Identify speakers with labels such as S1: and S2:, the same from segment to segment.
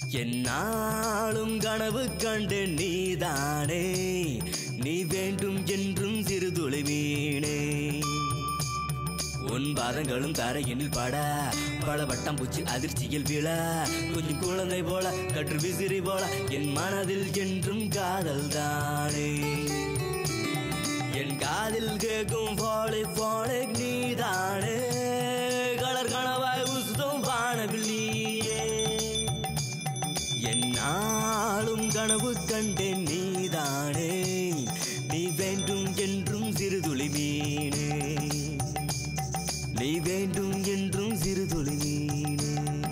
S1: என்னாலும் கனவு கண்டு நீதானே நீ வேண்டும் என்றும் சிறுதுளி மீனே உன் பாதங்களும் தரையினில் பட பல வட்டம் பூச்சி அதிர்ச்சியில் விழ கொஞ்சம் குழந்தை போல கற்று விசிறி போல என் மனதில் என்றும் காதல் தானே என் காதில் கேட்கும் போலே போலே நீதானே கலர் கனவாய் உசுதும் வானவில் நீயே என்னாலும் கனவு கண்டேன் நீதானே நீ வேண்டும் என்றும் சிறுதுளி மீனே நீ வேண்டும் என்றும் சிறுதுளி மீனே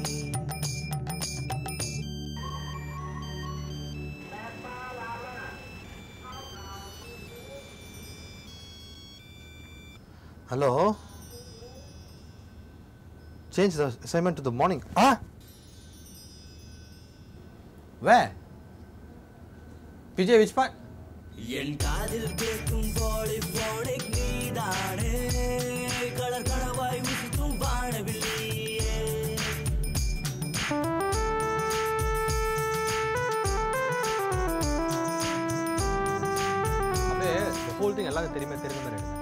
S2: Hello? Change the assignment to the morning. Ah! Where? PJ, which part?
S1: என் காதில் கேட்கும் போலே போலே நீதானே கலர் கனவாய் உசுத்தும் வானவில் நீயே
S2: அப்படியே the whole thing எல்லாரும் தெரியுமே தெரிஞ்ச மாதிரி எடுங்க.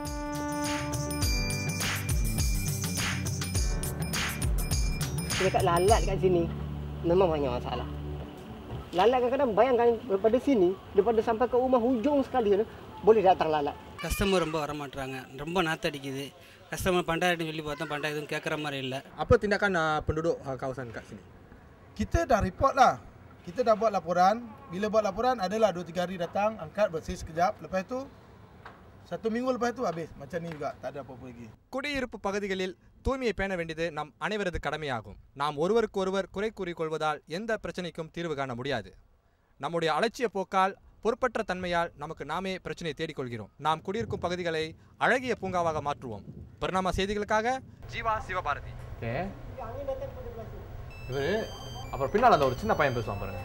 S3: Dekat lalat kat sini memang banyak masalah. Lalat kadang-kadang bayangkan daripada sini, daripada sampai ke rumah hujung sekali tu, boleh datang lalat.
S4: Customer ரொம்ப வரமாட்றாங்க ரொம்ப நாத்தடிக்குது கஸ்டமர் பண்டாயிரம் சொல்லி பார்த்தோம் பண்டாயிரம் எதுவும் கேட்குற மாதிரி இல்லை
S2: Apa tindakan uh, penduduk uh, kawasan kat sini?
S5: Kita dah report lah. Kita dah buat laporan. Bila buat laporan adalah 2-3 hari datang, angkat, bersih sekejap. Lepas tu, satu minggu lepas tu habis. Macam ni juga, tak ada apa-apa lagi.
S6: குடியிருப்பு பகுதிகளில் தூய்மையை பேண வேண்டியது நம் அனைவரது கடமையாகும் நாம் ஒருவருக்கு ஒருவர் குறை கூறிக்கொள்வதால் எந்த பிரச்சனைக்கும் தீர்வு காண முடியாது நம்முடைய அலட்சிய போக்கால் பொறுப்பற்ற தன்மையால் நமக்கு நாமே பிரச்சனையை தேடிக்கொள்கிறோம் நாம் குடியிருக்கும் பகுதிகளை அழகிய பூங்காவாக மாற்றுவோம் பரிணாம செய்திகளுக்காக ஜீவா சிவபாரதி
S2: ஓகே இவரு அப்புறம் பின்னால் அந்த ஒரு சின்ன பையன் பேசுவான் பாருங்க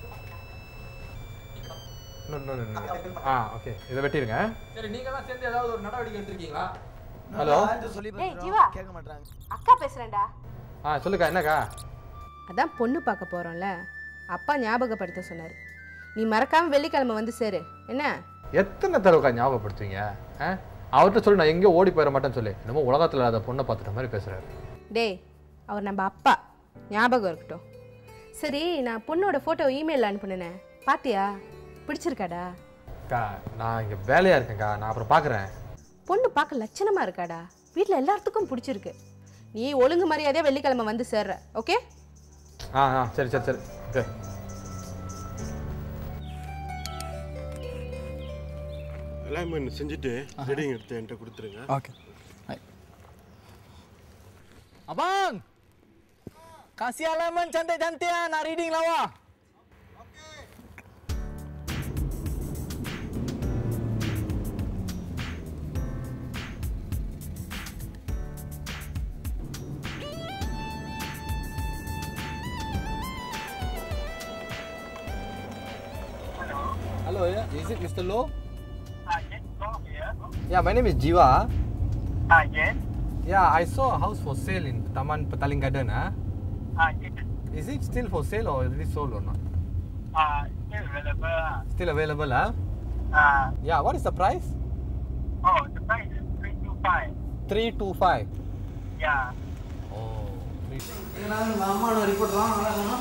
S2: இன்னும், இன்னும், இன்னும். ஆ ஓகே இதை வெட்டிருங்க சரி நீங்களாம் சேர்ந்து ஏதாவது ஒரு நடவடிக்கை எடுத்திருக்கீங்களா ஹலோ
S7: டேய் ஜீவா அக்கா பேசுறேன்டா
S2: ஆ சொல்லுக்கா என்னக்கா
S7: அதான் பொண்ணு பார்க்க போறோம்ல அப்பா ஞாபகப்படுத்த சொன்னாரு நீ மறக்காம வெள்ளிக்கிழமை வந்து சேரு என்ன
S2: எத்தனை தடவைக்கா ஞாபகப்படுத்துவீங்க ஆ அவர்கிட்ட சொல்லி நான் எங்கேயோ ஓடி போயிட மாட்டேன்னு சொல்லி என்னமோ உலகத்தில் இல்லாத பொண்ணை பார்த்துட்ட மாதிரி பேசுறாரு
S7: டேய் அவர் நம்ம அப்பா ஞாபகம் இருக்கட்டும் சரி நான் பொண்ணோட ஃபோட்டோ இமெயிலில் அனுப்புனேனே பாத்தியா பிடிச்சிருக்காடா
S2: அக்கா நான் இங்கே வேலையாக இருக்கேன்க்கா நான் அப்புறம் பார்க்குறேன்
S7: பொண்ணு பார்க்க லட்சணமா இருக்காடா வீட்டில் எல்லாத்துக்கும் பிடிச்சிருக்கு நீ ஒழுங்கு மரியாதையாக வெள்ளிக்கிழமை வந்து சேர்ற ஓகே
S2: ஆ ஆ சரி சரி சரி ஓகே
S8: அலைன்மெண்ட் செஞ்சுட்டு ஹெடிங் எடுத்து என்கிட்ட கொடுத்துருங்க
S9: okay Abang! Kasih halaman cantik-cantik ah, nak reading lawa.
S2: Hello, yeah. Is it Mr. Low? Yeah, my name is Jiwa.
S10: Ah, yes.
S2: Yeah, I saw a house for sale in Taman Petaling Garden. Huh?
S10: Ah, yes.
S2: Is it still for sale or is it sold or not?
S10: Ah, still available. ah.
S2: Still available, huh?
S10: Ah,
S2: Yeah, what is the price?
S10: oh, the price is 325.
S2: 325.
S10: Yeah.
S2: Oh, three.
S9: Mama nak report orang orang mana?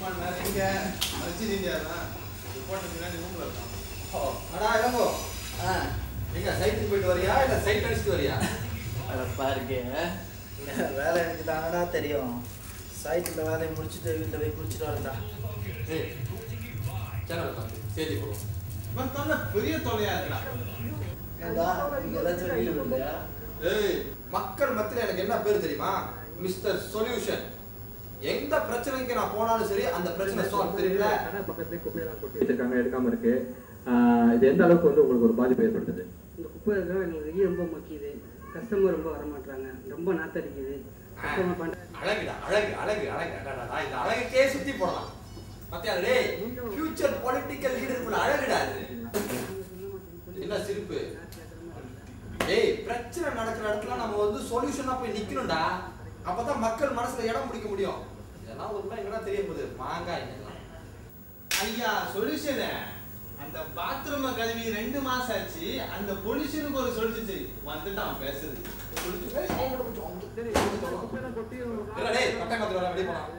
S2: அடா இளங்கோ எங்க சைட்டுக்கு போயிட்டு வரியா இல்ல side அடிச்சுட்டு வரியா
S9: அட பாருங்க வேலை எனக்கு தானடா தெரியும் சைட்டில் வேலையை முடிச்சுட்டு வீட்டில் போய் குளிச்சுட்டு வரதா
S2: ஏய் சேனல் பார்த்து செய்தி போடுவோம்
S5: இவன் தொல்லை பெரிய தொல்லையா இருக்கா
S9: ஏண்டா நீங்க ஏதாச்சும் வெளியில் இல்லையா
S2: ஏய் மக்கள் மத்தியில் எனக்கு என்ன பேர் தெரியுமா மிஸ்டர் சொல்யூஷன் எந்த பிரச்சனைக்கு நான் போனாலும் சரி அந்த பிரச்சனை சால்வ் தெரியல
S11: பக்கத்துலேயே குப்பையெல்லாம் கொட்டி வச்சிருக்காங்க எடுக்காம இருக்கு ஆஹ் இது எந்த அளவுக்கு வந்து உங்களுக்கு ஒரு பாதிப்பு ஏற்படுத்துது
S4: இந்த குப்பை இருக்கிற எங்களுக்கு ஈ ரொம்ப மக்கிது கஸ்டமர் ரொம்ப வரமாட்றாங்க ரொம்ப நாத்தடிக்குது கஸ்டமர் பண்ண
S2: அழகுடா அழகு அழகு அழகு அடடா, இந்த அழகுக்கே சுத்தி போடலாம் பாத்தியா டேய் ஃபியூச்சர் பொலிட்டிக்கல் லீடருக்குள்ள அழகுடா இது என்ன சிரிப்பு ஏய் பிரச்சனை நடக்கிற இடத்துல நம்ம வந்து சொல்யூஷனா போய் நிக்கணும்டா அப்பதான் மக்கள் மனசுல இடம் பிடிக்க முடியும் இதெல்லாம் ஒரு எங்கன்னா தெரிய போகுது மாங்காய் இதெல்லாம்
S12: ஐயா சொல்யூஷனு அந்த பாத்ரூமை கழுவி ரெண்டு மாசம் ஆச்சு அந்த பொலிஷனுக்கு ஒரு சொல்யூஷன் சரி வந்துட்டான் பேசுறது
S2: இல்ல, டேய், பட்டம் காத்துல வர வெளிய போலாம்.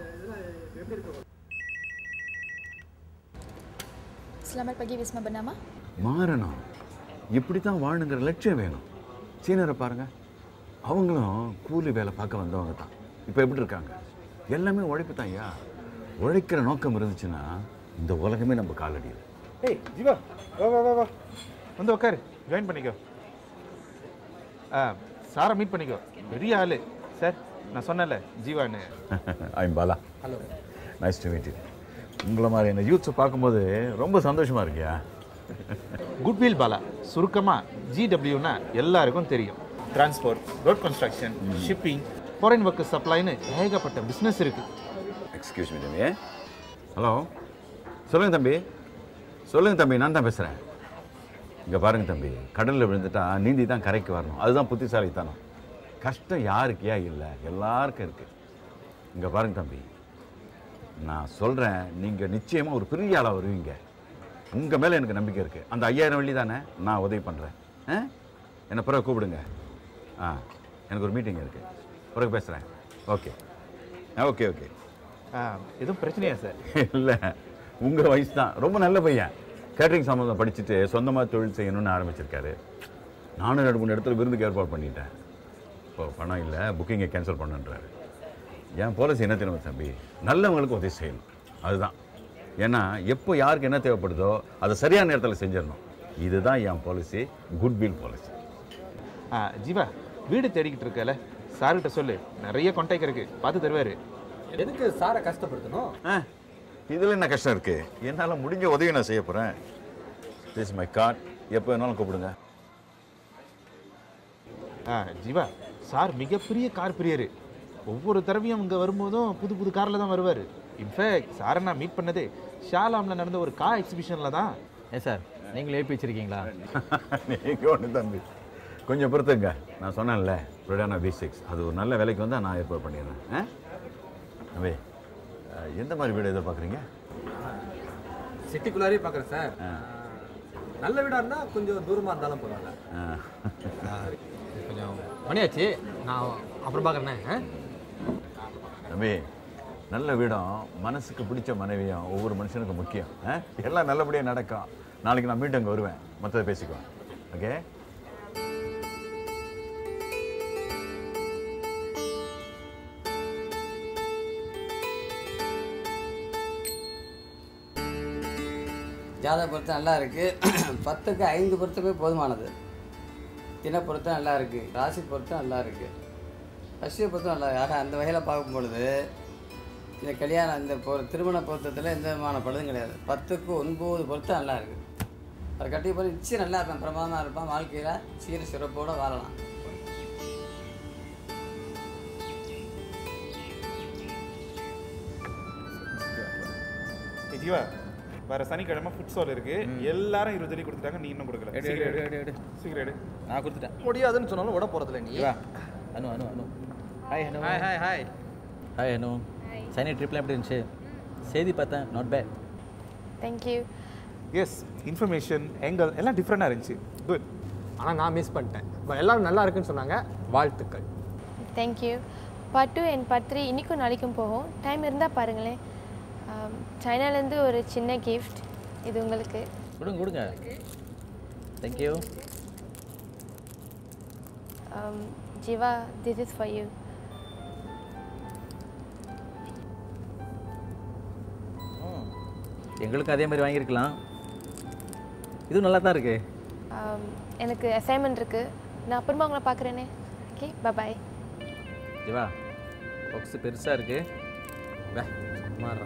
S13: Selamat pagi Wisma Bernama.
S14: மாறணும் இப்படி தான் வாழணுங்கிற லட்சியம் வேணும் சீனரை பாருங்க அவங்களும் கூலி வேலை பார்க்க வந்தவங்க தான் இப்போ எப்படி இருக்காங்க எல்லாமே உழைப்பு தான் ஐயா உழைக்கிற நோக்கம் இருந்துச்சுன்னா இந்த உலகமே நம்ம காலடியில்
S15: ஏய் ஜீவா வா வா வா வா வந்து உட்காரு ஜாயின் பண்ணிக்கோ ஆ சாரை மீட் பண்ணிக்கோ பெரிய ஆளு சார் நான் சொன்னேன்ல ஜீவான்னு
S14: I'm Bala
S15: hello
S14: nice to meet you உங்களை மாதிரி என்ன யூத்ஸை பார்க்கும்போது ரொம்ப சந்தோஷமா இருக்கியா
S15: குட்வில் பாலா சுருக்கமா ஜிடபிள்யூனா எல்லாருக்கும் தெரியும் transport road construction shipping foreign work சப்ளைன்னு ஏகப்பட்ட பிஸ்னஸ் இருக்கு
S14: எக்ஸ்கியூஸ் மீ தம்பி ஹலோ சொல்லுங்க தம்பி சொல்லுங்க தம்பி நான் தான் பேசுகிறேன் இங்கே பாருங்க தம்பி கடலில் விழுந்துட்டா நீந்தி தான் கரைக்கு வரணும் அதுதான் புத்திசாலித்தனம் கஷ்டம் யாருக்கியா இல்லை எல்லாருக்கும் இருக்கு இங்கே பாருங்க தம்பி நான் சொல்கிறேன் நீங்கள் நிச்சயமாக ஒரு பெரிய ஆளாக வருவீங்க உங்கள் மேலே எனக்கு நம்பிக்கை இருக்குது அந்த ஐயாயிரம் வெள்ளி தானே நான் உதவி பண்ணுறேன் ஆ என்னை பிறகு கூப்பிடுங்க ஆ எனக்கு ஒரு மீட்டிங் இருக்குது பிறகு பேசுகிறேன் ஓகே ஆ ஓகே ஓகே
S15: எதுவும் பிரச்சனையா சார்
S14: இல்லை உங்கள் வயசு தான் ரொம்ப நல்ல பையன் கேட்டரிங் சம்மந்தம் படிச்சுட்டு சொந்தமாக தொழில் செய்யணும்னு ஆரம்பிச்சிருக்காரு நானும் ரெண்டு மூணு இடத்துல விருந்துக்கு ஏற்பாடு பண்ணிட்டேன் இப்போ பணம் இல்லை புக்கிங்கை கேன்சல் பண்ணுன்றாரு என் பாலிசி என்ன தெரியுமா தம்பி நல்லவங்களுக்கு உதவி செய்யணும் அதுதான் ஏன்னா எப்போ யாருக்கு என்ன தேவைப்படுதோ அதை சரியான நேரத்தில் செஞ்சிடணும் இதுதான் என் பாலிசி குட் வில் பாலிசி
S15: ஆ ஜீவா வீடு தேடிக்கிட்டு இருக்கல சார்கிட்ட சொல்லு நிறைய கான்டாக்ட் இருக்கு பார்த்து தருவாரு
S2: எதுக்கு சாரை கஷ்டப்படுத்தணும்
S14: ஆ இதில் என்ன கஷ்டம் இருக்குது என்னால் முடிஞ்ச உதவி நான் செய்ய போகிறேன் திஸ் மை கார்ட் எப்போ வேணாலும் கூப்பிடுங்க
S15: ஆ ஜீவா சார் மிகப்பெரிய கார் பிரியர் ஒவ்வொரு தடவையும் இங்கே வரும்போதும் புது புது காரில் தான் வருவார் இன்ஃபேக்ட் சாரை நான் மீட் பண்ணதே ஷாலாமில் நடந்த ஒரு கார் எக்ஸிபிஷனில் தான்
S16: ஏன் சார் நீங்களும் எழுப்பி வச்சிருக்கீங்களா
S14: நீங்கள் ஒன்று தம்பி கொஞ்சம் பொறுத்துங்க நான் சொன்னேன்ல ப்ரொடானா வி சிக்ஸ் அது ஒரு நல்ல விலைக்கு வந்தால் நான் ஏற்பாடு பண்ணிடுறேன் ஆ அவே அஹ், எந்த மாதிரி வீடு எதிர்பார்க்குறீங்க
S2: சிட்டிக்குள்ளாரே பார்க்குறேன் சார் நல்ல வீடா இருந்தா கொஞ்சம் தூரமா இருந்தாலும் பரவாயில்ல கொஞ்சம் மணியாச்சு நான் அப்புறம் பார்க்குறேண்ணே
S14: தம்பி நல்ல வீடும் மனசுக்கு பிடிச்ச மனைவியும் ஒவ்வொரு மனுஷனுக்கு முக்கியம் ஆ? எல்லாம் நல்லபடியாக நடக்கும் நாளைக்கு நான் மீண்டும் அங்கே வருவேன் மற்றதை பேசிக்குவேன் ஓகே
S17: ஜாதக பொருத்தம் நல்லா இருக்குது பத்துக்கு ஐந்து பொருத்தமே போதுமானது தின பொருத்தம் நல்லா இருக்குது ராசி பொருத்தம் நல்லா இருக்குது ரஷ்ய பொருத்தம் நல்லா இருக்கு. ஆக அந்த வகையில் பார்க்கும் பொழுது இந்த கல்யாணம் இந்த பொ திருமண பொருத்தத்தில் எந்த விதமான பழுதும் கிடையாது பத்துக்கு ஒன்பது பொருத்தம் நல்லா இருக்குது அதை கட்டி போய் நிச்சயம் நல்லா இருப்பேன் பிரமாதமாக இருப்பான் வாழ்க்கையில் சீர சிறப்போடு வாழலாம்
S15: ஏய் ஜீவா வர சனிக்கிழமை ஃபுட் ஸ்டால் இருக்கு எல்லாரும் இருபது வெள்ளி கொடுத்துட்டாங்க நீ இன்னும் கொடுக்கல
S16: எடு,
S15: சீக்கிரம்
S16: எடு, எடு, எடு.
S15: சீக்கிரம் எடு
S16: நான் கொடுத்துட்டேன்
S2: முடியாதுன்னு சொன்னாலும் விட போறதில்ல நீ
S16: Jeeva Anu Anu Anu hi Anu
S2: hi hi hi
S16: hi Anu Saini ட்ரிப்லாம் எப்படி இருந்துச்சு செய்தி பார்த்தேன் not bad
S13: thank you
S15: yes information எங்கள் எல்லாம் டிஃப்ரெண்டாக இருந்துச்சு குட்
S2: ஆனால் நான் மிஸ் பண்ணிட்டேன் பட் எல்லாரும் நல்லா இருக்குன்னு சொன்னாங்க வாழ்த்துக்கள்
S13: thank you part two and part three இன்றைக்கும் நாளைக்கும் போகும் டைம் இருந்தால் பாருங்களேன் ஆம், சைனாலேருந்து ஒரு சின்ன கிஃப்ட் இது உங்களுக்கு
S16: கொடுங்க கொடுங்க தேங்க்யூ
S13: ஆம், Jeeva this is for you
S16: எங்களுக்கு அதே மாதிரி வாங்கியிருக்கலாம் இதுவும் நல்லா தான் இருக்கு
S13: எனக்கு அசைன்மெண்ட் இருக்குது நான் அப்புறமா உங்களை பார்க்குறேனே ஓகே பாய்
S16: ஜீவா பாக்ஸ் பெருசாக இருக்கு
S2: பே மாறுறா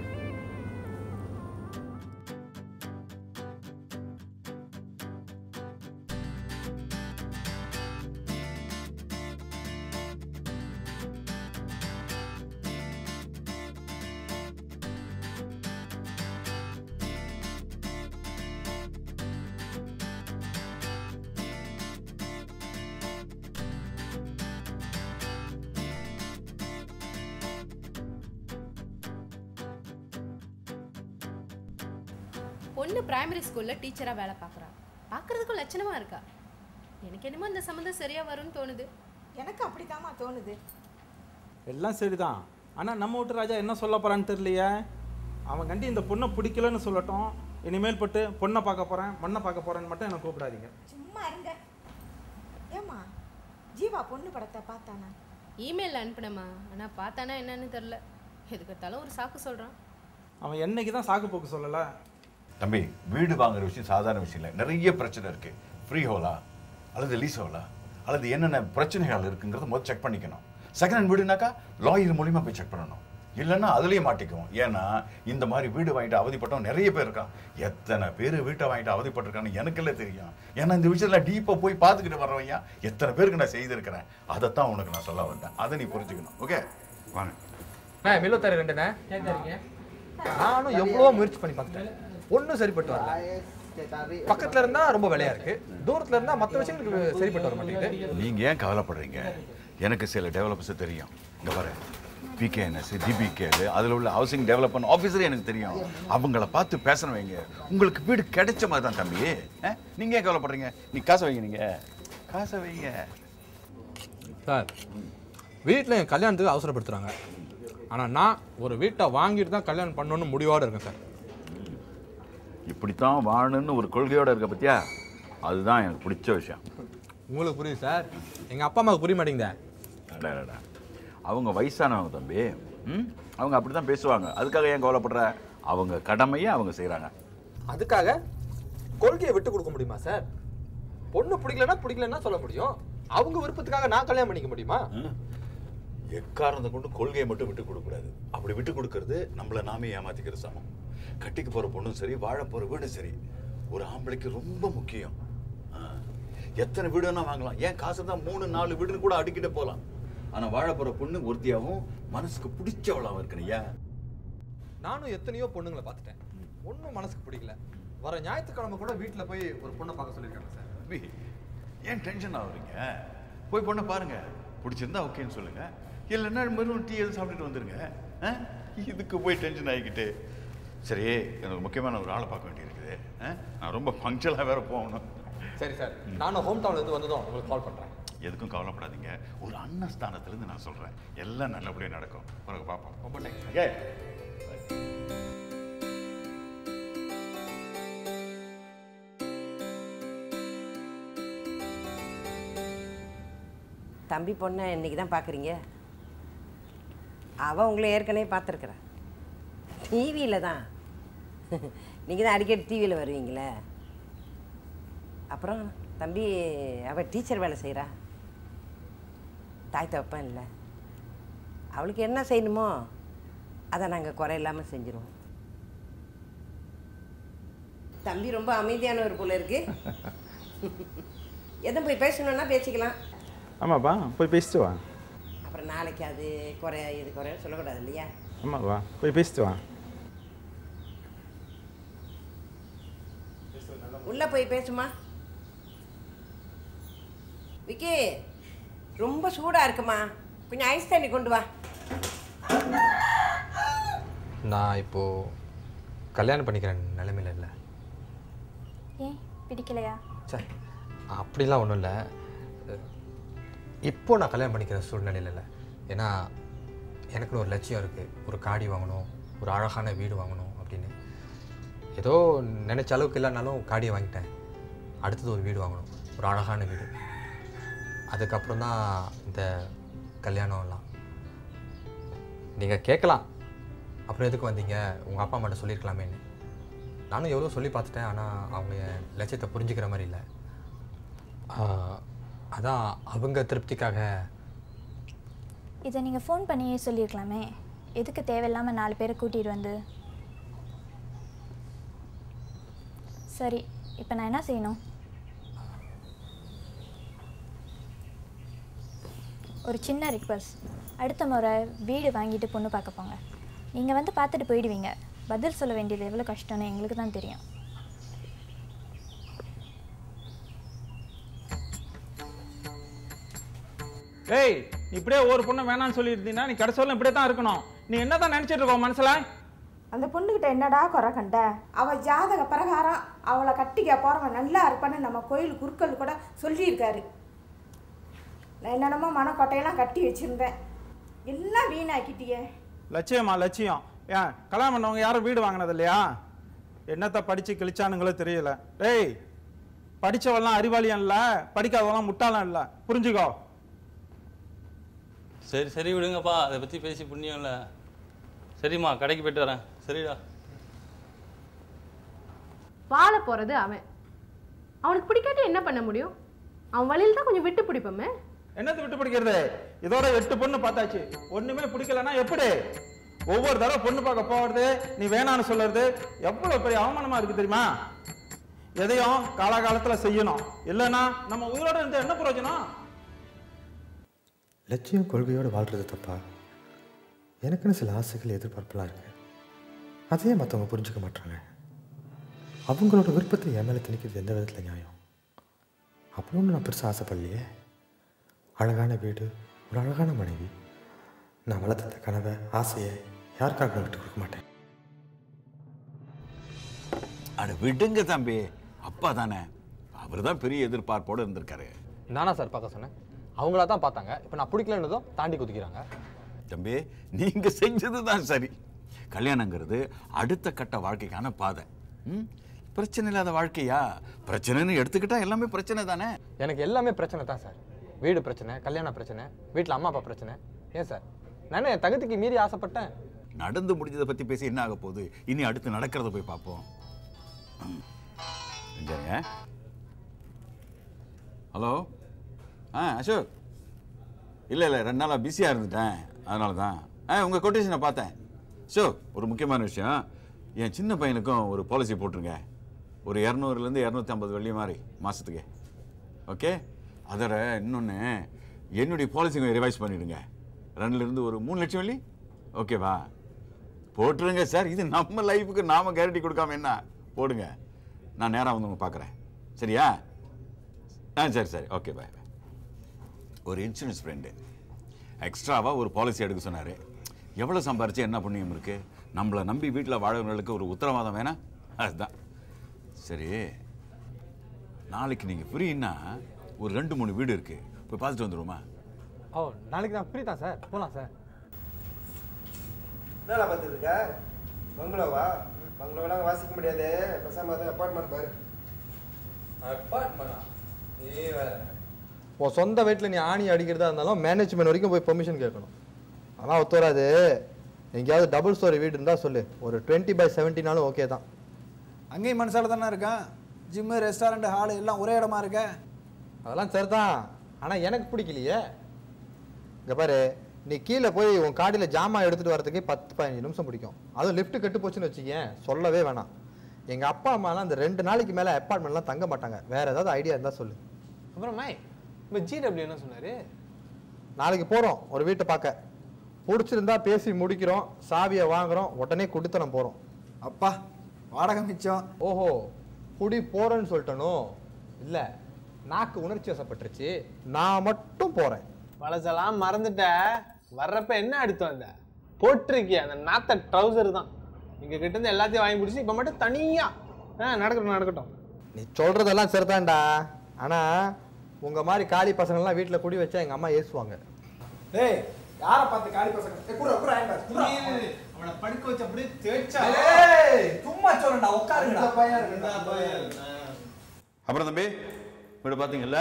S7: பொண்ணு பிரைமரி ஸ்கூலில் டீச்சராக வேலை பார்க்குறா பார்க்குறதுக்கும் லட்சணமாக இருக்கா எனக்கு என்னமோ இந்த சம்மந்தம் சரியாக வரும்னு தோணுது
S18: எனக்கு அப்படித்தாம்மா தோணுது
S15: எல்லாம் சரிதான் ஆனால் நம்ம வீட்டு ராஜா என்ன சொல்ல போறான்னு தெரியலையே அவன் கண்டி இந்த பொண்ணை பிடிக்கலன்னு சொல்லட்டும் இனிமேல் பட்டு பொண்ணை பார்க்க போறேன் மண்ணை பார்க்க போறேன்னு மட்டும் எனக்கு கூப்பிடாதீங்க
S18: சும்மா இருங்க ஏம்மா ஜீவா பொண்ணு படத்தை பார்த்தானா
S7: இமெயிலில் அனுப்பினேம்மா ஆனால் பார்த்தானா என்னன்னு தெரில எதுக்கு எடுத்தாலும் ஒரு சாக்கு சொல்கிறான்
S15: அவன் என்னைக்கு தான் சாக்கு போக்கு சொல்லலை
S14: தம்பி வீடு வாங்குற விஷயம் சாதாரண விஷயம் இல்லை நிறைய பிரச்சனை இருக்கு ஃப்ரீ ஹோலா அல்லது லீஸ் ஹோலா அல்லது என்னென்ன பிரச்சனைகள் இருக்குங்கிறத முதல் செக் பண்ணிக்கணும் செகண்ட் ஹேண்ட் வீடுனாக்கா லாயர் மூலியமா போய் செக் பண்ணணும் இல்லைன்னா அதுலயே மாட்டிக்குவோம் ஏன்னா இந்த மாதிரி வீடு வாங்கிட்டு அவதிப்பட்டவன் நிறைய பேர் இருக்கான் எத்தனை பேர் வீட்டை வாங்கிட்டு அவதிப்பட்டிருக்கான்னு எனக்கெல்ல தெரியும் ஏன்னா இந்த விஷயத்துல டீப்பாக போய் பார்த்துக்கிட்டு வர்றவையா எத்தனை பேருக்கு நான் செய்திருக்கிறேன் அதைத்தான் உனக்கு நான் சொல்ல வந்தேன் அதை நீ புரிஞ்சுக்கணும் ஓகே வாங்க
S6: அண்ணா மெல்லுத்தாரு ரெண்டுண்ணே நானும் எவ்வளோ முயற்சி பண்ணி பார்த்துட்டேன் ஒன்றும் சரிப்பட்டு வரல பக்கத்துல இருந்தா ரொம்ப விலையா இருக்கு தூரத்துல இருந்தா மற்ற விஷயங்களுக்கு சரிப்பட்டு வர மாட்டேங்குது
S14: நீங்க ஏன் கவலைப்படுறீங்க எனக்கு சில டெவலப்பர்ஸ் தெரியும் இங்க பாரு பிகேஎன்எஸ் டிபிகேல் அதில் உள்ள ஹவுசிங் டெவலப்மெண்ட் ஆஃபீஸரே எனக்கு தெரியும் அவங்கள பார்த்து பேசணும் வைங்க உங்களுக்கு வீடு கிடைச்ச மாதிரி தான் தம்பி ஆ? நீங்க ஏன் கவலைப்படுறீங்க நீ காசை வைங்க நீங்க காசை வைங்க
S6: சார் வீட்டில் என் கல்யாணத்துக்கு அவசரப்படுத்துறாங்க ஆனால் நான் ஒரு வீட்டை வாங்கிட்டு தான் கல்யாணம் பண்ணணும்னு முடிவோடு இருக்கேன் சார்
S14: இப்படித்தான் வாழணும்னு ஒரு கொள்கையோட இருக்க பத்தியா அதுதான் எனக்கு பிடிச்ச விஷயம்
S6: உங்களுக்கு புரியுது சார் எங்கள் அப்பா அம்மாவுக்கு புரிய மாட்டேங்குதே
S14: அடடடா. அவங்க வயசானவங்க தம்பி ம் அவங்க அப்படி தான் பேசுவாங்க அதுக்காக ஏன் கவலைப்படுற அவங்க கடமையை அவங்க செய்கிறாங்க
S6: அதுக்காக கொள்கையை விட்டு கொடுக்க முடியுமா சார் பொண்ணு பிடிக்கலன்னா பிடிக்கலன்னா சொல்ல முடியும் அவங்க விருப்பத்துக்காக நான் கல்யாணம் பண்ணிக்க முடியுமா
S14: எக்காரணத்தை கொண்டு கொள்கையை மட்டும் விட்டு கொடுக்கக்கூடாது அப்படி விட்டு கொடுக்கறது நம்மள நாமே ஏமாத்திக்கிற சமம் கட்டிக்கு போற பொண்ணும் சரி வாழ போற வீடும் சரி ஒரு ஆம்பளைக்கு ரொம்ப முக்கியம் ஆ. எத்தனை வீடு வேணா வாங்கலாம் ஏன் காசு தான் மூணு நாலு வீடுன்னு கூட அடிக்கிட்டு போகலாம் ஆனா வாழ போற பொண்ணு ஒருத்தியாவும் மனசுக்கு பிடிச்சவளாவும் இருக்கணையா
S6: நானும் எத்தனையோ பொண்ணுங்களை பார்த்துட்டேன் ஒன்றும் மனசுக்கு பிடிக்கல வர ஞாயிற்றுக்கிழமை கூட வீட்டில் போய் ஒரு பொண்ணை பார்க்க சொல்லியிருக்காங்க சார்
S14: தம்பி ஏன் டென்ஷன் ஆகுறீங்க போய் பொண்ணை பாருங்க பிடிச்சிருந்தா ஓகேன்னு சொல்லுங்க இல்லைன்னா மறுபடியும் டீ எதுவும் சாப்பிட்டுட்டு வந்துருங்க ஆ? இதுக்கு போய் டென்ஷன் ஆகிக்கிட்டு சரி எனக்கு முக்கியமான ஒரு ஆளை பார்க்க வேண்டியிருக்குது ஆ? நான் ரொம்ப பங்க்சுவலாக வேற போகணும்
S6: சரி சார் நானும் ஹோம் டவுன்லேருந்து வந்ததும் உங்களுக்கு கால் பண்ணுறேன்
S14: எதுக்கும் கவலைப்படாதீங்க ஒரு அண்ணன் ஸ்தானத்துலேருந்து நான் சொல்கிறேன் எல்லாம் நல்லபடியாக நடக்கும் பிறகு பார்ப்போம்
S6: ரொம்ப தேங்க்ஸ்
S14: ஓகே
S19: தம்பி பொண்ணை இன்னைக்கு தான் பார்க்குறீங்க அவள் உங்களை ஏற்கனவே பார்த்துருக்குறா டிவியில் தான் நீங்கள் தான் அடிக்கடி டிவியில் வருவீங்களே அப்புறம் தம்பி அவள் டீச்சர் வேலை செய்கிறா தாய் தப்பன் இல்லை அவளுக்கு என்ன செய்யணுமோ அதை நாங்கள் குறை இல்லாமல் செஞ்சுருவோம் தம்பி ரொம்ப அமைதியானவர் போல இருக்கு எதுவும் போய் பேசணுன்னா பேசிக்கலாம்
S15: ஆமாப்பா போய் பேசிட்டு வா
S19: அப்புறம் நாளைக்கு அது குறை இது குறைன்னு சொல்லக்கூடாது இல்லையா
S15: ஆமாப்பா போய் பேசிட்டு வா
S19: உள்ளே போய் பேசுமா விக்கி ரொம்ப சூடாக இருக்குமா கொஞ்சம் ஐஸ் தண்ணி கொண்டு வா
S6: நான் இப்போது கல்யாணம் பண்ணிக்கிற நிலைமையில இல்லை
S20: ஏன் பிடிக்கலையா
S6: சே அப்படிலாம் ஒன்றும் இல்லை இப்போ நான் கல்யாணம் பண்ணிக்கிற சூழ்நிலையில் இல்லை ஏன்னா எனக்குன்னு ஒரு லட்சியம் இருக்குது ஒரு காடி வாங்கணும் ஒரு அழகான வீடு வாங்கணும் அப்படின்னு ஏதோ நினச்ச அளவுக்கு இல்லைனாலும் காடியை வாங்கிட்டேன் அடுத்தது ஒரு வீடு வாங்கணும் ஒரு அழகான வீடு அதுக்கப்புறம் தான் இந்த கல்யாணம்லாம் நீங்கள் கேட்கலாம் அப்புறம் எதுக்கு வந்தீங்க உங்கள் அப்பா அம்மாட்ட சொல்லியிருக்கலாமேன்னு நானும் எவ்வளோ சொல்லி பார்த்துட்டேன் ஆனால் அவங்க என் லட்சியத்தை புரிஞ்சுக்கிற மாதிரி இல்லை ஆஹ், அதான் அவங்க திருப்திக்காக
S20: இதை நீங்கள் ஃபோன் பண்ணியே சொல்லியிருக்கலாமே எதுக்கு தேவையில்லாமல் நாலு பேரை கூட்டிகிட்டு வந்து சரி இப்போ நான் என்ன செய்யணும் ஒரு சின்ன ரிக்வஸ்ட் அடுத்த முறை வீடு வாங்கிட்டு பொண்ணு பார்க்க போங்க நீங்கள் வந்து பார்த்துட்டு போயிடுவீங்க பதில் சொல்ல வேண்டியது எவ்வளோ கஷ்டம்னு எங்களுக்கு தான் தெரியும்
S15: ஏய் நீ இப்படியே ஒரு பொண்ணை வேணாம்னு சொல்லியிருந்தீங்கன்னா நீ கடைசி வரலும் இப்படியே தான் இருக்கணும் நீ என்ன தான் நினச்சிட்டு இருக்கோம் மனசில்
S18: அந்த பொண்ணுக்கிட்ட என்னடா குறை கண்ட அவ ஜாதக பிரகாரம் அவளை கட்டிக்க போறவன் நல்லா இருப்பான்னு நம்ம கோயில் குருக்கள் கூட சொல்லியிருக்காரு நான் என்னென்னமோ மனக்கோட்டையெல்லாம் கட்டி வச்சிருந்தேன் எல்லாம் வீணாக்கிட்டியே
S21: லட்சியமா லட்சியம் ஏன் கல்யாணம் பண்ணவங்க யாரும் வீடு வாங்கினது இல்லையா என்னத்த படிச்சு கிழிச்சானுங்களோ தெரியல டேய் படிச்சவெல்லாம் அறிவாளியம் இல்ல படிக்காதவெல்லாம் முட்டாளம் இல்ல புரிஞ்சுக்கோ
S22: சரி சரி விடுங்கப்பா அதை பற்றி பேசி புண்ணியம் இல்லை சரிம்மா கடைக்கு போயிட்டு வரேன் சரிடா
S7: வாழ போகிறது அவன் அவனுக்கு பிடிக்காட்டி என்ன பண்ண முடியும் அவன் வழியில் தான் கொஞ்சம் விட்டு பிடிப்போமே
S21: என்னத்தை விட்டு பிடிக்கிறது இதோட எட்டு பொண்ணு பார்த்தாச்சு ஒண்ணுமே பிடிக்கலன்னா எப்படி ஒவ்வொரு தடவை பொண்ணு பார்க்க போறது நீ வேணான்னு சொல்றது எவ்வளவு பெரிய அவமானமா இருக்கு தெரியுமா எதையும் காலாகாலத்துல செய்யணும் இல்லைன்னா நம்ம உயிரோட இருந்து என்ன பிரயோஜனம்
S23: லட்சியம் கொள்கையோடு வாழ்றது தப்பா எனக்குன்னு சில ஆசைகள் எதிர்பார்ப்புலாம் இருக்கு அதையே மற்றவங்க புரிஞ்சுக்க மாட்டாங்க அவங்களோட விருப்பத்தை என் மேலே திணிக்கிறது எந்த விதத்தில் நியாயம் அப்படி ஒன்றும் நான் பெருசாக ஆசைப்படலையே அழகான வீடு ஒரு அழகான மனைவி நான் வளர்த்த கனவை ஆசையை யாருக்காக விட்டு கொடுக்க மாட்டேன்
S14: அட விடுங்க தம்பி அப்பா தானே அவர் தான் பெரிய எதிர்பார்ப்போடு இருந்திருக்காரு
S6: நானா சார் பார்க்க சொன்னேன் அவங்களா தான் பார்த்தாங்க இப்போ நான் பிடிக்கலன்னதும் தாண்டி குதிக்கிறாங்க
S14: தம்பி நீங்க செஞ்சது தான் சரி கல்யாணங்கிறது அடுத்த கட்ட வாழ்க்கைக்கான பாதை ம்? பிரச்சனை இல்லாத வாழ்க்கையா பிரச்சனைன்னு எடுத்துக்கிட்டா எல்லாமே பிரச்சனை தானே
S6: எனக்கு எல்லாமே பிரச்சனை தான் சார் வீடு பிரச்சனை கல்யாண பிரச்சனை வீட்டில் அம்மா அப்பா பிரச்சனை ஏன் சார் நானே என் தகுதிக்கு மீறி ஆசைப்பட்டேன்
S14: நடந்து முடிஞ்சதை பத்தி பேசி என்ன ஆக போகுது இனி அடுத்து நடக்கிறத போய் பார்ப்போம் ம். இங்கங்க ஹலோ ஆ அசோக் இல்லை இல்லை ரெண்டு நாளாக பிஸியாக இருந்துட்டேன் அதனால தான் ஆ உங்கள் கொட்டேஷனை பார்த்தேன் ஷோ ஒரு முக்கியமான விஷயம் என் சின்ன பையனுக்கும் ஒரு பாலிசி போட்டுருங்க ஒரு இரநூறுலேருந்து இரநூத்தி ஐம்பது வெள்ளி மாதிரி மாதத்துக்கு ஓகே அதோட இன்னொன்று என்னுடைய பாலிசி கொஞ்சம் ரிவைஸ் பண்ணிவிடுங்க ரெண்டுலேருந்து ஒரு மூணு லட்சம் வெள்ளி ஓகேவா போட்டுருங்க சார் இது நம்ம லைஃபுக்கு நாம கேரண்டி கொடுக்காம என்ன போடுங்க நான் நேராக வந்து உங்களை பார்க்குறேன் சரியா ஆ சரி சரி ஓகே பாய் பாய் ஒரு இன்சூரன்ஸ் ஃப்ரெண்டு எக்ஸ்ட்ராவாக ஒரு பாலிசி எடுக்க சொன்னார் எவ்வளோ சம்பாரிச்சு என்ன புண்ணியம் இருக்குது நம்மளை நம்பி வீட்டில் வாழறவங்களுக்கு ஒரு உத்தரவாதம் வேணாம் அதுதான் சரி நாளைக்கு நீங்கள் ஃப்ரீன்னா ஒரு ரெண்டு மூணு வீடு இருக்குது போய் பார்த்துட்டு வந்துடுவோமா
S6: ஓ நாளைக்கு நான் ஃப்ரீ தான் சார் போகலாம் சார்
S3: என்னடா பார்த்துட்டு இருக்க பங்களோவா பங்களோலாம் வாசிக்க முடியாது பேசாம அது அப்பார்ட்மெண்ட் பாரு
S2: அப்பார்ட்மெண்டா நீ வேற
S6: உன் சொந்த வீட்டில் நீ ஆணி அடிக்கிறதா இருந்தாலும் மேனேஜ்மெண்ட் வரைக்கும் போய் பெர்மிஷன் கேட்கணும் ஆனால் ஒத்து வராது எங்கேயாவது டபுள் ஸ்டோரி வீடு இருந்தால் சொல்லு ஒரு டுவெண்ட்டி பை செவன்ட்டினாலும் ஓகே தான்
S9: அங்கேயும் மனசால தானே இருக்கான் ஜிம்மு ரெஸ்டாரண்ட் ஹாலு எல்லாம் ஒரே இடமா இருக்க
S6: அதெல்லாம் சரிதான் ஆனால் எனக்கு பிடிக்கலையே இங்கே பாரு நீ கீழே போய் உன் காடியில் ஜாமான் எடுத்துகிட்டு வரதுக்கே பத்து பதினஞ்சு நிமிஷம் பிடிக்கும் அதுவும் லிஃப்ட் கெட்டு போச்சுன்னு வச்சுக்கேன் சொல்லவே வேணாம் எங்கள் அப்பா அம்மாலாம் அந்த ரெண்டு நாளைக்கு மேலே அப்பார்ட்மெண்ட்லாம் தங்க மாட்டாங்க வேறு ஏதாவது ஐடியா இருந்தால் சொல்லு
S24: அப்புறம் மை இப்போ ஜிடபிள்யூ என்ன சொன்னாரு
S6: நாளைக்கு போகிறோம் ஒரு வீட்டை பார்க்க பிடிச்சிருந்தா பேசி முடிக்கிறோம் சாவியை வாங்குறோம் உடனே குடித்தனம் போகிறோம்
S9: அப்பா வாடகை மிச்சம்
S6: ஓஹோ குடி போகிறேன்னு சொல்லிட்டனோ இல்லை நாக்கு உணர்ச்சி வசப்பட்டுருச்சு நான் மட்டும் போகிறேன்
S24: பழசெல்லாம் மறந்துட்ட வர்றப்ப என்ன எடுத்து வந்த போட்டிருக்கிய அந்த நாத்த ட்ரௌசர் தான் நீங்க கிட்ட இருந்து எல்லாத்தையும் வாங்கி பிடிச்சி இப்போ மட்டும் தனியா ஆ நடக்கட்டும் நடக்கட்டும்
S6: நீ சொல்கிறதெல்லாம் சரிதான்டா ஆனால் உங்கள் மாதிரி காலி பசங்கள்லாம் வீட்டில் குடி வச்சா எங்கள் அம்மா ஏசுவாங்க
S9: டேய் யாரை பார்த்து காலி பசங்க ஏய், குர்ரா, குர்ரா, ஏன்டா, குர்ரா.
S12: அவனை படுக்க வச்சு அப்படியே தேய்ச்சா
S9: ஏய், சும்மா சொல்லுடா உட்காருங்கடா
S12: இந்த பையன் இருக்குடா, பையன்.
S14: அப்புறம் தம்பி வீடு பார்த்தீங்கல்ல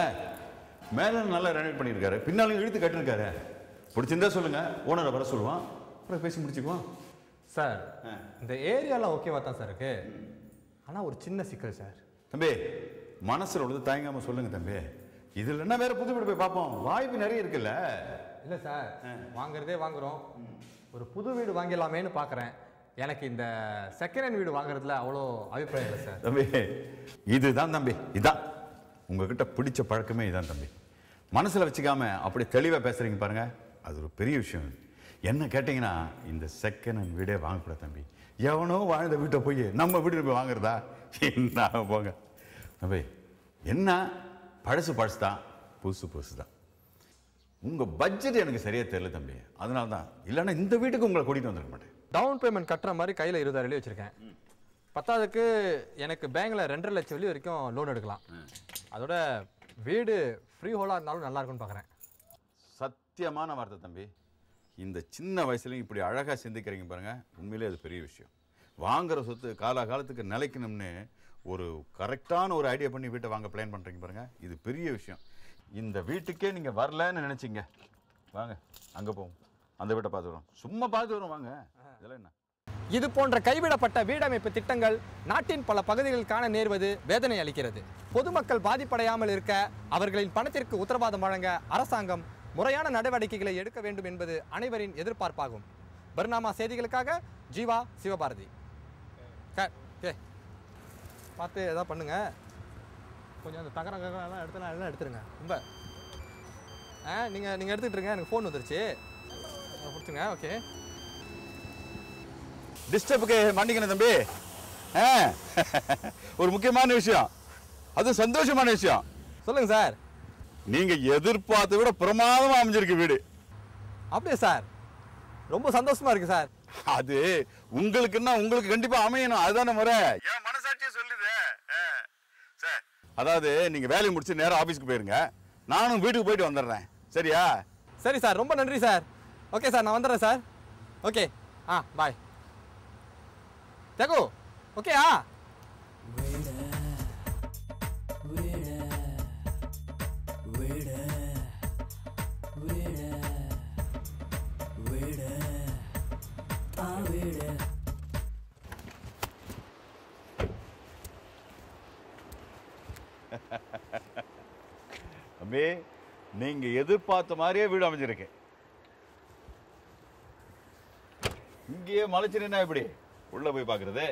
S14: மேலே நல்லா ரெனோவேட் பண்ணியிருக்காரு பின்னாலும் இழுத்து கட்டிருக்காரு பிடிச்சிருந்தா சொல்லுங்க ஓனரை வர சொல்லுவான் அப்புறம் பேசி முடிச்சுக்குவோம்
S6: சார் இந்த ஏரியாலாம் ஓகேவா தான் சார் இருக்கு ஆனால் ஒரு சின்ன சிக்கல் சார்
S14: தம்பி மனசில் உள்ளது தயங்காம சொல்லுங்க தம்பி இது இல்லைன்னா வேற புது வீடு போய் பார்ப்போம் வாய்ப்பு நிறைய இருக்குல்ல
S6: இல்லை சார் வாங்குறதே வாங்குறோம் ஒரு புது வீடு வாங்கிடலாமேன்னு பார்க்குறேன் எனக்கு இந்த செகண்ட் ஹேண்ட் வீடு வாங்குறதுல அவ்வளோ அபிப்பிராயம் இல்லை சார்
S14: தம்பி இதுதான் தம்பி இதான் உங்ககிட்ட பிடிச்ச பழக்கமே இதான் தம்பி மனசில் வச்சுக்காம அப்படி தெளிவாக பேசுறீங்க பாருங்க அது ஒரு பெரிய விஷயம் என்ன கேட்டிங்கன்னா இந்த செகண்ட் ஹேண்ட் வீடே வாங்கக்கூடாது தம்பி எவனோ வாழ்ந்த வீட்டை போய் நம்ம வீடு போய் வாங்குறதா என்ன போங்க தம்பி என்ன பழசு பழசு தான் புதுசு புதுசு தான் உங்கள் பட்ஜெட் எனக்கு சரியாக தெரியல தம்பி அதனால தான் இல்லைன்னா இந்த வீட்டுக்கு உங்களை கூட்டிகிட்டு வந்திருக்க மாட்டேன்
S6: டவுன் பேமெண்ட் கட்டுற மாதிரி கையில் இருபதாயிரம் வெள்ளி வச்சுருக்கேன் பத்தாவதுக்கு எனக்கு பேங்க்கில் ரெண்டரை லட்சம் வெள்ளி வரைக்கும் லோன் எடுக்கலாம் அதோட வீடு ஃப்ரீ ஹோலாக இருந்தாலும் நல்லா இருக்கும்னு பார்க்குறேன்
S14: சத்தியமான வார்த்தை தம்பி இந்த சின்ன வயசுலையும் இப்படி அழகாக சிந்திக்கிறீங்க பாருங்க உண்மையிலே அது பெரிய விஷயம் வாங்குற சொத்து காலாகாலத்துக்கு நிலைக்கணும்னு ஒரு கரெக்டான ஒரு ஐடியா பண்ணி வீட்டை வாங்க பிளான் பண்ணுறீங்க பாருங்க இது பெரிய விஷயம் இந்த வீட்டுக்கே நீங்கள் வரலன்னு நினச்சிங்க வாங்க அங்கே போவோம் அந்த வீட்டை பார்த்துக்கிறோம் சும்மா பார்த்து வரோம் வாங்க இதெல்லாம் என்ன
S6: இது போன்ற கைவிடப்பட்ட வீடமைப்பு திட்டங்கள் நாட்டின் பல பகுதிகளில் காண நேர்வது வேதனை அளிக்கிறது பொதுமக்கள் பாதிப்படையாமல் இருக்க அவர்களின் பணத்திற்கு உத்தரவாதம் வழங்க அரசாங்கம் முறையான நடவடிக்கைகளை எடுக்க வேண்டும் என்பது அனைவரின் எதிர்பார்ப்பாகும் பர்னாமா செய்திகளுக்காக ஜீவா சிவபாரதி க- ஓகே பார்த்து எதாவது பண்ணுங்க கொஞ்சம் அந்த தகரம் ககரம் எல்லாம் எடுத்துலாம் எல்லாம் எடுத்துருங்க ரொம்ப ஆ நீங்கள் நீங்கள் எடுத்துக்கிட்டு இருங்க எனக்கு ஃபோன் வந்துருச்சு அதை கொடுத்துங்க ஓகே
S14: டிஸ்டர்புக்கு மன்னிக்கணும் தம்பி ஆ ஒரு முக்கியமான விஷயம் அது சந்தோஷமான விஷயம்
S6: சொல்லுங்க சார்
S14: நீங்க எதிர்பார்த்த விட பிரமாதமா அமைஞ்சிருக்கு வீடு
S6: அப்படியே சார் ரொம்ப சந்தோஷமா இருக்கு சார்
S14: அது உங்களுக்குன்னா உங்களுக்கு கண்டிப்பா அமையணும் அதுதானே முறை என் மனசாட்சியே சொல்லுது சார் அதாவது நீங்க வேலையை முடிச்சு நேரா ஆபீஸ்க்கு போயிருங்க நானும் வீட்டுக்கு போயிட்டு வந்துடுறேன் சரியா
S6: சரி சார் ரொம்ப நன்றி சார் ஓகே சார் நான் வந்துடுறேன் சார் ஓகே ஆ பாய் தேகு ஓகே ஆ
S14: தம்பி நீங்க எதிர்பார்த்த மாதிரியே வீடு அமைஞ்சிருக்கு இங்கேயே மலைச்சினா எப்படி உள்ள போய் பாக்குறது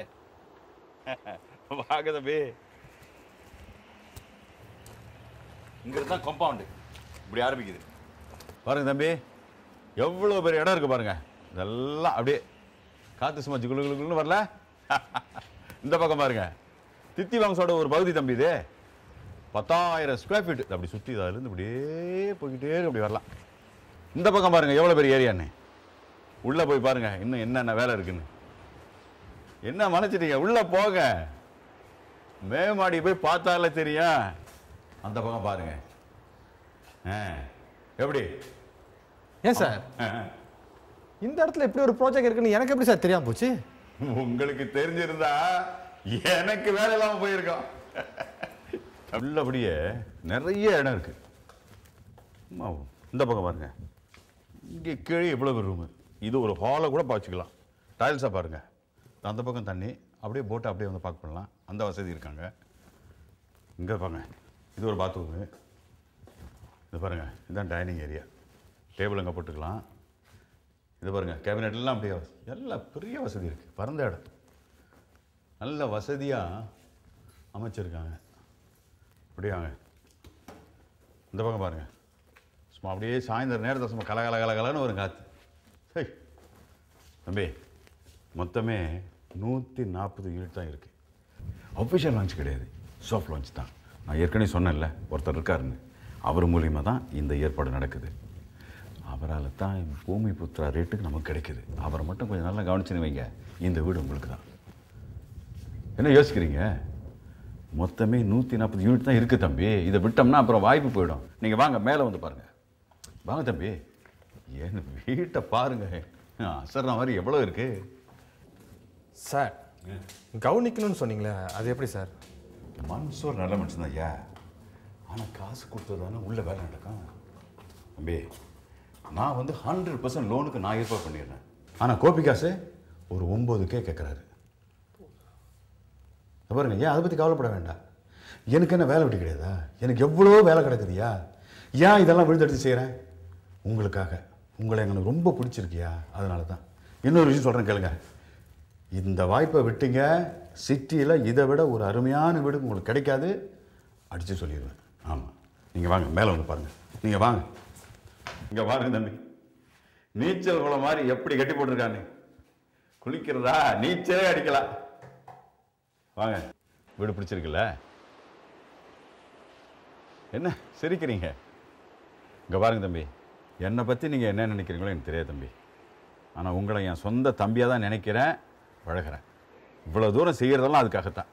S14: வாங்க தம்பி இங்க தான் காம்பவுண்டு இப்படி ஆரம்பிக்குது பாருங்க தம்பி எவ்வளோ பெரிய இடம் இருக்கு பாருங்க இதெல்லாம் அப்படியே காத்து சும்மா குளு குளு குளுன்னு வரல இந்த பக்கம் பாருங்க தித்தி வம்சோட ஒரு பகுதி தம்பி இது பத்தாயிரம் ஸ்கொயர் ஃபீட் அப்படி சுற்றி அதுலேருந்து இப்படியே போய்கிட்டே இருக்கு, அப்படி வரலாம் இந்த பக்கம் பாருங்க எவ்வளோ பெரிய ஏரியான்னு உள்ளே போய் பாருங்க இன்னும் என்னென்ன வேலை இருக்குன்னு என்ன மலைச்சிட்டீங்க உள்ளே போங்க மேமாடி போய் பார்த்தாலே தெரியும் அந்த பக்கம் பாருங்க ஆ எப்படி
S6: ஏன் சார் இந்த இடத்துல இப்படி ஒரு ப்ராஜெக்ட் இருக்குன்னு எனக்கு எப்படி சார் தெரியாம போச்சு
S14: உங்களுக்கு தெரிஞ்சிருந்தா எனக்கு வேலை இல்லாமல் போயிருக்கோம் உள்ளபடியே நிறைய இடம் இருக்கு அம்மா, இந்த பக்கம் பாருங்க இங்கே கீழே இவ்வளவு ரூமு இது ஒரு ஹாலை கூட பாய்ச்சிக்கலாம் டைல்ஸாக பாருங்க அந்த பக்கம் தண்ணி அப்படியே போட்டை அப்படியே வந்து பார்க் பண்ணலாம் அந்த வசதி இருக்காங்க இங்கே பாருங்க இது ஒரு பாத்ரூமு இது பாருங்க இதுதான் டைனிங் ஏரியா டேபிள் அங்கே போட்டுக்கலாம் இது பாருங்க கேபினெட் எல்லாம் அப்படியே எல்லாம் பெரிய வசதி இருக்குது பரந்த இடம் நல்ல வசதியாக அமைச்சிருக்காங்க அப்படியே வாங்க இந்த பக்கம் பாருங்க சும்மா அப்படியே சாயந்தரம் நேரத்தில் சும்மா கல கல கல கலன்னு வரும் காற்று சரி தம்பி மொத்தமே நூற்றி நாற்பது யூனிட் தான் இருக்குது அஃபிஷியல் லான்ச் கிடையாது சாஃப்ட் லான்ச் தான் நான் ஏற்கனவே சொன்னேன்ல ஒருத்தர் இருக்காருன்னு அவர் மூலியமா தான் இந்த ஏற்பாடு நடக்குது அவரால் தான் பூமி புத்ரா ரேட்டுக்கு நமக்கு கிடைக்குது அவரை மட்டும் கொஞ்சம் நல்லா கவனிச்சுன்னு வைங்க இந்த வீடு உங்களுக்கு தான் என்ன யோசிக்கிறீங்க மொத்தமே நூற்றி நாற்பது யூனிட் தான் இருக்குது தம்பி இதை விட்டோம்னா அப்புறம் வாய்ப்பு போயிடும் நீங்கள் வாங்க மேலே வந்து பாருங்கள் வாங்க தம்பி என் வீட்டை பாருங்க அசர்ற மாதிரி எவ்வளோ இருக்குது
S6: சார் கவனிக்கணும்னு சொன்னீங்களே அது எப்படி சார்
S14: மன்சூர் நல்ல மனுஷன் ஐயா ஆனால் காசு கொடுத்தது தானே உள்ள வேலை நடக்கும் தம்பி நான் வந்து ஹண்ட்ரட் பர்சன்ட் லோனுக்கு நான் ஏற்பாடு பண்ணிடுறேன் ஆனால் கோபி காசு ஒரு ஒம்பது கே கேட்குறாரு பாருங்க ஏன் அதை பற்றி கவலைப்பட வேண்டாம் எனக்கு என்ன வேலை வெட்டி கிடையாதா எனக்கு எவ்வளோ வேலை கிடக்குதுயா ஏன் இதெல்லாம் விழுந்தெடுத்து செய்கிறேன் உங்களுக்காக உங்களை எனக்கு ரொம்ப பிடிச்சிருக்கியா அதனால தான் இன்னொரு விஷயம் சொல்கிறேன் கேளுங்க இந்த வாய்ப்பை விட்டீங்க சிட்டியில் இதை விட ஒரு அருமையான வீடு உங்களுக்கு கிடைக்காது அடித்து சொல்லிடுவேன் ஆமாம் நீங்கள் வாங்க மேலே வந்து பாருங்கள் நீங்கள் வாங்க இங்கே பாருங்க தம்பி நீச்சல் குளம் மாதிரி எப்படி கட்டி போட்டிருக்கான்னு குளிக்கிறதா நீச்சலே அடிக்கலாம் வாங்க வீடு பிடிச்சிருக்குல்ல என்ன சிரிக்கிறீங்க இங்கே பாருங்க தம்பி என்னை பற்றி நீங்கள் என்ன நினைக்கிறீங்களோ எனக்கு தெரியாது தம்பி ஆனால் உங்களை என் சொந்த தம்பியாக தான் நினைக்கிறேன் பழகுறேன் இவ்வளோ தூரம் செய்கிறதெல்லாம் அதுக்காகத்தான்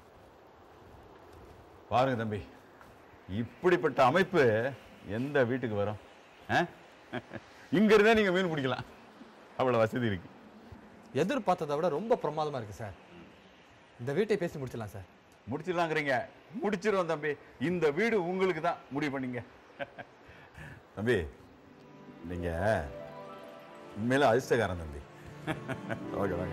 S14: பாருங்க தம்பி இப்படிப்பட்ட அமைப்பு எந்த வீட்டுக்கு வரும் ஆ? இங்க இருந்தே நீங்கள் மீன் பிடிக்கலாம் அவ்வளோ வசதி இருக்கு
S6: எதிர்பார்த்ததை விட ரொம்ப பிரமாதமாக இருக்குது சார் இந்த வீட்டை பேசி முடிச்சிடலாம் சார்
S14: முடிச்சிடலாங்கிறீங்க முடிச்சிருவோம் தம்பி இந்த வீடு உங்களுக்கு தான் முடிவு பண்ணீங்க தம்பி நீங்க உண்மையில அதிர்ஷ்டக்காரன் தம்பி ஓகே வாங்க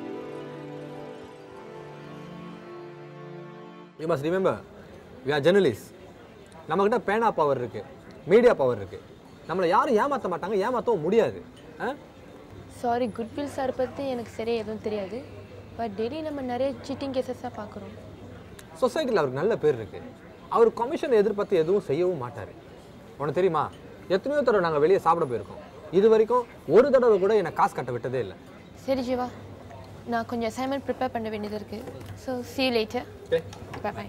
S1: you must remember we are journalist நம்மக்கிட்ட பேனா பவர் இருக்கு மீடியா பவர் இருக்கு நம்மளை யாரும் ஏமாற்ற மாட்டாங்க ஏமாற்றவும் முடியாது ஆ
S13: சாரி குட்வில் சார் பற்றி எனக்கு சரியாக எதுவும் தெரியாது பட் டெய்லி நம்ம நிறைய சீட்டிங் கேசஸாக பார்க்குறோம்
S1: சொசைட்டியில் அவருக்கு நல்ல பேர் இருக்கு அவர் கமிஷன் எதிர்பார்த்து எதுவும் செய்யவும் மாட்டார் உனக்கு தெரியுமா எத்தனையோ தடவை நாங்கள் வெளியே சாப்பிட போயிருக்கோம் இது வரைக்கும் ஒரு தடவை கூட என்னை காசு கட்ட விட்டதே இல்லை
S13: சரி ஜீவா நான் கொஞ்சம் அசைன்மெண்ட் ப்ரிப்பேர் பண்ண வேண்டியது இருக்குது so see you later bye bye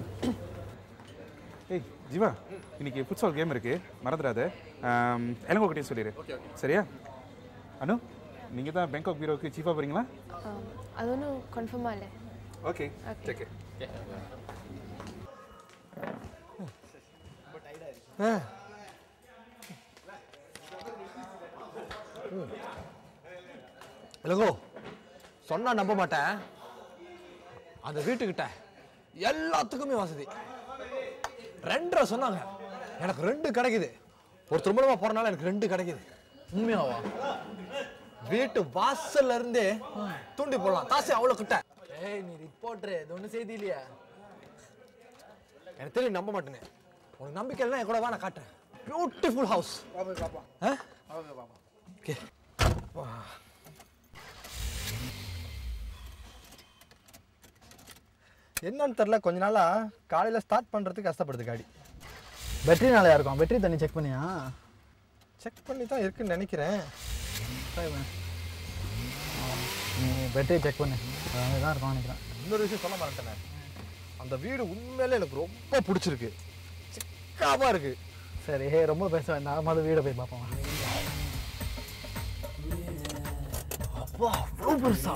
S15: ஏய் ஜீவா இன்னைக்கு ஃபுட்சால் கேம் இருக்கு மறந்துடாத இளங்கோ கிட்டே சொல்லிடு சரியா அனு நீங்கள் தான் பேங்காக் பீரோவுக்கு சீஃபாக போகிறீங்களா
S13: அது ஒன்றும் கன்ஃபார்மாக இல்லை
S15: ஓகே ஓகே
S1: இளங்கோ சொன்னா நம்ப மாட்டேன் அந்த வீட்டுக்கிட்ட எல்லாத்துக்குமே வசதி ரெண்டரை சொன்னாங்க எனக்கு ரெண்டு கிடைக்குது ஒரு திருமணமா போறனால எனக்கு ரெண்டு கிடைக்குது உண்மையாவா வீட்டு வாசல்ல இருந்தே தூண்டி போடலாம் தாசி அவ்வளவு கிட்ட
S5: ஏய் நீ ரிப்போர்ட்ரு இது ஒன்றும் செய்தி இல்லையா
S1: எனக்கு தெரியும் நம்ப மாட்டேனே உனக்கு நம்பிக்கை இல்லைன்னா என் கூட வா நான் காட்டுறேன் பியூட்டிஃபுல் ஹவுஸ்
S5: பாப்பா பாப்பா
S1: ஆ
S5: அவங்க பாப்பா
S1: ஓகே
S5: என்னன்னு தெரில கொஞ்ச நாளா காலையில் ஸ்டார்ட் பண்ணுறதுக்கு கஷ்டப்படுது காடி பேட்டரி நாளையா இருக்கும் பேட்டரி தண்ணி செக் பண்ணியா செக் பண்ணி தான் இருக்குன்னு நினைக்கிறேன் நீ பேட்டரி செக் பண்ணு அங்கே தான் இருக்கும் நினைக்கிறேன்
S1: இன்னொரு விஷயம் சொல்ல மாட்டேனே அந்த வீடு உண்மையிலே எனக்கு ரொம்ப பிடிச்சிருக்கு சிக்காமா இருக்கு
S5: சரி ஹே ரொம்ப பேச வேண்டாம் மொதல் வீடை போய் பார்ப்போம் அப்பா அவ்வளோ பெருசா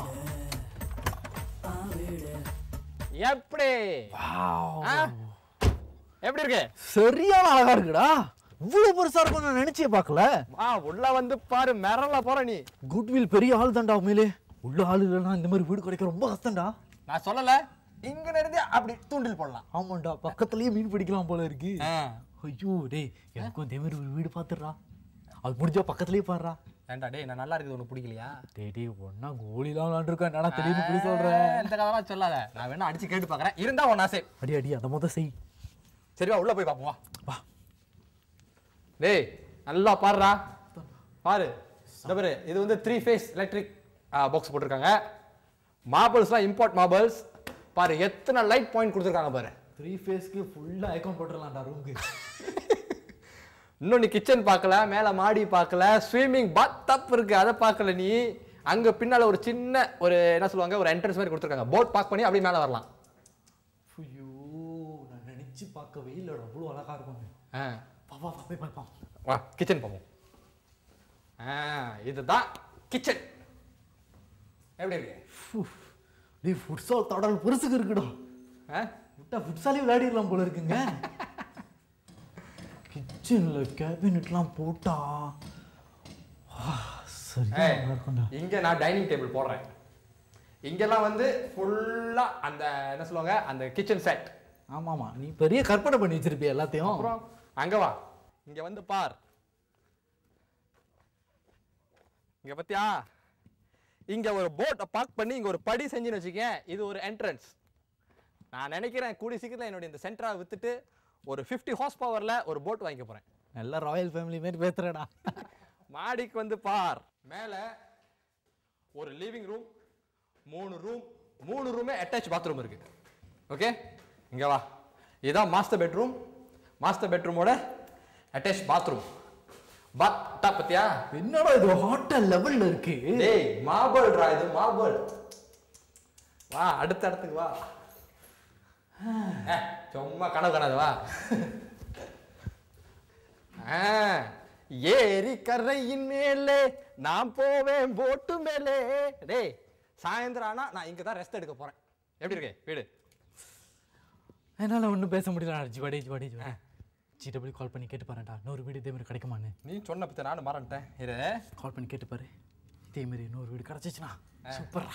S1: எப்படி ஆ? எப்படி இருக்கு
S5: சரியான அழகா இருக்குடா இவ்வளோ பெருசா இருக்கும் நான் நினைச்சே பார்க்கல
S1: வா உள்ள வந்து பாரு மிரள போற நீ
S5: குட்வில் பெரிய ஆள் தான்டா உண்மையிலே உள்ள ஆள் இல்லைன்னா இந்த மாதிரி வீடு கிடைக்க ரொம்ப கஷ்டம்டா
S1: நான் சொல்லல இங்க இருந்தே அப்படி தூண்டில் போடலாம்
S5: ஆமாண்டா பக்கத்துலயே மீன் பிடிக்கலாம் போல இருக்கு ஐயோ டேய் எனக்கும் இதே மாதிரி ஒரு வீடு பார்த்துடுறா அது முடிஞ்சா பக்கத்துலயே பாடுறா
S1: ஏன்டா டேய் நான் நல்லா இருக்குது உனக்கு பிடிக்கலையா
S5: டேய் டேய் ஒன்னா கோலிலாம் விளாண்டுருக்கேன் என்னடா திடீர்னு இப்படி சொல்றேன்
S1: இந்த கதெல்லாம் சொல்லாத நான் வேணா அடிச்சு கேட்டு பார்க்கறேன் இருந்தா உன் ஆசை
S5: அடி அடி அதை மொதல் செய்
S1: சரி வா உள்ள போய் பார்ப்போம் வா வா டேய் நல்லா பாருடா பாரு இந்த பாரு இது வந்து த்ரீ ஃபேஸ் எலக்ட்ரிக் பாக்ஸ் போட்டிருக்காங்க மார்பிள்ஸ்லாம் இம்போர்ட் மார்பிள்ஸ் பாரு எத்தனை லைட் பாயிண்ட் கொடுத்துருக்காங்க பாரு
S5: த்ரீ ஃபேஸ்க்கு ஃபுல்லாக ஐக்கான் போட்டுடலாம்டா ரூமுக்கு
S1: இன்னும் நீ கிச்சன் பார்க்கல மேலே மாடி பார்க்கல ஸ்விம்மிங் பாத் டப் இருக்கு அதை பார்க்கல நீ அங்க பின்னால ஒரு சின்ன ஒரு என்ன சொல்லுவாங்க ஒரு என்ட்ரன்ஸ் மாதிரி கொடுத்துருக்காங்க போட் பார்க் பண்ணி அப்படியே மேலே வரலாம்
S5: ஐயோ நான் நினைச்சு பார்க்கவே இல்லைடா அவ்வளோ அழகா இருக்கும்
S1: ஆ
S5: வா வா வா போய் பார்ப்போம்
S1: வா கிச்சன் போவோம் ஆ இதுதான் கிச்சன் எப்படி இருக்கு
S5: டேய் ஃபுட்சால் தடல் பெருசுக்கு இருக்குடா
S1: ஆ
S5: விட்டா ஃபுட்சாலே விளையாடிடலாம் போல இருக்குங்க கிச்சனில் கேபினெட்லாம் போட்டா ஆ, சரியா
S1: ஏய்,
S5: நல்லா இருக்கும்டா
S1: இங்க நான் டைனிங் டேபிள் போடுறேன் இங்கெல்லாம் வந்து ஃபுல்லா அந்த என்ன சொல்லுவாங்க அந்த கிச்சன் செட்
S5: ஆமாமா நீ பெரிய கற்பனை பண்ணி வச்சிருப்பிய எல்லாத்தையும்
S1: அப்புறம் அங்க வா இங்க வந்து பார் இங்க பத்தியா இங்க ஒரு போட்டை பார்க் பண்ணி இங்க ஒரு படி செஞ்சுன்னு வச்சுக்கேன் இது ஒரு என்ட்ரன்ஸ் நான் நினைக்கிறேன் கூடி சீக்கிரத்தில் என்னுடைய இந்த சென்டரா வித்துட்டு ஒரு 50 ஹார்ஸ் பவர்ல ஒரு போட் வாங்கிக்க போறேன்
S5: நல்ல ராயல் ஃபேமிலி மாதிரி பேசுறடா
S1: மாடிக்கு வந்து பார் மேல ஒரு லிவிங் ரூம் மூணு ரூம் மூணு ரூமே அட்டாச் பாத்ரூம் இருக்கு ஓகே இங்க வா இதுதான் மாஸ்டர் பெட்ரூம் மாஸ்டர் பெட்ரூமோட அட்டாச் பாத்ரூம் பாத் டாப் பத்தியா
S5: என்னடா இது ஹோட்டல் லெவல்ல இருக்கு
S1: டேய் மார்பிள்ரா இது மார்பிள் வா அடுத்த இடத்துக்கு வா ஏ, சும்மா கனவு காணாத வா ஆ, ஏரி கரையின் மேலே நான் போவேன் போட்டு மேலே டேய் சாயந்தரம் ஆனா நான் இங்க தான் ரெஸ்ட் எடுக்க போறேன் எப்படி இருக்கே வீடு
S5: என்னால் ஒன்றும் பேச முடியல ஜிவாடி ஜிவாடி ஜிவாடி ஜிடபிள்யூ கால் பண்ணி கேட்டு பாருடா இன்னொரு வீடு இதே மாதிரி கிடைக்குமான்னு
S1: நீ சொன்ன பத்தி நானும் மறந்துட்டேன் இரு
S5: கால் பண்ணி கேட்டு பாரு இதே மாதிரி இன்னொரு வீடு கிடச்சிச்சுனா சூப்பரா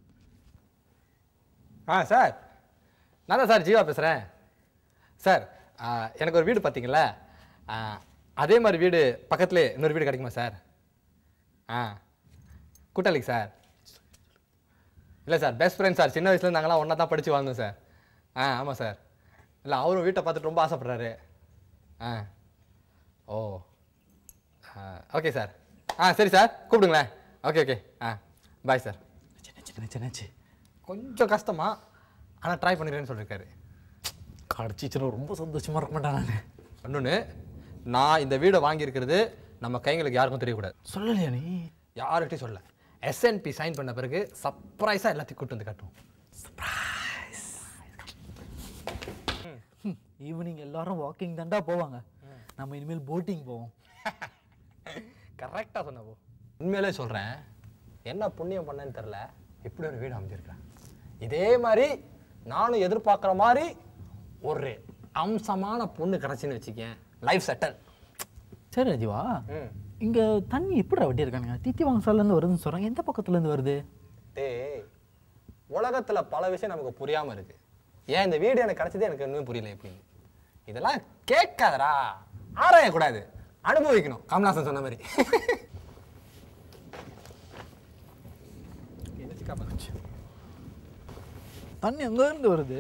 S1: ஆ சார் நான் தான் சார் ஜீவா பேசுகிறேன் சார் ஆ, எனக்கு ஒரு வீடு பார்த்தீங்களா ஆ, அதே மாதிரி வீடு பக்கத்துலேயே இன்னொரு வீடு கிடைக்குமா சார் ஆ கூட்டாளிக்கு சார் இல்லை சார் பெஸ்ட் ஃப்ரெண்ட் சார் சின்ன வயசுல நாங்களாம் ஒன்றா தான் படித்து வாழ்ந்தோம் சார் ஆ ஆமாம் சார் இல்லை அவரும் வீட்டை பார்த்துட்டு ரொம்ப ஆசைப்படுறாரு ஆ ஓ ஓகே சார் ஆ சரி சார் கூப்பிடுங்களேன் ஓகே ஓகே ஆ பாய் சார்
S5: என்னாச்சு
S1: கொஞ்சம் கஷ்டமா ஆனால் ட்ரை பண்ணிடுறேன்னு சொல்லியிருக்காரு
S5: கிடச்சிச்சுன்னா ரொம்ப சந்தோஷமா இருக்க மாட்டேன் நான்
S1: இன்னொன்று நான் இந்த வீடை வாங்கியிருக்கிறது நம்ம கைங்களுக்கு யாருக்கும் தெரியக்கூடாது
S5: சொல்லலையா நீ
S1: யார்கிட்டையும் சொல்ல எஸ்என்பி சைன் பண்ண பிறகு சர்ப்ரைஸாக எல்லாத்தையும் கூட்டு வந்து காட்டுவோம்
S5: ஈவினிங் எல்லாரும் வாக்கிங் தாண்டா போவாங்க நம்ம இனிமேல் போட்டிங் போவோம்
S1: கரெக்டாக சொன்னப்போ உண்மையிலே சொல்கிறேன் என்ன புண்ணியம் பண்ணேன்னு தெரில இப்படி ஒரு வீடு அமைஞ்சிருக்கேன் இதே மாதிரி நானும் எதிர்பார்க்குற மாதிரி ஒரு அம்சமான பொண்ணு கிடச்சின்னு வச்சுக்கேன் லைஃப் செட்டல்
S5: சரி ராஜீவா இங்க தண்ணி எப்படிடா வட்டி இருக்கானுங்க தித்தி வாங்கசாலேருந்து வருதுன்னு சொல்றாங்க எந்த பக்கத்துல இருந்து வருது
S1: டேய் உலகத்தில் பல விஷயம் நமக்கு புரியாமல் இருக்கு ஏன் இந்த வீடு எனக்கு கிடைச்சதே எனக்கு இன்னும் புரியல எப்படின்னு இதெல்லாம் கேட்காதடா ஆராயக்கூடாது அனுபவிக்கணும் கமலாசன் சொன்ன மாதிரி
S5: தண்ணி எங்க இருந்து வருது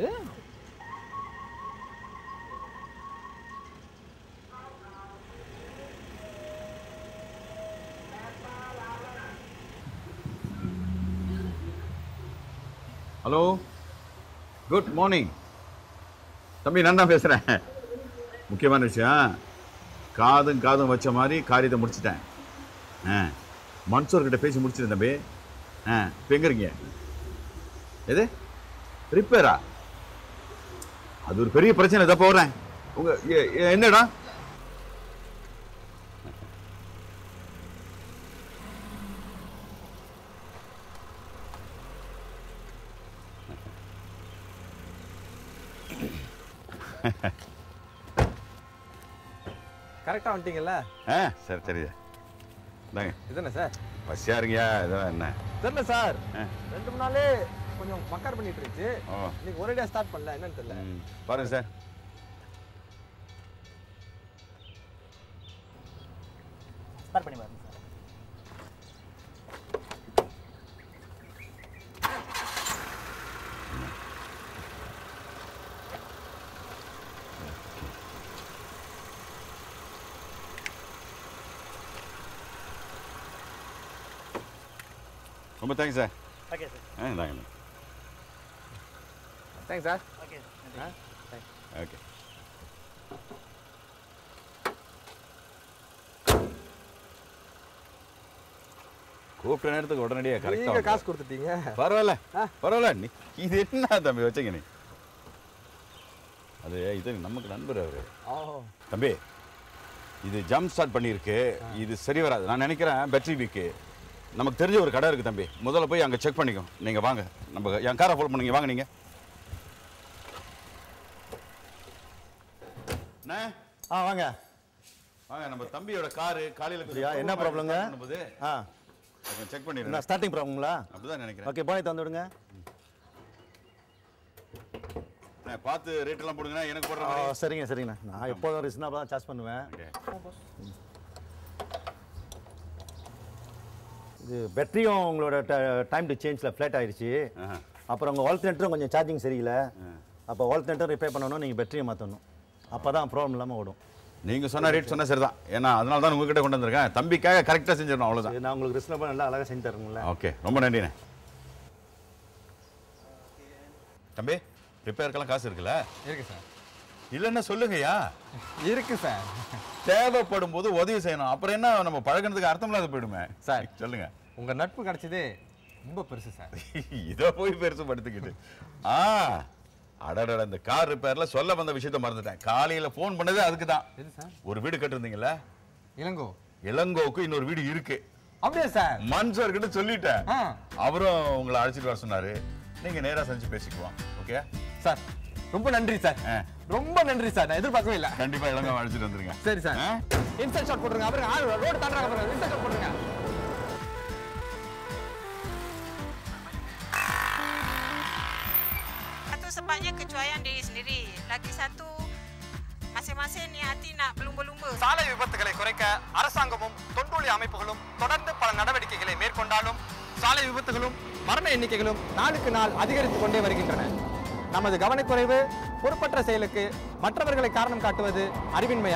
S14: ஹலோ குட் மார்னிங் தம்பி நான் தான் பேசுகிறேன் முக்கியமான விஷயம் காதும் காதும் வச்ச மாதிரி காரியத்தை முடிச்சிட்டேன் ஆ மன்சூர்கிட்ட பேசி முடிச்சிட்டேன் தம்பி ஆ இப்போ எங்கே இருக்கீங்க எது ரிப்பேரா அது ஒரு பெரிய பிரச்சனை இதை போடுறேன் உங்கள் என்னடா
S1: கரெக்டாக வந்துட்டீங்கல்ல
S14: ஆ சரி சரி இந்தாங்க
S1: இதுதானே சார்
S14: பசியாக இருங்கயா இதெல்லாம் என்ன
S1: தெரியல சார்
S14: ஆ.
S1: ரெண்டு மூணு நாளே கொஞ்சம் மக்கார் பண்ணிட்டு இருந்துச்சு
S14: ஓ.
S1: இன்னைக்கு ஒரேடியாக ஸ்டார்ட் பண்ணல என்னன்னு தெரியல
S14: ம், பாருங்க சார்
S5: ஸ்டார்ட் பண்ணி பாருங்க சார்
S14: ரொம்ப தேங்க்ஸ் சார்
S5: ஓகே சார்
S14: ஆ இந்தாங்க
S1: தேங்க்ஸ் சார்
S5: ஓகே
S1: ஆ தேங்க்ஸ்
S14: ஓகே கூப்பிட்ட நேரத்துக்கு உடனடியாக
S1: நீங்க
S14: கரெக்டாக
S1: காசு கொடுத்துட்டீங்க
S14: பரவாயில்ல பரவாயில்ல நீ இது என்ன தம்பி வச்சுங்க நீ அது இது நமக்கு நண்பர் அவரு
S1: ஓ
S14: தம்பி இது ஜம்ப் ஸ்டார்ட் பண்ணியிருக்கு இது சரி வராது நான் நினைக்கிறேன் பேட்டரி வீக்கு நமக்கு தெரிஞ்ச ஒரு கடை இருக்குது தம்பி முதல்ல போய் அங்கே செக் பண்ணிக்கோ நீங்கள் வாங்க நம்ம என் காரை ஃபோன் பண்ணுங்க வாங்க நீங்கள் அண்ணே
S4: ஆ வாங்க
S14: வாங்க நம்ம தம்பியோட காரு காலையில்
S4: அப்படியா என்ன ப்ராப்ளங்க ஆ
S14: செக்
S4: என்ன
S14: பண்ணிடுறேன்
S4: ஸ்டார்டிங் ப்ராப்ளங்களா
S14: அப்படிதான் நினைக்கிறேன்
S4: ஓகே போய் தந்து விடுங்க
S14: அண்ணே, பார்த்து ரேட் எல்லாம் போடுங்கண்ணா எனக்கு போடுற
S4: ஆ,
S14: மாதிரி
S4: சரிங்க சரிங்கண்ணா நான் எப்போதும் ரீசனாக தான் சார்ஜ் பண்ணுவேன் இது பேட்டரியும் உங்களோட டைம் டு சேஞ்சில் ஃப்ளாட் ஆயிடுச்சு அப்புறம் உங்கள் வால் நெட்டரும் கொஞ்சம் சார்ஜிங் சரியில்லை அப்போ வால் நெட்டர் ரிப்பேர் பண்ணணும் நீங்கள் பேட்டரியை மாற்றணும் அப்போ தான் ப்ராப்ளம் இல்லாமல் ஓடும்
S14: நீங்கள் சொன்ன ரேட் சொன்ன சரிதான் ஏன்னா அதனால தான் உங்ககிட்ட கொண்டு வந்திருக்கேன் தம்பிக்காக கரெக்டாக செஞ்சிடணும் அவ்வளோதான்
S4: நான் உங்களுக்கு ரிசனபிள் நல்லா அழகாக செஞ்சு தருங்களேன்
S14: ஓகே ரொம்ப நன்றிண்ணே தம்பி ரிப்பேருக்கெல்லாம் காசு இருக்குல்ல
S1: இருக்கு சார்
S14: இல்லைன்னா சொல்லுங்கய்யா
S1: இருக்கு சார்
S14: தேவைப்படும் போது உதவி செய்யணும் அப்புறம் என்ன நம்ம பழகுனதுக்கு அர்த்தம் இல்லாத போயிடுமே
S1: சார்
S14: சொல்லுங்க
S1: உங்க நட்பு கிடைச்சதே ரொம்ப பெருசு சார்
S14: இதோ போய் பெருசு படுத்துக்கிட்டு ஆ அடடட இந்த கார் ரிப்பேர்ல சொல்ல வந்த விஷயத்த மறந்துட்டேன் காலையில ஃபோன் பண்ணதே அதுக்கு தான்
S1: எது சார்
S14: ஒரு வீடு கட்டிருந்தீங்கல்ல
S1: இளங்கோ
S14: இளங்கோவுக்கு இன்னொரு வீடு இருக்கு
S1: அப்படியே சார்
S14: மன்சர் கிட்ட சொல்லிட்டேன் அவரும் உங்களை அழைச்சிட்டு வர சொன்னாரு நீங்க நேரா சந்திச்சு பேசிக்குவோம் ஓகே
S1: சார் ரொம்ப நன்றி சார் ரொம்ப நன்றி சார் நான் எதிர்பார்க்கவே இல்லை
S14: கண்டிப்பா இளங்கோ அழைச்சிட்டு வந்துருங்க
S1: சரி சார் இன்சர்ட் ஷாட் போட்டுருங்க அப்புறம் ஆள் ரோடு தாண்டாங்க பாருங்க இன்சர்ட் ஷாட் போட்டுருங்க
S8: Satu sebabnya kecuaian diri sendiri. Lagi satu masing-masing ni hati nak berlumba-lumba.
S6: சாலை விபத்துகளை குறைக்க அரசாங்கமும் தொண்டூழி அமைப்புகளும் தொடர்ந்து பல நடவடிக்கைகளை மேற்கொண்டாலும் சாலை விபத்துகளும் மரண எண்ணிக்கைகளும் நாளுக்கு நாள் அதிகரித்துக் கொண்டே வருகின்றன நமது கவனக்குறைவு பொறுப்பற்ற செயலுக்கு மற்றவர்களை காரணம் காட்டுவது அறிவின்மையா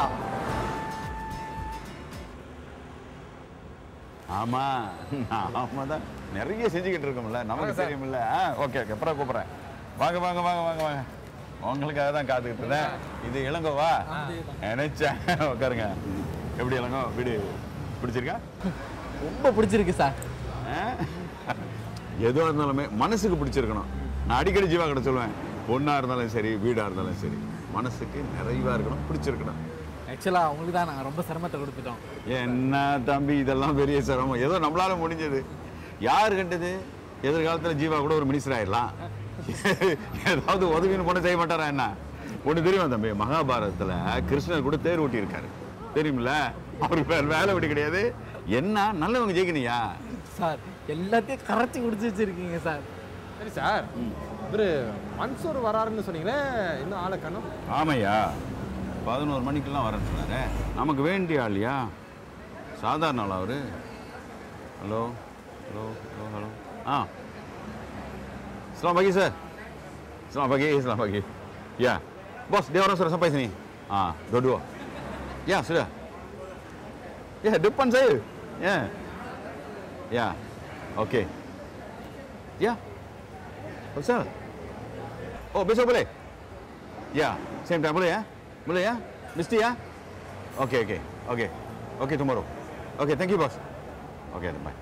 S14: ஆமா நாம தான் நிறைய செஞ்சுக்கிட்டு இருக்கோம்ல நமக்கு
S1: வாங்க சார்.
S14: தெரியுமில்ல ஓகே ஓகே அப்புறம் கூப்பிடுறேன் வாங்க வாங்க வாங்க வாங்க வாங்க உங்களுக்காக தான் காத்துக்கிட்டு இருந்தேன் இது இளங்கோவா நினைச்சேன் உட்காருங்க எப்படி இளங்கோ வீடு பிடிச்சிருக்கா
S16: ரொம்ப பிடிச்சிருக்கு சார்
S14: எதுவாக இருந்தாலுமே மனசுக்கு பிடிச்சிருக்கணும் நான் அடிக்கடி ஜீவா கிட்ட சொல்லுவேன் பொண்ணா இருந்தாலும் சரி வீடா இருந்தாலும் சரி மனசுக்கு நிறைவா இருக்கணும் பிடிச்சிருக்கணும்
S16: ஆக்சுவலாக உங்களுக்கு தான் நாங்கள் ரொம்ப சிரமத்தை கொடுத்துட்டோம்
S14: என்ன தம்பி இதெல்லாம் பெரிய சிரமம் ஏதோ நம்மளால முடிஞ்சது யார் கண்டது எதிர்காலத்துல ஜீவா கூட ஒரு மினிஸ்டர் ஆயிடலாம் ஏதாவது உதவின்னு போன செய்ய மாட்டாரா என்ன ஒண்ணு தெரியுமா தம்பி மகாபாரதத்துல கிருஷ்ணர் கூட தேர் ஓட்டி இருக்காரு தெரியுமில்ல அவருக்கு வேற வேலை விட்டு கிடையாது என்ன நல்லவங்க ஜெயிக்கணியா
S16: சார் எல்லாத்தையும் கரைச்சி குடிச்சு வச்சிருக்கீங்க சார்
S1: சரி சார் இவரு மன்சூர் வராருன்னு சொன்னீங்களே இன்னும் ஆளை காணோம்
S14: ஆமையா பதினோரு மணிக்கெல்லாம் வரேன்னு சொன்னாரு நமக்கு வேண்டிய ஆளியா சாதாரண ஆளா அவரு ஹலோ ஹலோ ஹலோ ஹலோ ஆ Selamat pagi, sir. Selamat pagi, selamat pagi. Ya. Bos, dia orang sudah sampai sini. Ah, dua-dua. Ya, sudah. Ya, depan saya. Ya. Ya. Okey. Ya. Pasal. Oh, besok boleh? Ya, same time boleh ya? Boleh ya? Mesti ya? Okey, okey. Okey. Okey, tomorrow. Okey, thank you, boss. Okey, bye.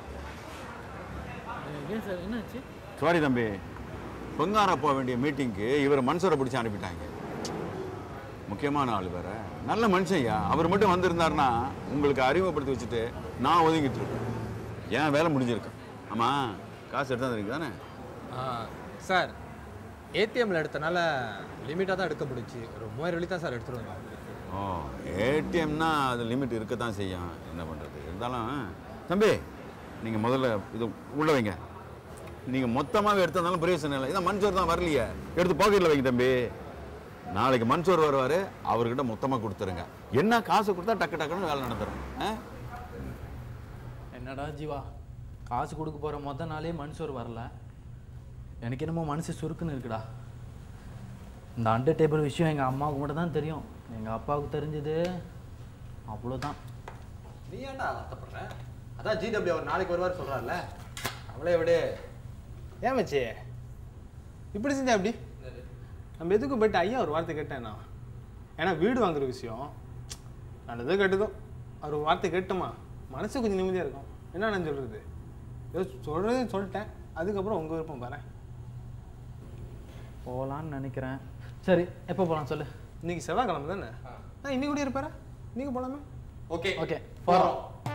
S16: ஏன் sir என்னாச்சு
S14: sorry தம்பி பொங்காரா போக வேண்டிய மீட்டிங்க்கு இவர் மனுஷரை பிடிச்சி அனுப்பிட்டாங்க முக்கியமான ஆள் வேற நல்ல மனுஷன்யா அவர் மட்டும் வந்திருந்தாருன்னா உங்களுக்கு அறிமுகப்படுத்தி வச்சுட்டு நான் ஒதுங்கிட்டு இருப்பேன் ஏன் வேலை முடிஞ்சிருக்கேன் ஆமாம் காசு எடுத்தா இருக்கு தானே
S1: சார் ஏடிஎம்ல எடுத்தனால லிமிட்டாக தான் எடுக்க முடிஞ்சு ஒரு மூவாயிரம் வழி தான் சார் எடுத்துட்டு வந்தோம்
S14: ஓ ஏடிஎம்னா அது லிமிட் இருக்க தான் செய்யும் என்ன பண்ணுறது இருந்தாலும் தம்பி நீங்கள் முதல்ல இது உள்ள வைங்க நீங்கள் மொத்தமாகவே எடுத்ததாலும் பிரயோசனம் இல்லை இதான் மன்சோர் தான் வரலையே எடுத்து பாக்கெட்டில் வைங்க தம்பி நாளைக்கு மன்சோர் வருவார் அவர்கிட்ட மொத்தமாக கொடுத்துருங்க என்ன காசு கொடுத்தா டக்கு டக்குன்னு வேலை நடந்துடும் ஆ
S16: என்னடா ஜீவா காசு கொடுக்க போகிற மொத நாளே மனுஷர் வரல எனக்கு என்னமோ மனசு சுருக்குன்னு இருக்குடா இந்த அண்டர் டேபிள் விஷயம் எங்கள் அம்மாவுக்கு மட்டும் தான் தெரியும் எங்கள் அப்பாவுக்கு தெரிஞ்சது அவ்வளோதான்
S1: நீ ஏன்டா வருத்தப்படுற அதான் ஜிடபிள்யூ அவர் நாளைக்கு வருவார் சொல்றாருல அவளே விடு
S24: ஏன் மச்சி இப்படி செஞ்சா எப்படி நம்ம எதுக்கு போயிட்டு ஐயா ஒரு வார்த்தை கேட்டேன்னா ஏன்னா வீடு வாங்குற விஷயம் நல்லதோ கெட்டதோ அவர் ஒரு வார்த்தை கேட்டோமா மனசு கொஞ்சம் நிம்மதியாக இருக்கும் என்ன நான் சொல்கிறது ஏதோ சொல்கிறதையும் சொல்லிட்டேன் அதுக்கப்புறம் உங்கள் விருப்பம் பாரு
S16: போகலான்னு நினைக்கிறேன் சரி எப்போ போகலாம் சொல்லு
S24: இன்னைக்கு செவ்வாய்க்கிழமை தானே நான் இன்னைக்கு கூட இருப்பாரு நீங்கள் போகலாமே
S1: ஓகே
S16: ஓகே போகிறோம்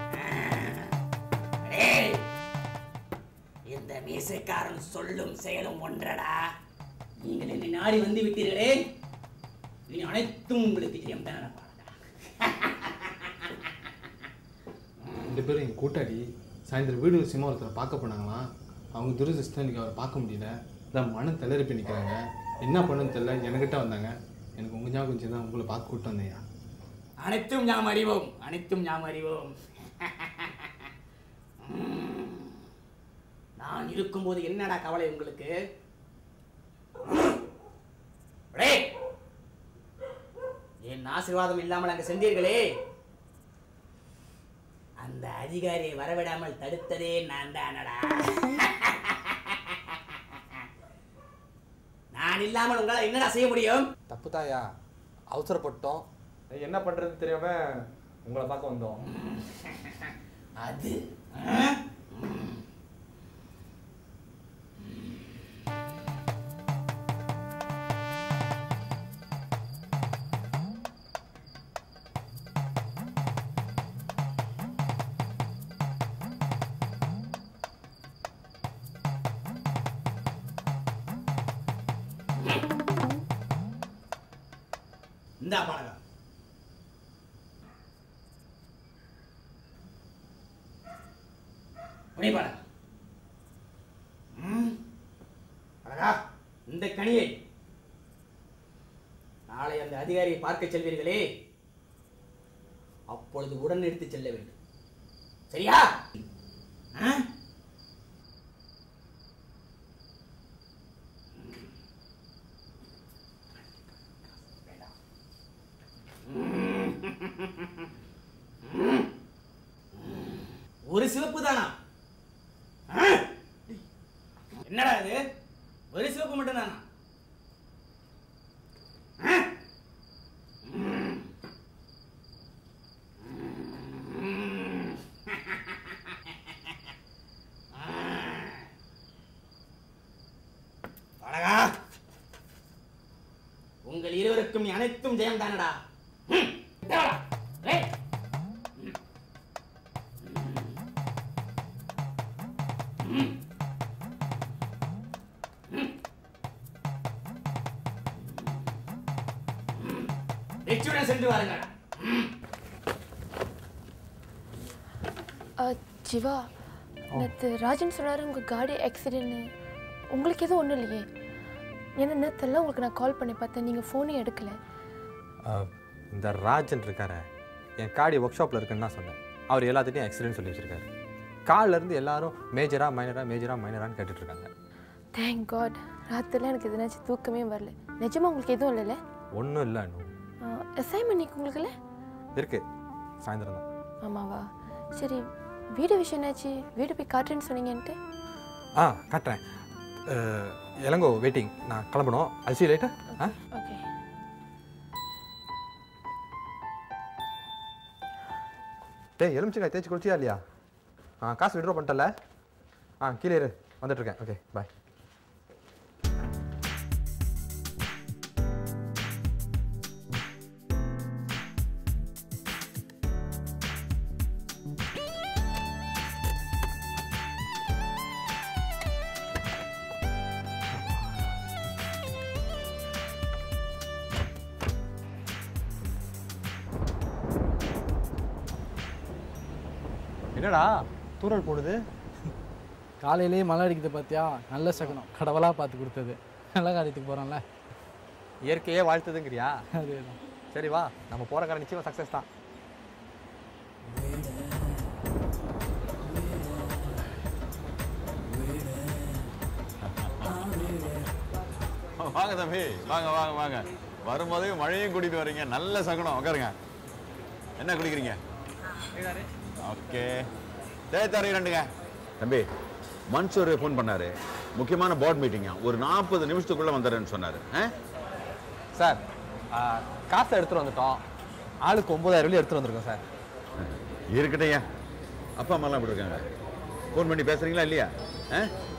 S10: டேய், இந்த மீசைக்காரன் சொல்லும் செயலும் ஒன்றடா நீங்கள் என்னை நாடி வந்து விட்டீர்களே இனி அனைத்தும் உங்களுக்கு தெரியும் தானே
S24: ரெண்டு பேரும் எங்கள் கூட்டாளி சாயந்தரம் வீடு விஷயமா ஒருத்தரை பார்க்க போனாங்களாம் அவங்க துரதிருஷ்டம் இன்னைக்கு அவரை பார்க்க முடியல அதான் மன தளரிப்பி நிற்கிறாங்க என்ன பண்ணுன்னு தெரியல என்கிட்ட வந்தாங்க எனக்கு உங்கள் ஞாபகம் வச்சு தான் உங்களை பார்க்க கூப்பிட்டு வந்தேயா
S10: அனைத்தும் நாம் அறிவோம் அனைத்தும் நாம் அறிவோம் உம். நான் இருக்கும்போது என்னடா கவலை உங்களுக்கு டேய், என் ஆசீர்வாதம் இல்லாமல் அங்க சென்றீர்களே அந்த அதிகாரியை வரவிடாமல் தடுத்ததே நான் தானடா நான் இல்லாமல் உங்களால் என்னடா செய்ய முடியும்
S1: தப்பு தாயா அவசரப்பட்டோம் என்ன பண்றது தெரியாம உங்களை பார்க்க வந்தோம்
S10: அது இந்தா பாலகா உடனே பாலகா ம். பாலகா இந்த கனியை நாளை அந்த அதிகாரியை பார்க்க செல்வீர்களே அப்பொழுது உடன் எடுத்து செல்ல வேண்டும் சரியா ஆ? ஒரு சிவப்பு தானா ஆ? என்னடா இது ஒரு சிவப்பு மட்டும் தானா அழகா உங்கள் இருவருக்கும் அனைத்தும் ஜெயம் தானடா ம், தேவடா. ஏய். ம். ம். ம். வெற்றியுடன் சென்று வாருங்கள்
S13: அ, ஜிவா நேற்று ராஜன் சொன்னார் உங்கள் காடி ஆக்சிடென்ட்னு உங்களுக்கு எதுவும் ஒன்றும் இல்லையே ஏன்னா நேற்றெல்லாம் உங்களுக்கு நான் கால் பண்ணி பார்த்தேன் நீங்கள் ஃபோனே எடுக்கல
S6: அஹ், இந்த ராஜன் இருக்காரு என் காடி ஒர்க் ஷாப்பில் இருக்குன்னு தான் சொன்னேன் அவர் எல்லாத்துட்டையும் ஆக்சிடென்ட் சொல்லி வச்சிருக்காரு கால்ல இருந்து எல்லாரும் மேஜரா மைனரா மேஜரா மைனரான்னு கேட்டுட்டு இருக்காங்க
S13: தேங்க் காட் ராத்திரிலாம் எனக்கு எதுனாச்சும் தூக்கமே வரல நிஜமா உங்களுக்கு எதுவும் இல்லைல்ல
S6: ஒன்றும் இல்லை
S13: அசைன்மெண்ட் இன்னைக்கு உங்களுக்கு இல்லை
S6: இருக்கு சாயந்தரம் தான்
S13: ஆமாவா சரி வீடு விஷயம் என்னாச்சு வீடு போய் காட்டுறேன்னு சொன்னீங்கன்ட்டு
S6: ஆ காட்டுறேன் அஹ், இளங்கோ வெயிட்டிங் நான் கிளம்பணும் அரிசி லைட்டா ஆ
S13: ஓகே
S6: டேய் எலுமிச்சங்காய் தேய்ச்சி குளிச்சியா இல்லையா ஆ காசு விட்ரா பண்ணிட்டல ஆ கீழே இரு வந்துட்டுருக்கேன் ஓகே பாய் என்னடா தூரல் போடுது
S16: காலையிலேயே மழை அடிக்குது பார்த்தியா நல்ல சகுனம் கடவுளாக பார்த்து கொடுத்தது நல்ல காரியத்துக்கு போகிறோம்ல
S6: இயற்கையே வாழ்த்துதுங்கிறியா
S16: அதேதான்
S6: சரி வா நம்ம போகிற காரம் நிச்சயமாக சக்ஸஸ் தான்
S14: வாங்க தம்பி வாங்க வாங்க வாங்க வரும்போதே மழையும் கூட்டிட்டு வர்றீங்க நல்ல சகுனம் உட்காருங்க என்ன குடிக்கிறீங்க ஓகே தேத்தாரி ரெண்டுங்க தம்பி மன்சூர் ஃபோன் பண்ணாரு முக்கியமான போர்ட் மீட்டிங்கா ஒரு நாற்பது நிமிஷத்துக்குள்ள வந்துடுறேன்னு சொன்னாரு ஆ?
S6: சார் ஆ, காசை எடுத்துகிட்டு வந்துட்டோம் ஆளுக்கு ஒம்பதாயிரம் வெள்ளி எடுத்துகிட்டு வந்திருக்கோம் சார்
S14: இருக்கட்டையா அப்பா அம்மாலாம் எப்படி இருக்காங்க ஃபோன் பண்ணி பேசுறீங்களா இல்லையா ஆ?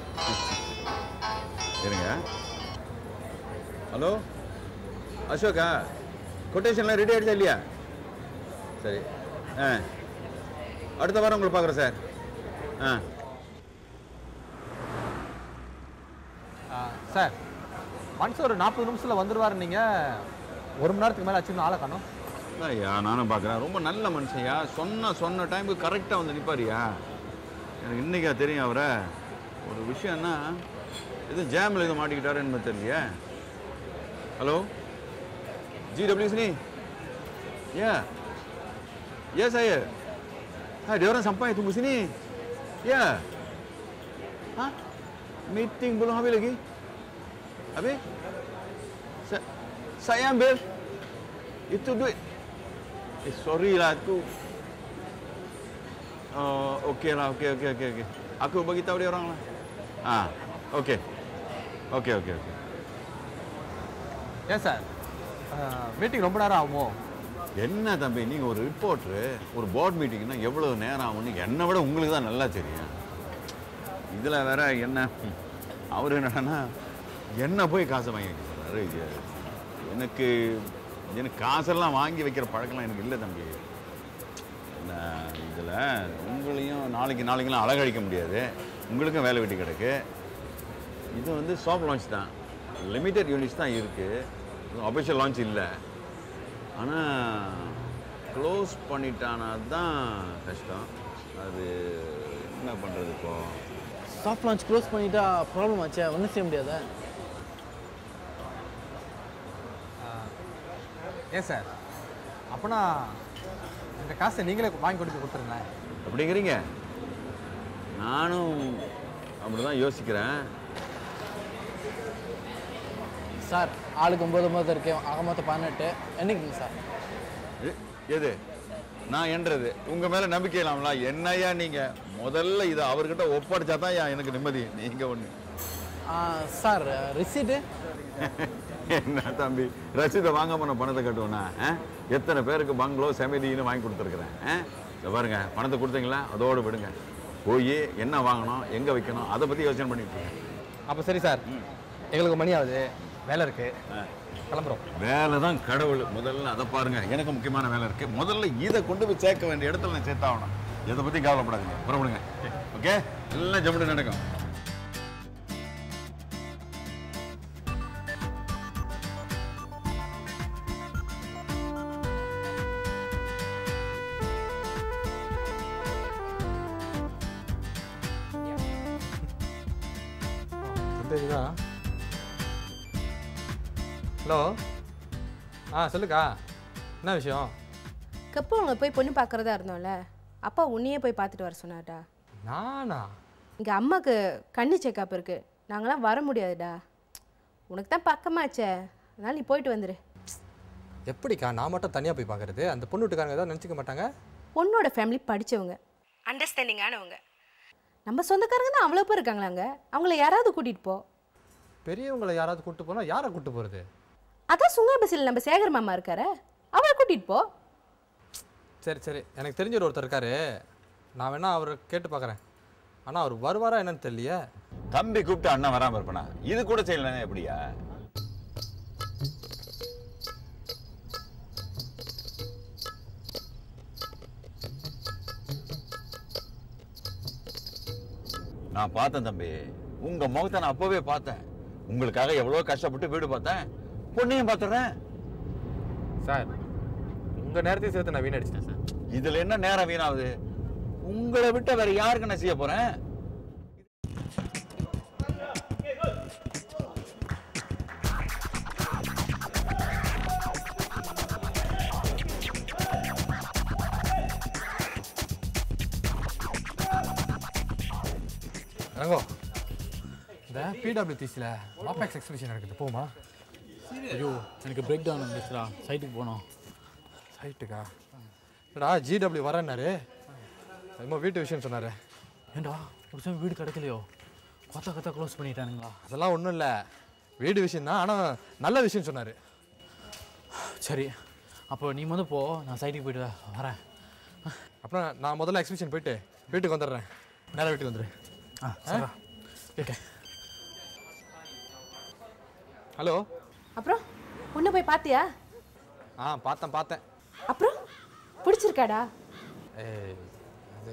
S14: இருங்க ஹலோ அசோகா கொட்டேஷன்லாம் ரெடி ஆயிடுச்சா இல்லையா சரி ஆ அடுத்த வாரம் உங்களை பார்க்குறேன் சார் ஆ
S6: ஆ, சார் மனுஷன் ஒரு நாற்பது நிமிஷத்தில் வந்துடுவார் நீங்கள் ஒரு மணி நேரத்துக்கு மேலே ஆச்சுன்னு ஆளை காணோம்
S14: ஐயா நானும் பார்க்குறேன் ரொம்ப நல்ல மனுஷன்யா சொன்ன சொன்ன டைமுக்கு கரெக்டாக வந்து நிற்பாருயா எனக்கு இன்னைக்கா தெரியும் அவரை ஒரு விஷயம்னா எதுவும் ஜாமில் எதுவும் மாட்டிக்கிட்டாருன்னு தெரியலையே ஹலோ ஜி டபிள்யூ சினி Ya. Ya saya. Ha, dia orang sampai tunggu sini. Ya. Ha? Meeting belum habis lagi. Habis? Sa saya ambil. Itu duit. Eh, sorry lah tu. Oh, okey lah, okey, okey, okey, okey. Aku bagi tahu dia orang lah. Ah, okey. Okey, okey, okey.
S6: ஏன் sir meeting ரொம்ப நேரம் ஆகுமோ
S14: என்ன தம்பி நீங்கள் ஒரு reporter ஒரு board மீட்டிங்னா எவ்வளவு நேரம் ஆகும்னு என்னை விட உங்களுக்கு தான் நல்லா தெரியும் இதில் வேற என்ன அவர் என்னன்னா என்ன போய் காசை வாங்கி வைக்க சொல்றாரு. இது எனக்கு எனக்கு காசெல்லாம் வாங்கி வைக்கிற பழக்கம்லாம் எனக்கு இல்லை தம்பி என்ன இதில் உங்களையும் நாளைக்கு நாளைக்கெல்லாம் அழகழிக்க முடியாது உங்களுக்கும் வேலை வெட்டி கிடக்கு இது வந்து சாஃப்ட் லான்ச் தான் லிமிட்டட் யூனிட்ஸ் தான் இருக்குது அபிஷியல் லான்ச் இல்லை ஆனால் க்ளோஸ் பண்ணிட்டானா தான் கஷ்டம் அது என்ன பண்ணுறது இப்போ
S16: சாஃப்ட் லான்ச் க்ளோஸ் பண்ணிட்டா ப்ராப்ளம் ஆச்சே ஒன்றும் செய்ய முடியாதா
S1: ஏன் சார் அப்போனா இந்த காசை நீங்களே வாங்கி கொடுத்து கொடுத்துருங்களேன்
S14: அப்படிங்கிறீங்க நானும் அப்படி தான் யோசிக்கிறேன்
S16: சார் ஆளுக்கு ஒம்பது ஒம்பது இருக்கேன் ஆக மொத்தம் பதினெட்டு என்னைக்குங்க சார்
S14: எ- எது நான் என்றது உங்கள் மேலே நம்பிக்கை இல்லாமலா என்னையா நீங்கள் முதல்ல இதை அவர்கிட்ட ஒப்படைச்சா தான் எனக்கு நிம்மதி நீங்கள் ஒன்று
S16: சார் ரிசீட்டு
S14: என்ன தம்பி ரசீதை வாங்காம நான் பணத்தை கட்டுவேனா ஆ? எத்தனை பேருக்கு பங்களோ செமிதின்னு வாங்கி கொடுத்துருக்குறேன் ஆ? இதை பாருங்க பணத்தை கொடுத்தீங்களா அதோடு விடுங்க போய் என்ன வாங்கணும் எங்கே வைக்கணும் அதை பற்றி யோசனை பண்ணிட்டு இருக்கேன்
S1: அப்போ சரி சார் எங்களுக்கு மணி ஆகுது வேலை இருக்கு கிளம்புறோம்
S14: வேலை தான் கடவுள் முதல்ல அதை பாருங்க எனக்கு முக்கியமான வேலை இருக்கு முதல்ல இதை கொண்டு போய் சேர்க்க வேண்டிய இடத்துல நான் சேர்த்தாகணும் இதை பற்றி கவலைப்படாதீங்க புறப்படுங்க ஓகே எல்லாம் ஜம்முடி நடக்கும்
S1: தெரியுதா ஹலோ ஆ சொல்லுக்கா என்ன விஷயம்
S7: கப்பு அவங்க போய் பொண்ணு பார்க்குறதா இருந்தோம்ல அப்பா உன்னையே போய் பார்த்துட்டு வர சொன்னார்டா
S1: நானா
S7: இங்கே அம்மாவுக்கு கண்ணு செக்கப் இருக்கு நாங்களாம் வர முடியாதுடா உனக்கு தான் பக்கமாச்சே அதனால நீ போயிட்டு வந்துரு
S1: எப்படிக்கா நான் மட்டும் தனியாக போய் பார்க்கறது அந்த பொண்ணு வீட்டுக்காரங்க ஏதாவது நினச்சிக்க மாட்டாங்க
S7: பொண்ணோட ஃபேமிலி படித்தவங்க அண்டர்ஸ்டாண்டிங்கானவங்க நம்ம சொந்தக்காரங்க தான் அவ்வளோ பேர் இருக்காங்களாங்க அவங்கள யாராவது கூட்டிகிட்டு போ
S1: பெரியவங்களை யாராவது கூட்டு போனால் யாரை கூட்டு போகிறது
S7: அதான் சுங்கா பஸ்ஸில் நம்ம சேகர் மாமா இருக்காரு அவரை கூட்டிகிட்டு போ
S1: சரி சரி எனக்கு தெரிஞ்ச ஒரு ஒருத்தர் இருக்காரு நான் வேணா அவரை கேட்டு பார்க்குறேன் ஆனால் அவர் வருவாரா என்னன்னு தெரியலையே
S14: தம்பி கூப்பிட்டு அண்ணன் வராமல் இருப்பனா இது கூட செய்யலன்னா எப்படியா நான் பார்த்தேன் தம்பி உங்க முகத்தை நான் அப்பவே பார்த்தேன் உங்களுக்காக எவ்வளவு கஷ்டப்பட்டு வீடு பார்த்தேன் பொண்ணையும் பார்த்துறேன்
S1: சார் உங்க நேரத்தையும் சேர்த்து நான் வீணடிச்சிட்டேன் சார்
S14: இதுல என்ன நேரம் வீணாகுது உங்களை விட்ட வேற யாருக்கு நான் செய்ய போறேன்
S1: ரங்கோ இந்த பிடபிள்யூடிசியில் வாபேக்ஸ் எக்ஸிபிஷன் நடக்குது போமா
S16: ஐயோ எனக்கு பிரேக் டவுன் வந்துச்சுடா சைட்டுக்கு போகணும்
S1: சைட்டுக்கா இல்லடா ஜிடபிள்யூ வரேன்னாரு என்னமோ வீட்டு விஷயம் சொன்னாரு
S16: ஏண்டா ஒரு சமயம் வீடு கிடைக்கலையோ கொத்தா கொத்தா க்ளோஸ் பண்ணிட்டானுங்களா
S1: அதெல்லாம் ஒன்றும் இல்லை வீடு விஷயம் தான் ஆனால் நல்ல விஷயம் சொன்னார்
S16: சரி அப்போ நீ முதல் போ நான் சைட்டுக்கு போயிட்டு வரேன்
S1: அப்புறம் நான் முதல்ல எக்ஸிபிஷன் போயிட்டு வீட்டுக்கு வந்துடுறேன் நேராக வீட்டுக்கு வந்துடு
S16: ஆ சரிடா ஓகே
S1: ஹலோ
S7: அப்புறம் பொண்ணை போய் பார்த்தியா
S1: ஆ பார்த்தேன் பார்த்தேன்
S7: அப்புறம் பிடிச்சிருக்காடா
S1: ஏய் அது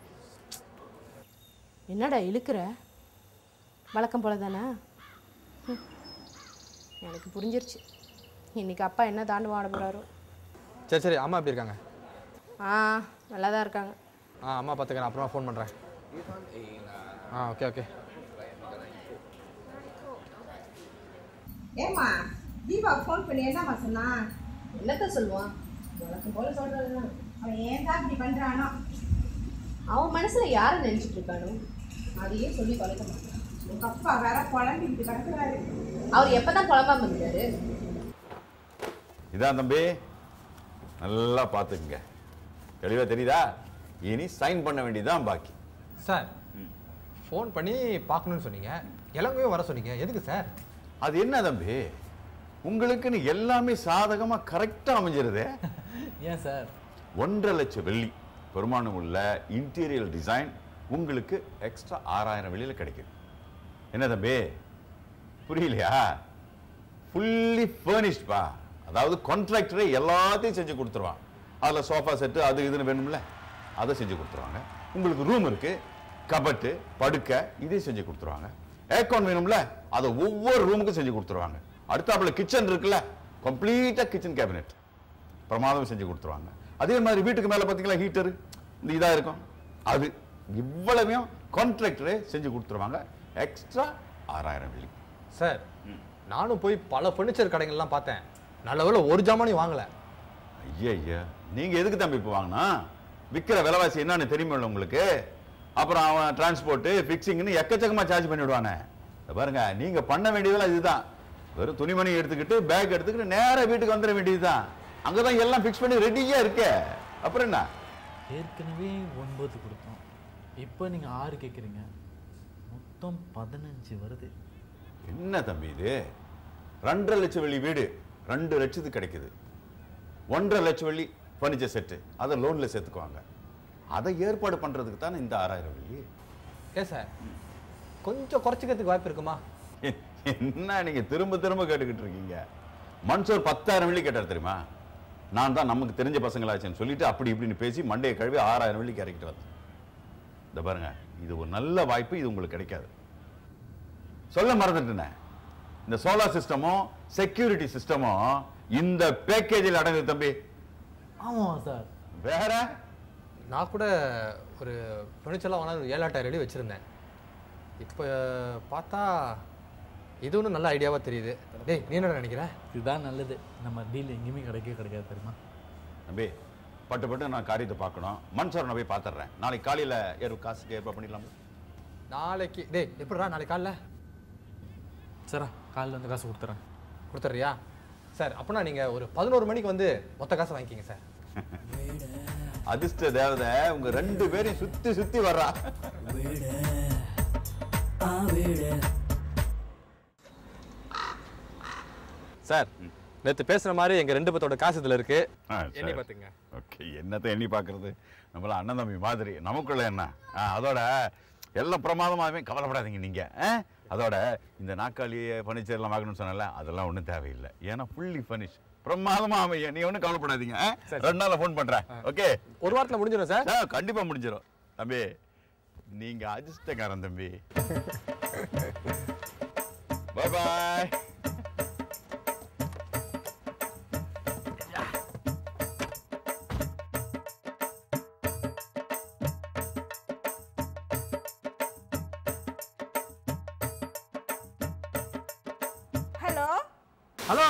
S7: என்னடா இழுக்கிற வழக்கம் போல தானே ம். எனக்கு புரிஞ்சிருச்சு இன்னைக்கு அப்பா என்ன தாண்டு ஆட போகிறாரோ
S1: சரி சரி அம்மா எப்படி இருக்காங்க
S7: ஆ நல்லா தான் இருக்காங்க
S1: ஆ அம்மா பார்த்துக்கிறேன் அப்புறமா ஃபோன் பண்ணுறேன் ஆ ஓகே ஓகே
S18: ஏம்மா தீபா ஃபோன் பண்ணி என்னம்மா சொன்னா
S7: என்னத்த சொல்லுவான்
S18: உனக்கு போல சொல்றதுதான் அவன் ஏன் தான் இப்படி பண்றானோ
S7: அவன் மனசுல யாரை நினைச்சிட்டு இருக்கானோ
S18: அதையே சொல்லி தொலைக்க மாட்டான் உங்க அப்பா வேற குழம்பிட்டு கிடக்குறாரு
S7: அவர் எப்பதான் புலம்பாம இருந்தாரு
S14: இதான் தம்பி நல்லா பார்த்துக்குங்க தெளிவா தெரியுதா இனி சைன் பண்ண வேண்டியதுதான் பாக்கி
S1: சார் ஃபோன் பண்ணி பார்க்கணும்னு சொன்னீங்க இலங்கையும் வர சொன்னீங்க எதுக்கு சார்
S14: அது என்ன தம்பி உங்களுக்குன்னு எல்லாமே சாதகமா கரெக்டா அமைஞ்சிருதே
S16: ஏன் சார்
S14: ஒன்றரை லட்சம் வெள்ளி பெருமானம் உள்ள இன்டீரியர் டிசைன் உங்களுக்கு எக்ஸ்ட்ரா ஆறாயிரம் வெளியில கிடைக்குது என்ன தம்பி புரியலையா ஃபுல்லி ஃபர்னிஷ்ட்பா அதாவது கான்ட்ராக்டரே எல்லாத்தையும் செஞ்சு கொடுத்துருவான் அதில் சோஃபா செட்டு அது இதுன்னு வேணும்ல அதை செஞ்சு கொடுத்துருவாங்க உங்களுக்கு ரூம் இருக்கு கபட்டு படுக்கை இதையும் செஞ்சு கொடுத்துருவாங்க ஏர்கான் வேணும்ல அதை ஒவ்வொரு ரூமுக்கும் செஞ்சு கொடுத்துருவாங்க அடுத்தாப்புல கிச்சன் இருக்குல்ல கம்ப்ளீட்டாக கிச்சன் கேபினெட் பிரமாதம் செஞ்சு கொடுத்துருவாங்க அதே மாதிரி வீட்டுக்கு மேலே பார்த்தீங்களா ஹீட்டரு இந்த இதாக இருக்கும் அது இவ்வளவையும் கான்ட்ராக்டரே செஞ்சு கொடுத்துருவாங்க எக்ஸ்ட்ரா ஆறாயிரம் வெள்ளி
S1: சார் நானும் போய் பல ஃபர்னிச்சர் கடைகள்லாம் பார்த்தேன் நல்ல வேளை ஒரு ஜாமானையும் வாங்கல
S14: ஐயா ஐயா நீங்கள் எதுக்கு தம்பி இப்போ வாங்கினா விற்கிற விலைவாசி என்னன்னு தெரியுமில்ல உங்களுக்கு அப்புறம் அவன் டிரான்ஸ்போர்ட்டு ஃபிக்ஸிங்னு எக்கச்சக்கமாக சார்ஜ் பண்ணிவிடுவானே இதை பாருங்க நீங்கள் பண்ண வேண்டியதெல்லாம் இதுதான் வெறும் துணிமணி எடுத்துக்கிட்டு பேக் எடுத்துக்கிட்டு நேராக வீட்டுக்கு வந்துட வேண்டியதுதான் அங்கே தான் எல்லாம் ஃபிக்ஸ் பண்ணி ரெடியாக இருக்கே அப்புறம் என்ன
S16: ஏற்கனவே ஒன்பது கொடுத்தோம் இப்போ நீங்கள் ஆறு கேட்குறீங்க மொத்தம் பதினஞ்சு வருது
S14: என்ன தம்பி இது ரெண்டரை லட்சம் வெள்ளி வீடு ரெண்டு லட்சத்துக்கு கிடைக்குது ஒன்றரை லட்சம் வெள்ளி ஃபர்னிச்சர் செட்டு அதை லோனில் சேர்த்துக்குவாங்க அதை ஏற்பாடு பண்ணுறதுக்கு தானே இந்த ஆறாயிரம் வெள்ளி
S1: ஏன் சார் கொஞ்சம் குறைச்சிக்கிறதுக்கு வாய்ப்பு இருக்குமா
S14: என்ன நீங்கள் திரும்ப திரும்ப கேட்டுக்கிட்டு இருக்கீங்க மன்சூர் பத்தாயிரம் வெள்ளி கேட்டார் தெரியுமா நான் தான் நமக்கு தெரிஞ்ச பசங்களாச்சுன்னு சொல்லிட்டு அப்படி இப்படின்னு பேசி மண்டையை கழுவி ஆறாயிரம் வெள்ளிக்கு இறக்கிட்டு வந்தேன் இந்த பாருங்க இது ஒரு நல்ல வாய்ப்பு இது உங்களுக்கு கிடைக்காது சொல்ல மறந்துட்டேனே இந்த சோலார் சிஸ்டமும் செக்யூரிட்டி சிஸ்டமும் இந்த பேக்கேஜில் அடங்குது தம்பி
S16: ஆமாம் சார்
S14: வேற
S1: நான் கூட ஒரு ஃபர்னிச்சர்லாம் வாங்கினா ஒரு ஏழாயிரம் அடி வச்சுருந்தேன் இப்போ பார்த்தா இது ஒன்றும் நல்ல ஐடியாவாக தெரியுது டேய் நீ என்ன நினைக்கிற
S16: இதுதான் நல்லது நம்ம டீல் எங்கேயுமே கிடைக்கவே கிடைக்காது தெரியுமா
S14: தம்பி பட்டு பட்டு நான் காரியத்தை பார்க்கணும் மன்சூரை நான் போய் பார்த்துட்றேன் நாளைக்கு காலையில் ஏறு காசுக்கு ஏற்பாடு பண்ணிடலாமா
S1: நாளைக்கு டேய் எப்படிடா நாளைக்கு காலைல
S16: சரா காலையில் வந்து காசு கொடுத்துறேன்
S1: கொடுத்துட்றியா சார் அப்போனா நீங்கள் ஒரு பதினோரு மணிக்கு வந்து மொத்த காசை வாங்கிக்கிங்க சார்
S14: அதிர்ஷ்ட தேவதை உங்க ரெண்டு பேரையும் சுத்தி சுத்தி வர்றா
S1: சார் நேற்று பேசுகிற மாதிரி எங்கள் ரெண்டு பேர்த்தோட காசு இதில் இருக்கு
S14: ஆ,
S1: எண்ணி
S14: சரி.
S1: பார்த்துங்க
S14: ஓகே என்னத்தை எண்ணி பார்க்கறது நம்மள அண்ணன் தம்பி மாதிரி நமக்குள்ள என்ன ஆ, அதோட எல்லாம் பிரமாதமாகவே கவலைப்படாதீங்க நீங்க ஆ? அதோட இந்த நாற்காலி ஃபர்னிச்சர்லாம் வாங்கணும்னு சொன்னல அதெல்லாம் ஒன்றும் தேவையில்லை ஏன்னா ஃபுல்லி ஃபர்னிஷ் பிரமாதமா அமைய நீ ஒன்றும் கவலைப்படாதீங்க ஆ? ரெண்டு நாள்ல ஃபோன் பண்றேன் ஓகே
S1: ஒரு வாரத்தில் முடிஞ்சிடும் சார்
S14: கண்டிப்பா முடிஞ்சிடும் தம்பி நீங்க அதிர்ஷ்டக்காரன் தம்பி bye bye
S18: hello
S1: hello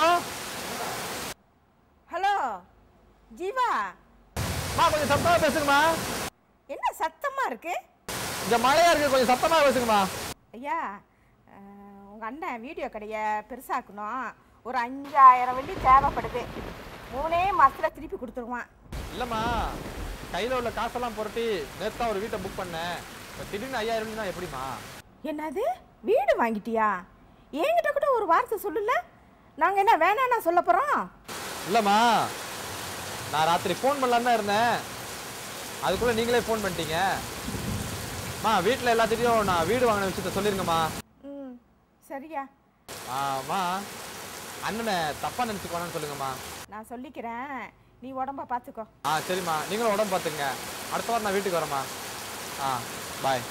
S18: hello Jeeva
S1: மா கொஞ்சம் சத்தமாக பேசுங்கம்மா
S18: என்ன சத்தமா இருக்கு
S1: இங்கே மழையா இருக்கு கொஞ்சம் சத்தமாக பேசுங்கம்மா
S18: ஐயா அஹ், உங்க அண்ணன் வீடியோ கடையை பெருசாக்கணும் ஒரு அஞ்சாயிரம் வெள்ளி தேவைப்படுது மூணே மாசத்துல திருப்பி கொடுத்துருவான்
S1: இல்லைம்மா கையில் உள்ள காசெல்லாம் புரட்டி நேற்று தான் ஒரு வீட்டை புக் பண்ணேன் இப்போ திடீர்னு ஐயாயிரம் தான் எப்படிம்மா
S18: என்னது வீடு வாங்கிட்டியா என்கிட்ட கூட ஒரு வார்த்தை சொல்லல நாங்க என்ன வேணாம்னா சொல்ல போறோம்
S1: இல்லைம்மா நான் ராத்திரி ஃபோன் பண்ணலான்னு தான் இருந்தேன் அதுக்குள்ளே நீங்களே ஃபோன் பண்ணிட்டீங்க அம்மா வீட்டில் எல்லாத்திட்டையும் நான் வீடு வாங்கின விஷயத்த சொல்லிருங்கம்மா
S18: ம் சரியா
S1: ஆமா அண்ணனை தப்பாக நினச்சிக்கோனான்னு சொல்லுங்கம்மா
S18: நான் சொல்லிக்கிறேன் நீ உடம்ப பார்த்துக்கோ
S1: ஆ சரிம்மா நீங்களும் உடம்பு பார்த்துங்க அடுத்த வாரம் நான் வீட்டுக்கு வரேம்மா ஆ பாய்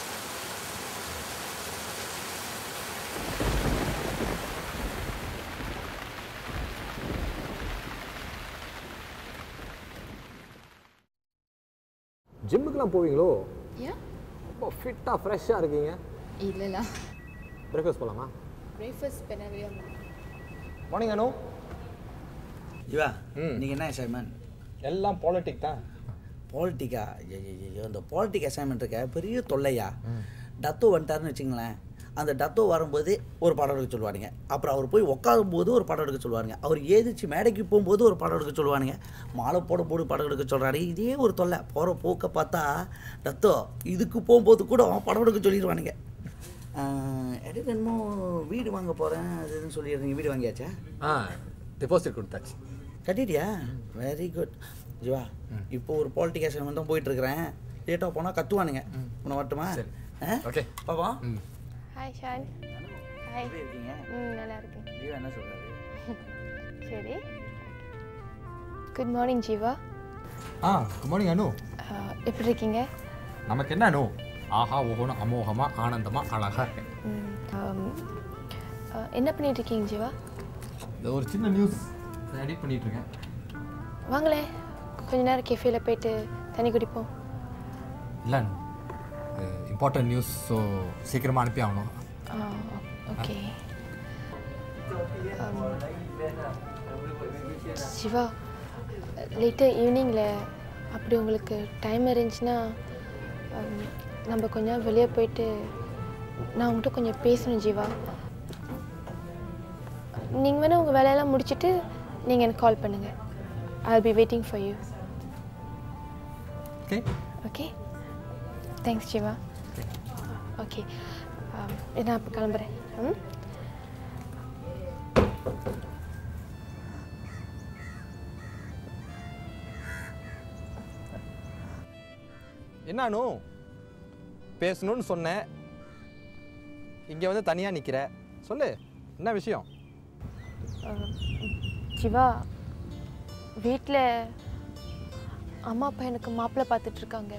S1: ஜிம்முக்கெலாம் போவீங்களோ
S11: ஏன்
S1: ரொம்ப ஃபிட்டாக ஃப்ரெஷ்ஷாக இருக்கீங்க
S11: இல்லைல்ல
S1: பிரேக்ஃபாஸ்ட் போகலாமா
S11: பிரேக்ஃபாஸ்ட் பண்ணவே
S1: மார்னிங் அனு
S9: ஜீவா நீங்கள் என்ன அசைன்மெண்ட்
S1: எல்லாம் பாலிட்டிக் தான்
S9: பாலிட்டிக்கா ஐயோ இந்த பாலிட்டிக் அசைன்மெண்ட் இருக்க பெரிய தொல்லையா டத்தோ வந்துட்டாருன்னு வச்சுங்களேன் அந்த டத்தோ வரும்போது ஒரு படம் எடுக்க சொல்லுவானுங்க அப்புறம் அவர் போய் உட்காரும் போது ஒரு படம் எடுக்க சொல்லுவானுங்க அவர் ஏதிச்சு மேடைக்கு போகும்போது ஒரு படம் எடுக்க சொல்லுவானுங்க மாலை போட போடு படம் எடுக்க சொல்கிறாரு இதே ஒரு தொல்லை போகிற போக்க பார்த்தா டத்தோ இதுக்கு போகும்போது கூட படம் எடுக்க சொல்லிடுவானுங்க இடையில என்னமோ வீடு வாங்க போகிறேன் அது இதுன்னு சொல்லிடுறீங்க வீடு வாங்கியாச்சா
S1: ஆ டெபாசிட் கொடுத்தாச்சு
S9: கட்டிட்டியா வெரி குட் ஜிவா இப்போ ஒரு பாலிட்டிகேஷன் வந்து போயிட்டு இருக்கிறேன் லேட்டாக போனால் கத்துவானுங்க உன்னை வரட்டுமா
S1: ஓகே
S9: பாப்பா
S13: ஹாய் ஷான் ஹாய்
S9: எப்படி இருக்கீங்க
S13: ம் நல்லா இருக்கேன்
S9: ஜீவா என்ன சொல்றாரு
S13: சரி குட் மார்னிங் ஜீவா
S1: ஆ குட் மார்னிங் அனு
S13: அஹ், எப்படி இருக்கீங்க
S1: நமக்கு என்ன அனு ஆஹா ஓஹோன்னு அமோகமா ஆனந்தமா அழகா இருக்கேன்
S13: ம், ஆம், அஹ், என்ன பண்ணிட்டு இருக்கீங்க ஜீவா
S1: இந்த ஒரு சின்ன நியூஸ் எடிட் பண்ணிட்டு இருக்கேன்
S13: வாங்களே கொஞ்ச நேரம் கெஃபேல போயிட்டு தண்ணி குடிப்போம்
S6: இல்லை இம்பார்ட்டன்ட் நியூஸ் ஸோ சீக்கிரமாக அனுப்பி ஆகணும்
S13: ஓகே சிவா லேட்டாக ஈவினிங்கில் அப்படி உங்களுக்கு டைம் இருந்துச்சுன்னா um, நம்ம கொஞ்சம் வெளியே போயிட்டு நான் உங்கள்கிட்ட கொஞ்சம் பேசணும் ஜீவா நீங்கள் வேணால் உங்கள் வேலையெல்லாம் முடிச்சுட்டு நீங்கள் எனக்கு கால் பண்ணுங்கள் I be waiting for you
S6: okay
S13: okay thanks Jeeva okay நான் அப்போ கிளம்புறேன் ம்
S6: என்னானு பேசணும்னு சொன்னேன் இங்கே வந்து தனியாக நிற்கிற சொல்லு என்ன விஷயம்
S13: அஹ், சிவா வீட்டில் அம்மா அப்பா எனக்கு மாப்பிள்ளை பார்த்துட்டு இருக்காங்க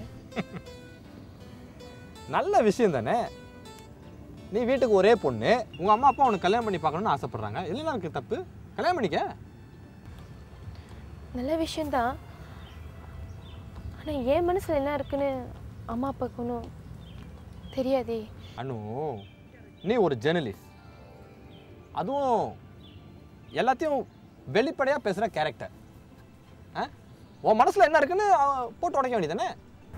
S6: நல்ல விஷயம் தானே நீ வீட்டுக்கு ஒரே பொண்ணு உங்கள் அம்மா அப்பா உனக்கு கல்யாணம் பண்ணி பார்க்கணும்னு ஆசைப்பட்றாங்க இல்லைன்னா இருக்கு தப்பு கல்யாணம் பண்ணிக்க
S13: நல்ல விஷயந்தான் ஆனால் என் மனசில் என்ன இருக்குன்னு அம்மா அப்பாவுக்கு ஒன்றும் தெரியாதே
S6: அனு நீ ஒரு ஜேர்னலிஸ்ட் அதுவும் எல்லாத்தையும் வெளிப்படையாக பேசுகிற கேரக்டர் ஆ உன் மனசில் என்ன இருக்குன்னு அஹ், போட்டு உடைக்க வேண்டியதானே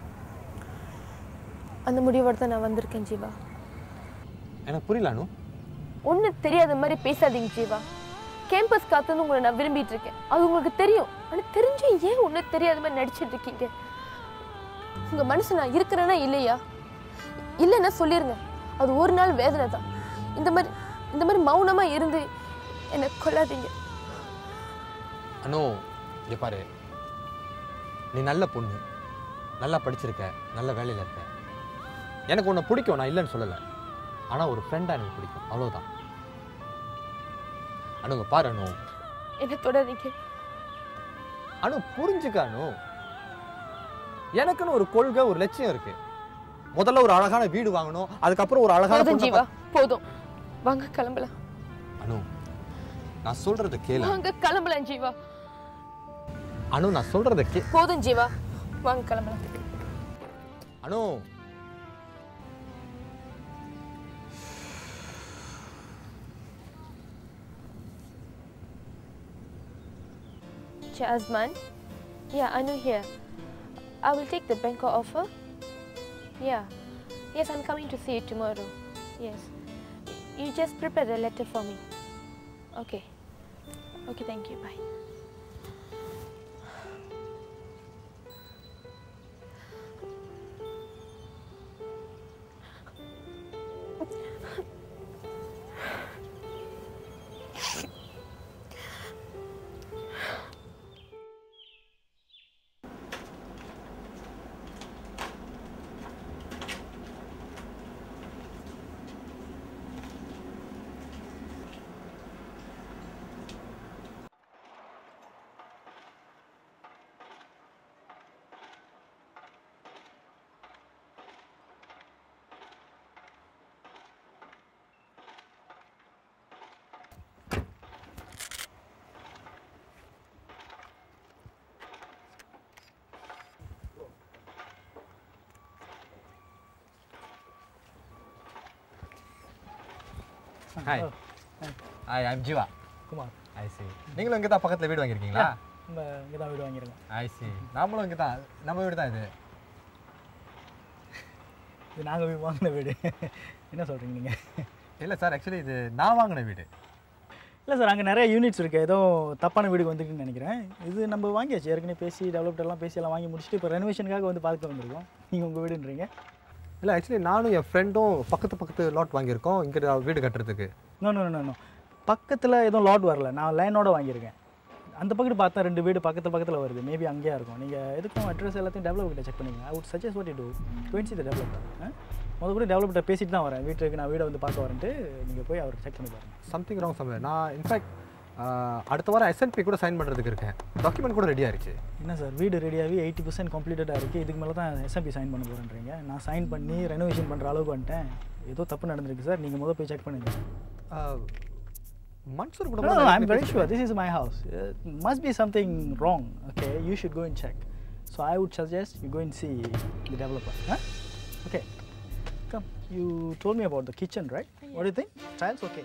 S13: அந்த முடிவோடு தான் நான் வந்திருக்கேன் ஜீவா
S6: எனக்கு புரியல அனு
S13: ஒன்றும் தெரியாத மாதிரி பேசாதீங்க ஜீவா கேம்பஸ் காத்துன்னு உங்களை நான் விரும்பிட்டு இருக்கேன் அது உங்களுக்கு தெரியும் ஆனால் தெரிஞ்சும் ஏன் ஒன்றும் தெரியாத மாதிரி நடிச்சிட்டு இருக்கீங்க உங்கள் மனசு நான் இருக்கிறேன்னா இல்லையா இல்லைன்னா சொல்லிருங்க அது ஒரு நாள் வேதனை தான் இந்த மாதிரி இந்த மாதிரி மௌனமாக இருந்து என்னை கொல்லாதீங்க
S6: அனு இங்க பாரு நீ நல்ல பொண்ணு நல்லா படிச்சிருக்க நல்ல வேலையில் இருக்க எனக்கு உன்னை பிடிக்கும் நான் இல்லைன்னு சொல்லலை ஆனால் ஒரு ஃப்ரெண்டாக எனக்கு பிடிக்கும் அவ்வளோதான் அனுங்க பாரு அனு
S13: என்னை தொடாதீங்க
S6: அனு புரிஞ்சுக்க அனு எனக்குன்னு ஒரு கொள்கை ஒரு லட்சியம் இருக்கு முதல்ல ஒரு அழகான வீடு வாங்கணும் அதுக்கப்புறம் ஒரு அழகான
S13: போதும்
S6: பொண்ணை
S13: ஜீவா
S6: பா-
S13: போதும் வாங்க கிளம்பலாம்
S6: அனு நான் சொல்றத கேளு
S13: வாங்க கிளம்பலாம் ஜீவா
S6: அனு நான் சொல்றத கே
S13: போதும் ஜீவா வாங்க கிளம்பலாம்
S6: Anu
S13: Jasmine? Yeah, Anu here. I will take the Bangkok offer. Yeah. Yes, I'm coming to see you tomorrow. Yes. You just prepare the letter for me. Okay. Okay, thank you. Bye.
S6: Hi hi I'm Jeeva
S5: Kumar
S6: I see நீங்களும் இங்கே தான் பக்கத்தில் வீடு வாங்கியிருக்கீங்களா
S5: நம்ம இங்கே தான் வீடு வாங்கியிருக்கோம்
S6: ஐ சி நாமளும் இங்கே தான் நம்ம வீடு தான் இது
S5: இது நாங்கள் வீடு வாங்கின வீடு என்ன சொல்கிறீங்க நீங்கள்
S6: இல்லை சார் ஆக்சுவலி இது நான் வாங்கின வீடு
S5: இல்லை சார் அங்கே நிறைய யூனிட்ஸ் இருக்குது ஏதோ தப்பான வீடுக்கு வந்துருக்குன்னு நினைக்கிறேன் இது நம்ம வாங்கியாச்சு ஏற்கனவே பேசி டெவலப்ட் எல்லாம் பேசி எல்லாம் வாங்கி முடிச்சுட்டு இப்போ ரெனோவேஷனுக்காக வந்து பார்க்க வந்திருக்கோம் நீங்கள் உங்கள் வீடுன்றீங்க
S6: இல்லை ஆக்சுவலி நானும் என் ஃப்ரெண்டும் பக்கத்து பக்கத்து லாட் வாங்கியிருக்கோம் இங்கே வீடு கட்டுறதுக்கு
S5: நோ நோ நோ நோ பக்கத்தில் எதுவும் லாட் வரல நான் லைனோட வாங்கியிருக்கேன் அந்த பக்கத்து பார்த்தா ரெண்டு வீடு பக்கத்து பக்கத்தில் வருது மேபி அங்கேயா இருக்கும் நீங்கள் எதுக்கும் அட்ரஸ் எல்லாத்தையும் டெவலப் கிட்ட செக் பண்ணிங்க I would suggest what you do twenty the developer முதல் கூட டெவலப்கிட்ட பேசிட்டு தான் வரேன் வீட்டுக்கு நான் வீடை வந்து பார்க்க வரேன்ட்டு நீங்கள் போய் அவருக்கு செக் பண்ணி பாருங்க
S6: சம்திங் ராங் சம்வேர் நான் இன்ஃபேக்ட் அடுத்த வாரம் எஸ்என்பி கூட சைன் பண்ணுறதுக்கு இருக்கேன் டாக்குமெண்ட் கூட ரெடி ஆயிடுச்சு
S5: என்ன சார் வீடு ரெடியாகி எயிட்டி பர்சன்ட் கம்ப்ளீட்டடாக இருக்குது இதுக்கு மேலே தான் எஸ்எம்பி சைன் பண்ண போகிறேன்றீங்க நான் சைன் பண்ணி ரெனோவேஷன் பண்ணுற அளவுக்கு வந்துட்டேன் ஏதோ தப்பு நடந்திருக்கு சார் நீங்கள் முதல் போய் செக் பண்ணுங்க
S1: Mansoor
S5: No, no, I'm very sure. This is my house. Uh, must be something wrong. Okay, you should go and check. So I would suggest you go and see the developer. Huh? Okay. Come. You told me about the kitchen, right? What do you think? Tiles okay.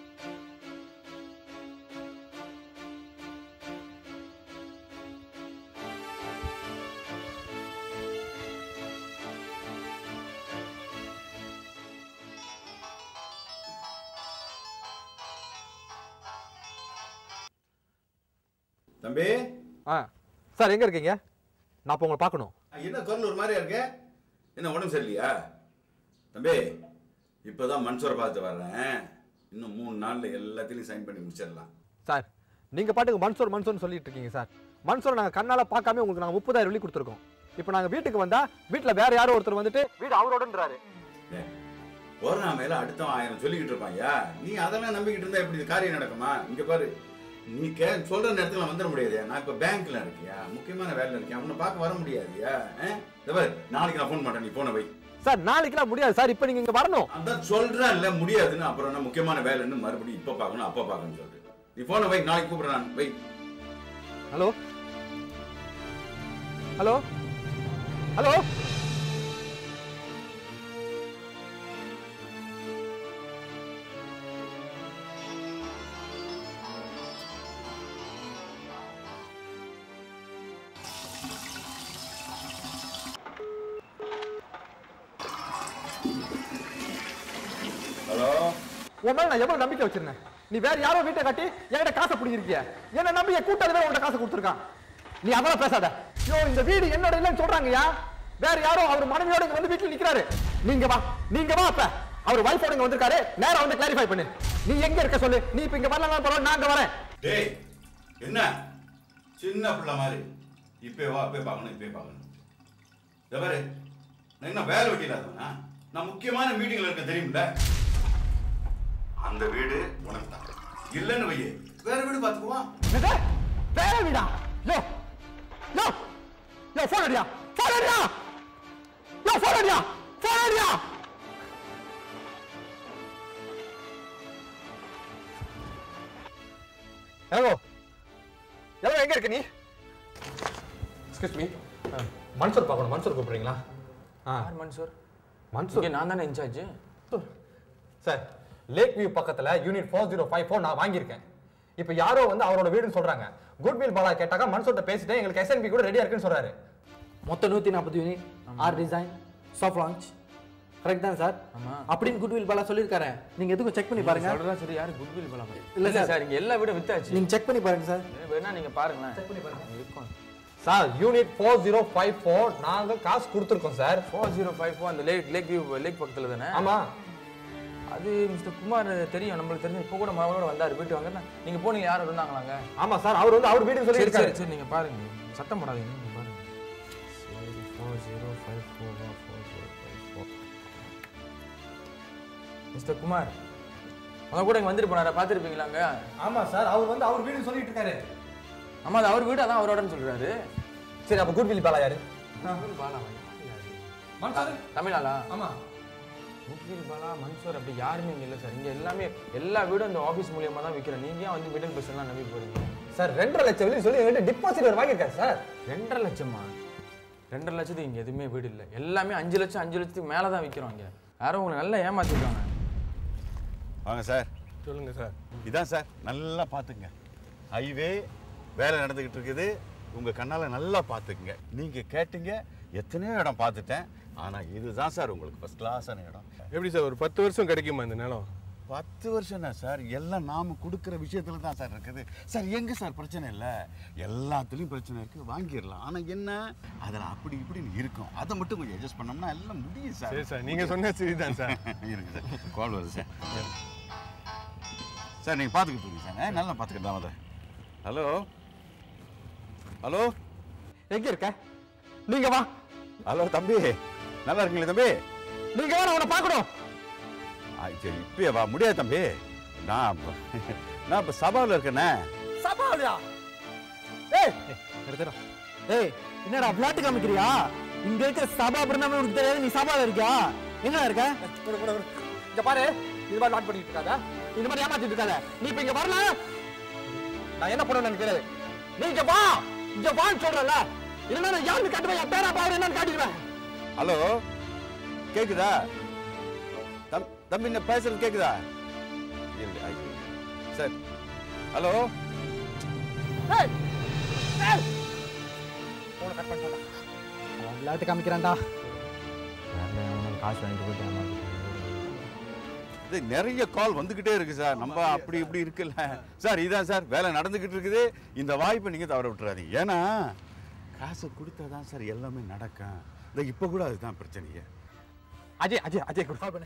S14: தம்பி
S1: ஆ sir எங்கே இருக்கீங்க நான் இப்போ உங்களை பார்க்கணும்
S14: என்ன குரல் ஒரு மாதிரியா இருக்கு என்ன உடம்பு சரியில்லையா தம்பி இப்போதான் மன்சூரை பார்த்து வர்றேன் இன்னும் மூணு நாளில் எல்லாத்தையும் சைன் பண்ணி முடிச்சிடலாம்
S1: சார் நீங்கள் பாட்டுக்கு மன்சூர் மன்சூர்னு சொல்லிட்டு இருக்கீங்க சார் மன்சூரை நாங்கள் கண்ணால் பார்க்காம உங்களுக்கு நாங்கள் முப்பதாயிரம் வெள்ளி கொடுத்துருக்கோம் இப்போ நாங்கள் வீட்டுக்கு வந்தால் வீட்டில் வேற யாரோ ஒருத்தர் வந்துட்டு வீடு அவரோடன்றாரு
S14: கொரோனா மேல அடுத்தவன் ஆயிரம் சொல்லிக்கிட்டு இருப்பாயா நீ அதெல்லாம் நம்பிக்கிட்டு இருந்தா எப்படி இது காரியம் நடக்குமா இங்க பாரு நீ கே சொல்ற நேரத்துல வந்துட முடியாதுயா நான் இப்ப பேங்க்ல இருக்கியா முக்கியமான வேலையில இருக்கேன் உன்னை பார்க்க வர முடியாதுயா ஆ? இதோ பாரு நாளைக்கு நான் ஃபோன் பண்றேன் நீ போன வை
S1: சார் நாளைக்கெல்லாம் முடியாது சார் இப்போ நீங்கள் இங்கே வரணும்
S14: அதான் சொல்றேன்ல முடியாதுன்னு அப்புறம் என்ன முக்கியமான வேலைன்னு மறுபடியும் இப்ப பார்க்கணும் அப்ப பார்க்கணும்னு சொல்லிட்டு நீ போன வை நாளைக்கு கூப்பிடுறேன் நான் வை
S1: ஹலோ ஹலோ ஹலோ
S14: ஹலோ
S1: உன் மேல நான் எவ்வளவு நம்பிக்கை வச்சிருந்தேன் நீ வேற யாரோ வீட்டை கட்டி என்கிட்ட காசை பிடிச்சிருக்கிய என்ன நம்பி என் கூட்டாளி வேற உன்கிட்ட காசை கொடுத்துருக்கான் நீ அதெல்லாம் பேசாத யோ இந்த வீடு என்னோட இல்லைன்னு சொல்றாங்கய்யா வேற யாரோ அவர் மனைவியோட இங்க வந்து வீட்டுல நிக்கிறாரு நீங்க வா நீங்க வா அப்ப அவர் வைஃபோட இங்க வந்திருக்காரு நேரா வந்து கிளாரிஃபை பண்ணு நீ எங்க இருக்க சொல்லு நீ இப்ப இங்க வரலாம் பரவாயில்ல நான் அங்க வரேன்
S14: டேய் என்ன சின்ன பிள்ளை மாதிரி இப்பே வா இப்பே பார்க்கணும் இப்பே பார்க்கணும் இதோ பாரு நான் என்ன வேலை வெட்டி இல்லாதவனா நான் முக்கியமான மீட்டிங்ல இருக்க தெரியும்ல அந்த வீடு உனக்கு தான் இல்லைன்னு வையே வேற வீடு பார்த்துக்குவான்
S1: என்னது? வேற வீடா யோ யோ யோ போன் அடியா போன் அடியா யோ போன் அடியா போன் அடியா ஹலோ ஹலோ எங்க இருக்க நீ எக்ஸ்கியூஸ் மீ மன்சூர் பார்க்கணும் மன்சூர் கூப்பிடுறீங்களா ஆ
S16: யார் மன்சூர்
S1: மன்சூர்
S16: இங்கே நான் தானே இன்சார்ஜ்
S1: சார் லேக் வியூ பக்கத்துல unit four zero five four நான் வாங்கியிருக்கேன் இப்போ யாரோ வந்து அவரோட வீடுன்னு சொல்றாங்க குட்வில் பாலா கேட்டாக்கா மன்சூர்ட்ட பேசிட்டேன் எங்களுக்கு எஸ்என்பி கூட ரெடியா இருக்குன்னு சொல்றாரு
S16: மொத்தம் நூற்றி நாற்பது unit are design soft launch correct தான் சார் அப்படின்னு குட்வில் பாலா சொல்லியிருக்காரு நீங்க எதுக்கும் செக் பண்ணி பாருங்க
S17: சொல்றதா சரி யாரு குட்வில் பலம்
S16: இல்ல சார்.
S17: சார் இங்க எல்லா வீடும் வித்தாச்சு
S16: நீங்க செக் பண்ணி பாருங்க சார்
S17: வேணா நீங்க பாருங்களேன் செக் பண்ணி பாருங்க இருக்கும்
S1: sir unit four zero five four நாங்க காசு கொடுத்துருக்கோம் sir
S17: four zero five four அந்த லேக் லேக் வியூ லேக் பக்கத்துல தானே
S1: ஆமா
S17: அது மிஸ்டர் குமார் தெரியும் நம்மளுக்கு தெரிஞ்சு இப்போ கூட மகளோட வந்தார் வீட்டு வாங்க நீங்க போனீங்க யாரும் இருந்தாங்களாங்க
S1: ஆமா சார் அவர் வந்து அவர் வீடுன்னு
S17: சரி
S1: சொல்லியிருக்காரு.
S17: சரி சரி நீங்க பாருங்க சத்தம் போடாதீங்க நீங்க பாருங்க சரி four zero five four four zero five four mister Kumar அவங்க கூட இங்க வந்துட்டு போனாரா பார்த்துருப்பீங்களாங்க
S1: ஆமா சார் அவர் வந்து அவர் வீடுன்னு சொல்லிட்டு இருக்காரு
S17: ஆமா அது அவர் வீடு அதான் அவரோடன்னு சொல்றாரு
S1: சரி அப்ப குட்வில் பாலா யாரு
S17: பாலா
S1: மன்சூர்
S17: தமிழாளா
S1: ஆமா
S17: முக்கில் பாலா மன்சூர் அப்படி யாருமே இங்க இல்ல சார் இங்க எல்லாமே எல்லா வீடும் இந்த ஆபீஸ் மூலியமா தான் விற்கிறேன் நீங்க ஏன் வந்து மிடில் பஸ் எல்லாம் நம்பி போறீங்க
S1: சார் ரெண்டரை லட்சம் வெளியே சொல்லி எங்கிட்ட டிபாசிட் வாங்கியிருக்காரு சார்
S17: ரெண்டரை லட்சமா ரெண்டரை லட்சத்துக்கு இங்க எதுவுமே வீடு இல்லை எல்லாமே அஞ்சு லட்சம் அஞ்சு லட்சத்துக்கு மேல தான் விற்கிறோம் இங்க யாரும் உங்களை நல்லா ஏமாத்திருக்காங்க
S14: வாங்க சார்
S24: சொல்லுங்க சார்
S14: இதான் சார் நல்லா பார்த்துங்க ஹைவே வேலை நடந்துக்கிட்டு இருக்குது உங்கள் கண்ணால் நல்லா பார்த்துக்குங்க நீங்கள் கேட்டீங்க எத்தனையோ இடம் பார்த்துட்டேன் ஆனால் இதுதான் சார் உங்களுக்கு ஃபஸ்ட் கிளாஸான இடம்
S24: எப்படி சார் ஒரு பத்து வருஷம் கிடைக்குமா இந்த நிலம்
S14: பத்து வருஷம் என்ன சார் எல்லாம் நாம கொடுக்குற விஷயத்துல தான் சார் இருக்குது சார் எங்க சார் பிரச்சனை இல்லை எல்லாத்துலேயும் பிரச்சனை இருக்கு வாங்கிடலாம் ஆனால் என்ன அதில் அப்படி இப்படின்னு இருக்கும் அதை மட்டும் கொஞ்சம் அட்ஜஸ்ட் பண்ணோம்னா எல்லாம் முடியும் சார்
S24: சரி சார், நீங்க சொன்னா சரிதான் சார்.
S14: இருக்கு சார் கால் வருது சார் சார் நீங்கள் பார்த்துக்கிட்டு இருக்கீங்க சார் ஆ, நல்லா பார்த்துக்கிட்டு தான் ஹலோ ஹலோ
S1: எங்க இருக்க நீங்க வா
S14: ஹலோ தம்பி நல்லா இருக்கீங்களா தம்பி
S1: நீங்க வா நான் உன்னை பார்க்கணும்
S14: ஆ, சரி இப்பயே வா முடியாது தம்பி நான் இப்ப- நான் இப்போ சபாவில் இருக்கேனே
S5: சபாலியா ஏய் எடுத்துடா ஏய் என்னடா விளையாட்டு காமிக்கிறியா இங்க இருக்க சபா அப்படின்னா உனக்கு தெரியாது நீ சபால இருக்கியா எங்க இருக்க
S1: இங்க பாரு இது மாதிரி லாட் பண்ணிட்டு இருக்காத இந்த மாதிரி ஏமாத்திட்டு இருக்காத நீ இப்ப இங்க வரல நான் என்ன பண்ணுவேன்னு எனக்கு தெரியாது நீ இங்க வா இங்க வான்னு சொல்றல இல்லைன்னா நான் யாருன்னு காட்டுவேன் என் பேரா பாரு என்னன்னு காட்டிடுவேன்
S14: ஹலோ கேக்குதா தம் தம்பி இந்த பேசுறது கேக்குதா இரு, ஆ, சரி ஹலோ
S1: ஏய் ஏய் போன கட் பண்ணிட்டா
S5: அவன் விளையாட்டு காமிக்கிறான்டா
S16: காசு வாங்கிட்டு போயிட்டு ஏமாத்திட்டான்.
S14: இது நிறைய கால் வந்துகிட்டே இருக்கு சார் நம்ம அப்படி இப்படி இருக்குல்ல சார் இதான் சார் வேலை நடந்துகிட்டு இருக்குது இந்த வாய்ப்பை நீங்க தவற விட்டுறாதீங்க ஏன்னா காசை கொடுத்தா தான் சார் எல்லாமே நடக்கும் இந்த இப்போ கூட அதுதான் பிரச்சனையே
S1: அஜய் அஜய் அஜய் குட் கால் பண்ணு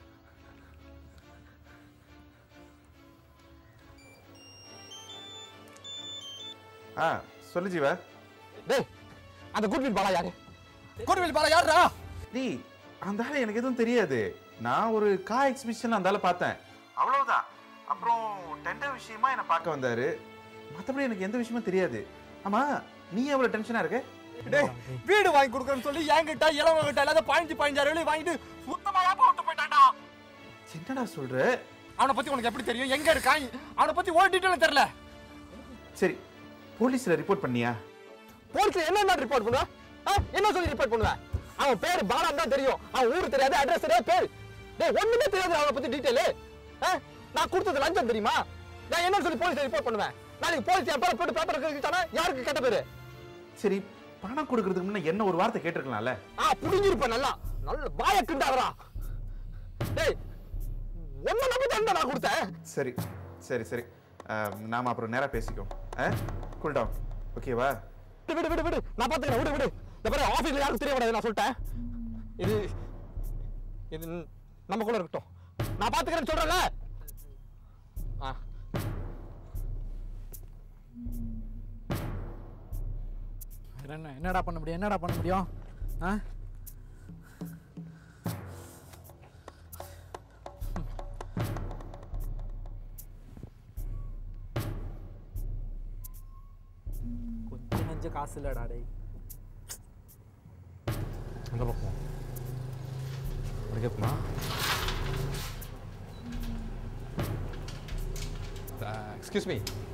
S15: ஆ சொல்லு ஜீவா
S1: டேய் அந்த குட்வில் பாலா யாரு குட்வில் பாலா யாருடா
S15: டேய் அந்த ஆளு எனக்கு எதுவும் தெரியாது நான் ஒரு கா எக்ஸிபிஷன் அந்த ஆளை பார்த்தேன் அவ்வளவுதான் அப்புறம் டெண்டர் விஷயமா என்னை பார்க்க வந்தாரு மற்றபடி எனக்கு எந்த விஷயமும் தெரியாது ஆமா நீ எவ்வளவு டென்ஷனா இருக்க
S1: டேய் வீடு வாங்கி கொடுக்கறேன்னு சொல்லி என்கிட்ட இளவங்க கிட்ட இல்லாத பதினஞ்சு பதினஞ்சாயிரம் வெள்ளி வாங்கிட்டு சுத்தமா ஏப்பா விட்டு போயிட்டான்டா
S15: என்னடா சொல்ற
S1: அவனை பத்தி உனக்கு எப்படி தெரியும் எங்க இருக்கான் அவனை பத்தி ஒரு டீட்டெயிலும் தெரியல
S15: சரி போலீஸ்ல ரிப்போர்ட் பண்ணியா
S1: போலீஸ்ல என்ன ரிப்போர்ட் பண்ணுவ ஆ? என்ன சொல்லி ரிப்போர்ட் பண்ணுவ அவன் பேர் பாலா தான் தெரியும் அவன் ஊர் தெரியாது அட்ரஸ் தெரியாது பேர் டேய் ஒண்ணுமே தெரியாது அவனை பத்தி டீட்டெயில் நான் கொடுத்தது லஞ்சம் தெரியுமா நான் என்ன சொல்லி போலீஸ்ல ரிப்போர்ட் பண்ணுவேன் நாளைக்கு போலீஸ் என் பேரை போட்டு பேப்பர் கிழிச்சானா யாருக்கு கெட்ட பேரு
S15: சரி பணம் கொடுக்கறதுக்கு முன்ன என்ன ஒரு வார்த்தை கேட்டிருக்கலாம்ல
S1: ஆ புடிஞ்சிருப்ப நல்லா நல்ல வாய கிண்டாதடா டேய் ஒன்ன நம்பி தான் நான் கொடுத்தேன்
S15: சரி சரி சரி ஆம், நாம அப்புறம் நேரா பேசிக்கோம் கூல் டவுன் ஓகேவா
S1: விடு விடு விடு விடு நான் பாத்துக்கிறேன் விடு விடு இந்த பாரு ஆபீஸ்ல யாருக்கும் தெரிய கூடாது நான் சொல்லிட்டேன் இது இது நம்ம கூட இருக்கட்டும் நான் பாத்துக்கிறேன்னு சொல்றேன்ல ஆ
S5: வேற என்ன என்னடா பண்ண முடியும் என்னடா பண்ண முடியும் ஆ கொஞ்சம் நெஞ்ச காசு இல்லடா டேய்
S1: அந்த பக்கம் ஒரு கேட்குமா எக்ஸ்கியூஸ் மீ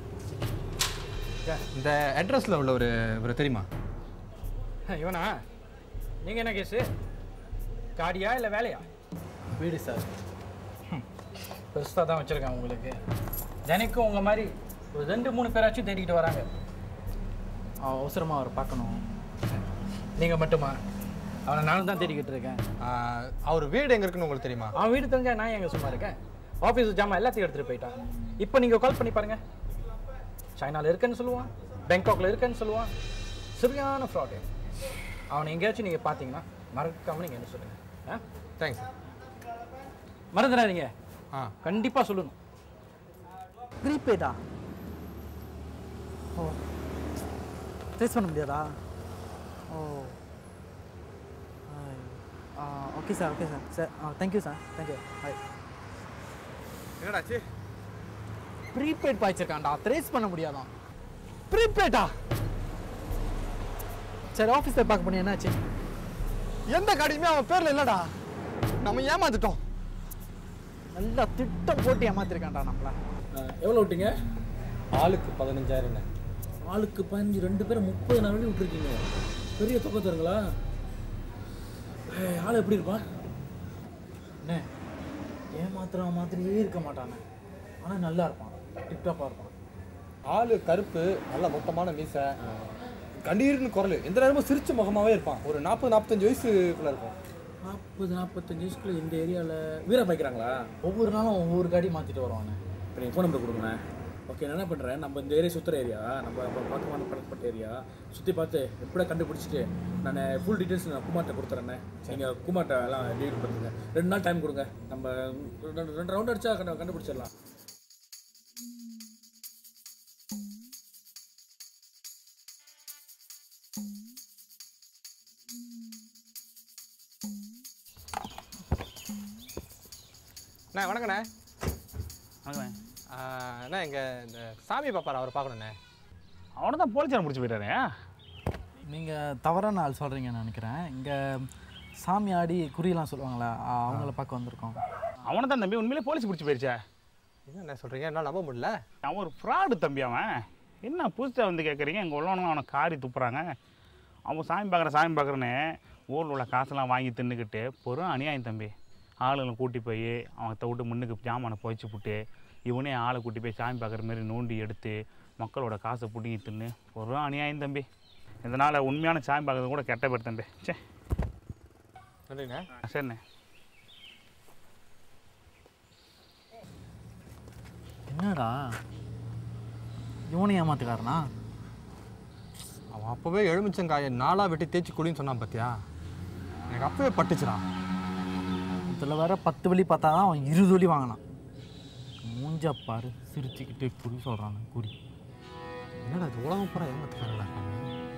S1: இந்த அட்ரஸில் உள்ள ஒரு ஒரு தெரியுமா
S5: இவனா நீங்கள் என்ன கேஸு காடியா இல்லை வேலையா வீடு சார் பெருசாக தான் வச்சுருக்கேன் உங்களுக்கு தினைக்கும் உங்கள் மாதிரி ஒரு ரெண்டு மூணு பேராச்சும் தேடிக்கிட்டு வராங்க அவசரமாக அவரை பார்க்கணும் நீங்கள் மட்டுமா அவனை நானும் தான் தேடிக்கிட்டு இருக்கேன்
S1: அவர் வீடு எங்கே இருக்குன்னு உங்களுக்கு தெரியுமா
S5: அவன் வீடு தெரிஞ்சா நான் எங்கே சும்மா இருக்கேன் ஆஃபீஸ் ஜாமான் எல்லாத்தையும் எடுத்துகிட்டு போயிட்டான் இப்போ நீங்கள் கால் பண்ணி பாருங்க சைனாவில் இருக்கேன்னு சொல்லுவான் பேங்காக்ல இருக்கேன்னு சொல்லுவான் சரியான ஃப்ராடு அவனை எங்கேயாச்சும் நீங்கள் பார்த்தீங்கன்னா மறக்காம நீங்கள் என்ன சொல்லுங்கள் ஆ
S1: தேங்க்ஸ்
S5: மறந்துடாதீங்க
S1: ஆ
S5: கண்டிப்பாக சொல்லணும் ப்ரீபெய்டா ஓ ட்ரேஸ் பண்ண முடியாதா ஓ okay sir okay sir sir ஆ தேங்க்யூ சார் தேங்க்யூ பாய்
S15: என்னடாச்சு
S5: ப்ரீபெய்ட் பாய்ச்சிருக்கான்டா ட்ரேஸ் பண்ண முடியாதான் ப்ரீபெய்டா சரி ஆஃபீஸில் பார்க்க போனியா என்னாச்சு
S1: எந்த காடியுமே அவன் பேர்ல இல்லடா நம்ம ஏமாந்துட்டோம்
S5: நல்லா திட்டம் போட்டு ஏமாத்திருக்கான்டா நம்மள
S10: எவ்வளோ விட்டீங்க
S1: ஆளுக்கு பதினஞ்சாயிரம்
S10: ஆளுக்கு பதினஞ்சு ரெண்டு பேரும் முப்பது நாள் வழி விட்டுருக்கீங்க பெரிய தொகை தருங்களா ஏய், ஆள் எப்படி இருப்பான்
S5: அண்ணே ஏமாத்துற மாதிரியே இருக்க மாட்டானே ஆனால் நல்லா இருப்பான் டிப்டாப்பாக இருப்பான்
S1: ஆளு கருப்பு நல்ல மொத்தமான மீசை கண்டீர்னு குரல் எந்த நேரமும் சிரிச்ச முகமாவே இருப்பான் ஒரு நாற்பது நாற்பத்தஞ்சு வயசுக்குள்ள இருக்கும்
S10: நாற்பது நாற்பத்தஞ்சு வயசுக்குள்ள இந்த ஏரியாவில் வீரா பாய்க்கிறாங்களா
S5: ஒவ்வொரு நாளும் ஒவ்வொரு காடி மாற்றிட்டு வருவானே
S10: இப்போ நீங்கள் ஃபோன் நம்பர் கொடுங்க ஓகே நான் என்ன பண்ணுறேன் நம்ம இந்த ஏரியா சுற்றுற ஏரியா நம்ம நம்ம பக்கமான பழக்கப்பட்ட ஏரியா சுற்றி பார்த்து எப்படியா கண்டுபிடிச்சிட்டு நான் ஃபுல் டீட்டெயில்ஸ் நான் குமார்ட்ட கொடுத்துறேண்ணே நீங்கள் குமார்ட்ட எல்லாம் டீல் பண்ணுங்க ரெண்டு நாள் டைம் கொடுங்க நம்ம ரெண்டு ரெண்டு ரவுண்ட் அடிச்சா கண்டு கண்டுபிடிச்சிடலாம்
S1: அண்ணா வணக்கண்ணே
S19: வணக்கம்
S1: ஆ, அண்ணா இங்கே இந்த சாமி பாப்பார் அவரை பார்க்கணுண்ணே
S19: அவனை தான் போலீஸார் முடிச்சு போயிட்டாரு
S5: நீங்கள் தவறான ஆள் சொல்கிறீங்கன்னு நினைக்கிறேன் இங்கே சாமி ஆடி குறியெல்லாம் சொல்லுவாங்களே ஆ, அவங்கள பார்க்க வந்திருக்கோம்
S19: அவனை தான் தம்பி உண்மையிலே போலீஸ் பிடிச்சி போயிருச்சா
S1: என்ன சொல்கிறீங்க என்னால் நம்ப முடியல
S19: அவன் ஒரு ஃப்ராடு தம்பி அவன் என்ன புதுசாக வந்து கேட்குறீங்க இங்கே உள்ளவனுங்க அவனை காரி துப்புறாங்க அவன் சாமி பார்க்குறேன் சாமி பார்க்குறேன்னு ஊரில் உள்ள காசெல்லாம் வாங்கி தின்னுக்கிட்டு பொறும் அநியாயம் தம்பி ஆளுங்களை கூட்டி போய் அவன் விட்டு முன்னுக்கு ஜாமானை போய்ச்சி புட்டு இவனே ஆளை கூட்டி போய் சாமி பார்க்குற மாதிரி நோண்டி எடுத்து மக்களோட காசை பிடுங்கி தின்னு ஒரு அநியாயம் தம்பி இதனால் உண்மையான சாமி பார்க்கறது கூட கெட்ட பேர் தம்பி சே
S1: நன்றிண்ணே
S19: சரிண்ணே
S16: என்னடா இவனை ஏமாத்துக்காரனா
S1: அவன் அப்போவே எலுமிச்சங்காயை நாளாக வெட்டி தேய்ச்சி குடின்னு சொன்னான் பார்த்தியா எனக்கு அப்பவே பட்டுச்சுடா
S16: இதில் வேற பத்து வழி பார்த்தா தான் அவன் இருபது வழி வாங்கினான் மூஞ்சா பாரு சிரிச்சுக்கிட்டு குறி சொல்கிறான் குறி
S1: என்னடா இது உலகம் பூரா ஏமாத்துக்காரங்களா இருக்காங்க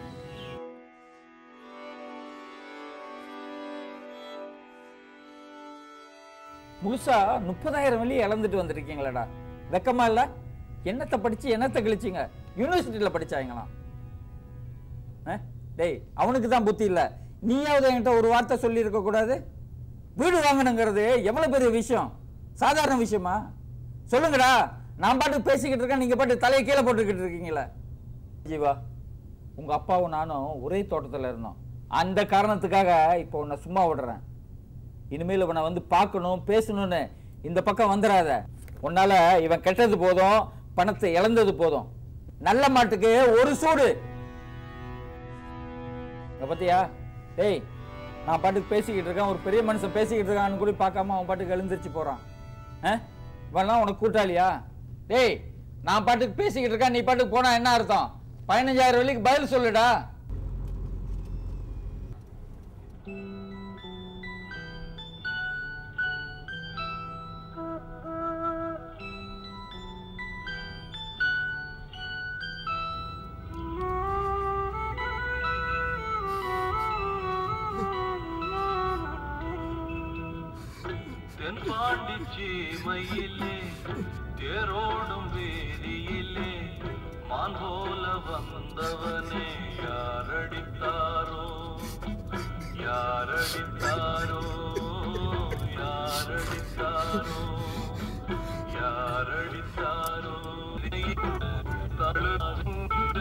S20: முழுசா முப்பதாயிரம் வெள்ளி இழந்துட்டு வந்திருக்கீங்களேடா வெக்கமா இல்ல என்னத்தை படிச்சு என்னத்தை கழிச்சிங்க யூனிவர்சிட்டியில் படிச்சாங்களாம் ஆ? டேய் அவனுக்கு தான் புத்தி இல்லை நீயாவது என்கிட்ட ஒரு வார்த்தை சொல்லியிருக்க கூடாது வீடு வாங்கணுங்கிறது எவ்வளவு பெரிய விஷயம் சாதாரண விஷயமா சொல்லுங்கடா நான் பாட்டுக்கு பேசிக்கிட்டு இருக்கேன் நீங்க பாட்டு தலையை கீழே போட்டுக்கிட்டு இருக்கீங்களே ஜீவா உங்க அப்பாவும் நானும் ஒரே தோட்டத்தில் இருந்தோம் அந்த காரணத்துக்காக இப்போ உன்னை சும்மா விடுறேன் இனிமேல் இவனை வந்து பார்க்கணும் பேசணும்னு இந்த பக்கம் வந்துடாத உன்னால இவன் கெட்டது போதும் பணத்தை இழந்தது போதும் நல்ல மாட்டுக்கு ஒரு சூடு இங்க பாத்தியா டேய் நான் பாட்டுக்கு பேசிக்கிட்டு இருக்கேன் ஒரு பெரிய மனுஷன் பேசிக்கிட்டு இருக்கான்னு கூட பார்க்காம அவன் பாட்டுக்கு எழுந்திருச்சு போறான் ஆ? இவன்லாம் உனக்கு கூட்டாளியா டேய் நான் பாட்டுக்கு பேசிக்கிட்டு இருக்கேன் நீ பாட்டுக்கு போனா என்ன அர்த்தம் பதினஞ்சாயிரம் வெள்ளிக்கு பதில் சொல்லுடா
S21: தென்பாண்டி சீமையிலே தேரோடும் வேதியிலே மான் போல வந்தவனே யாரடித்தாரோ யாரடித்தாரோ யாரடித்தாரோ யாரடித்தாரோ தழுது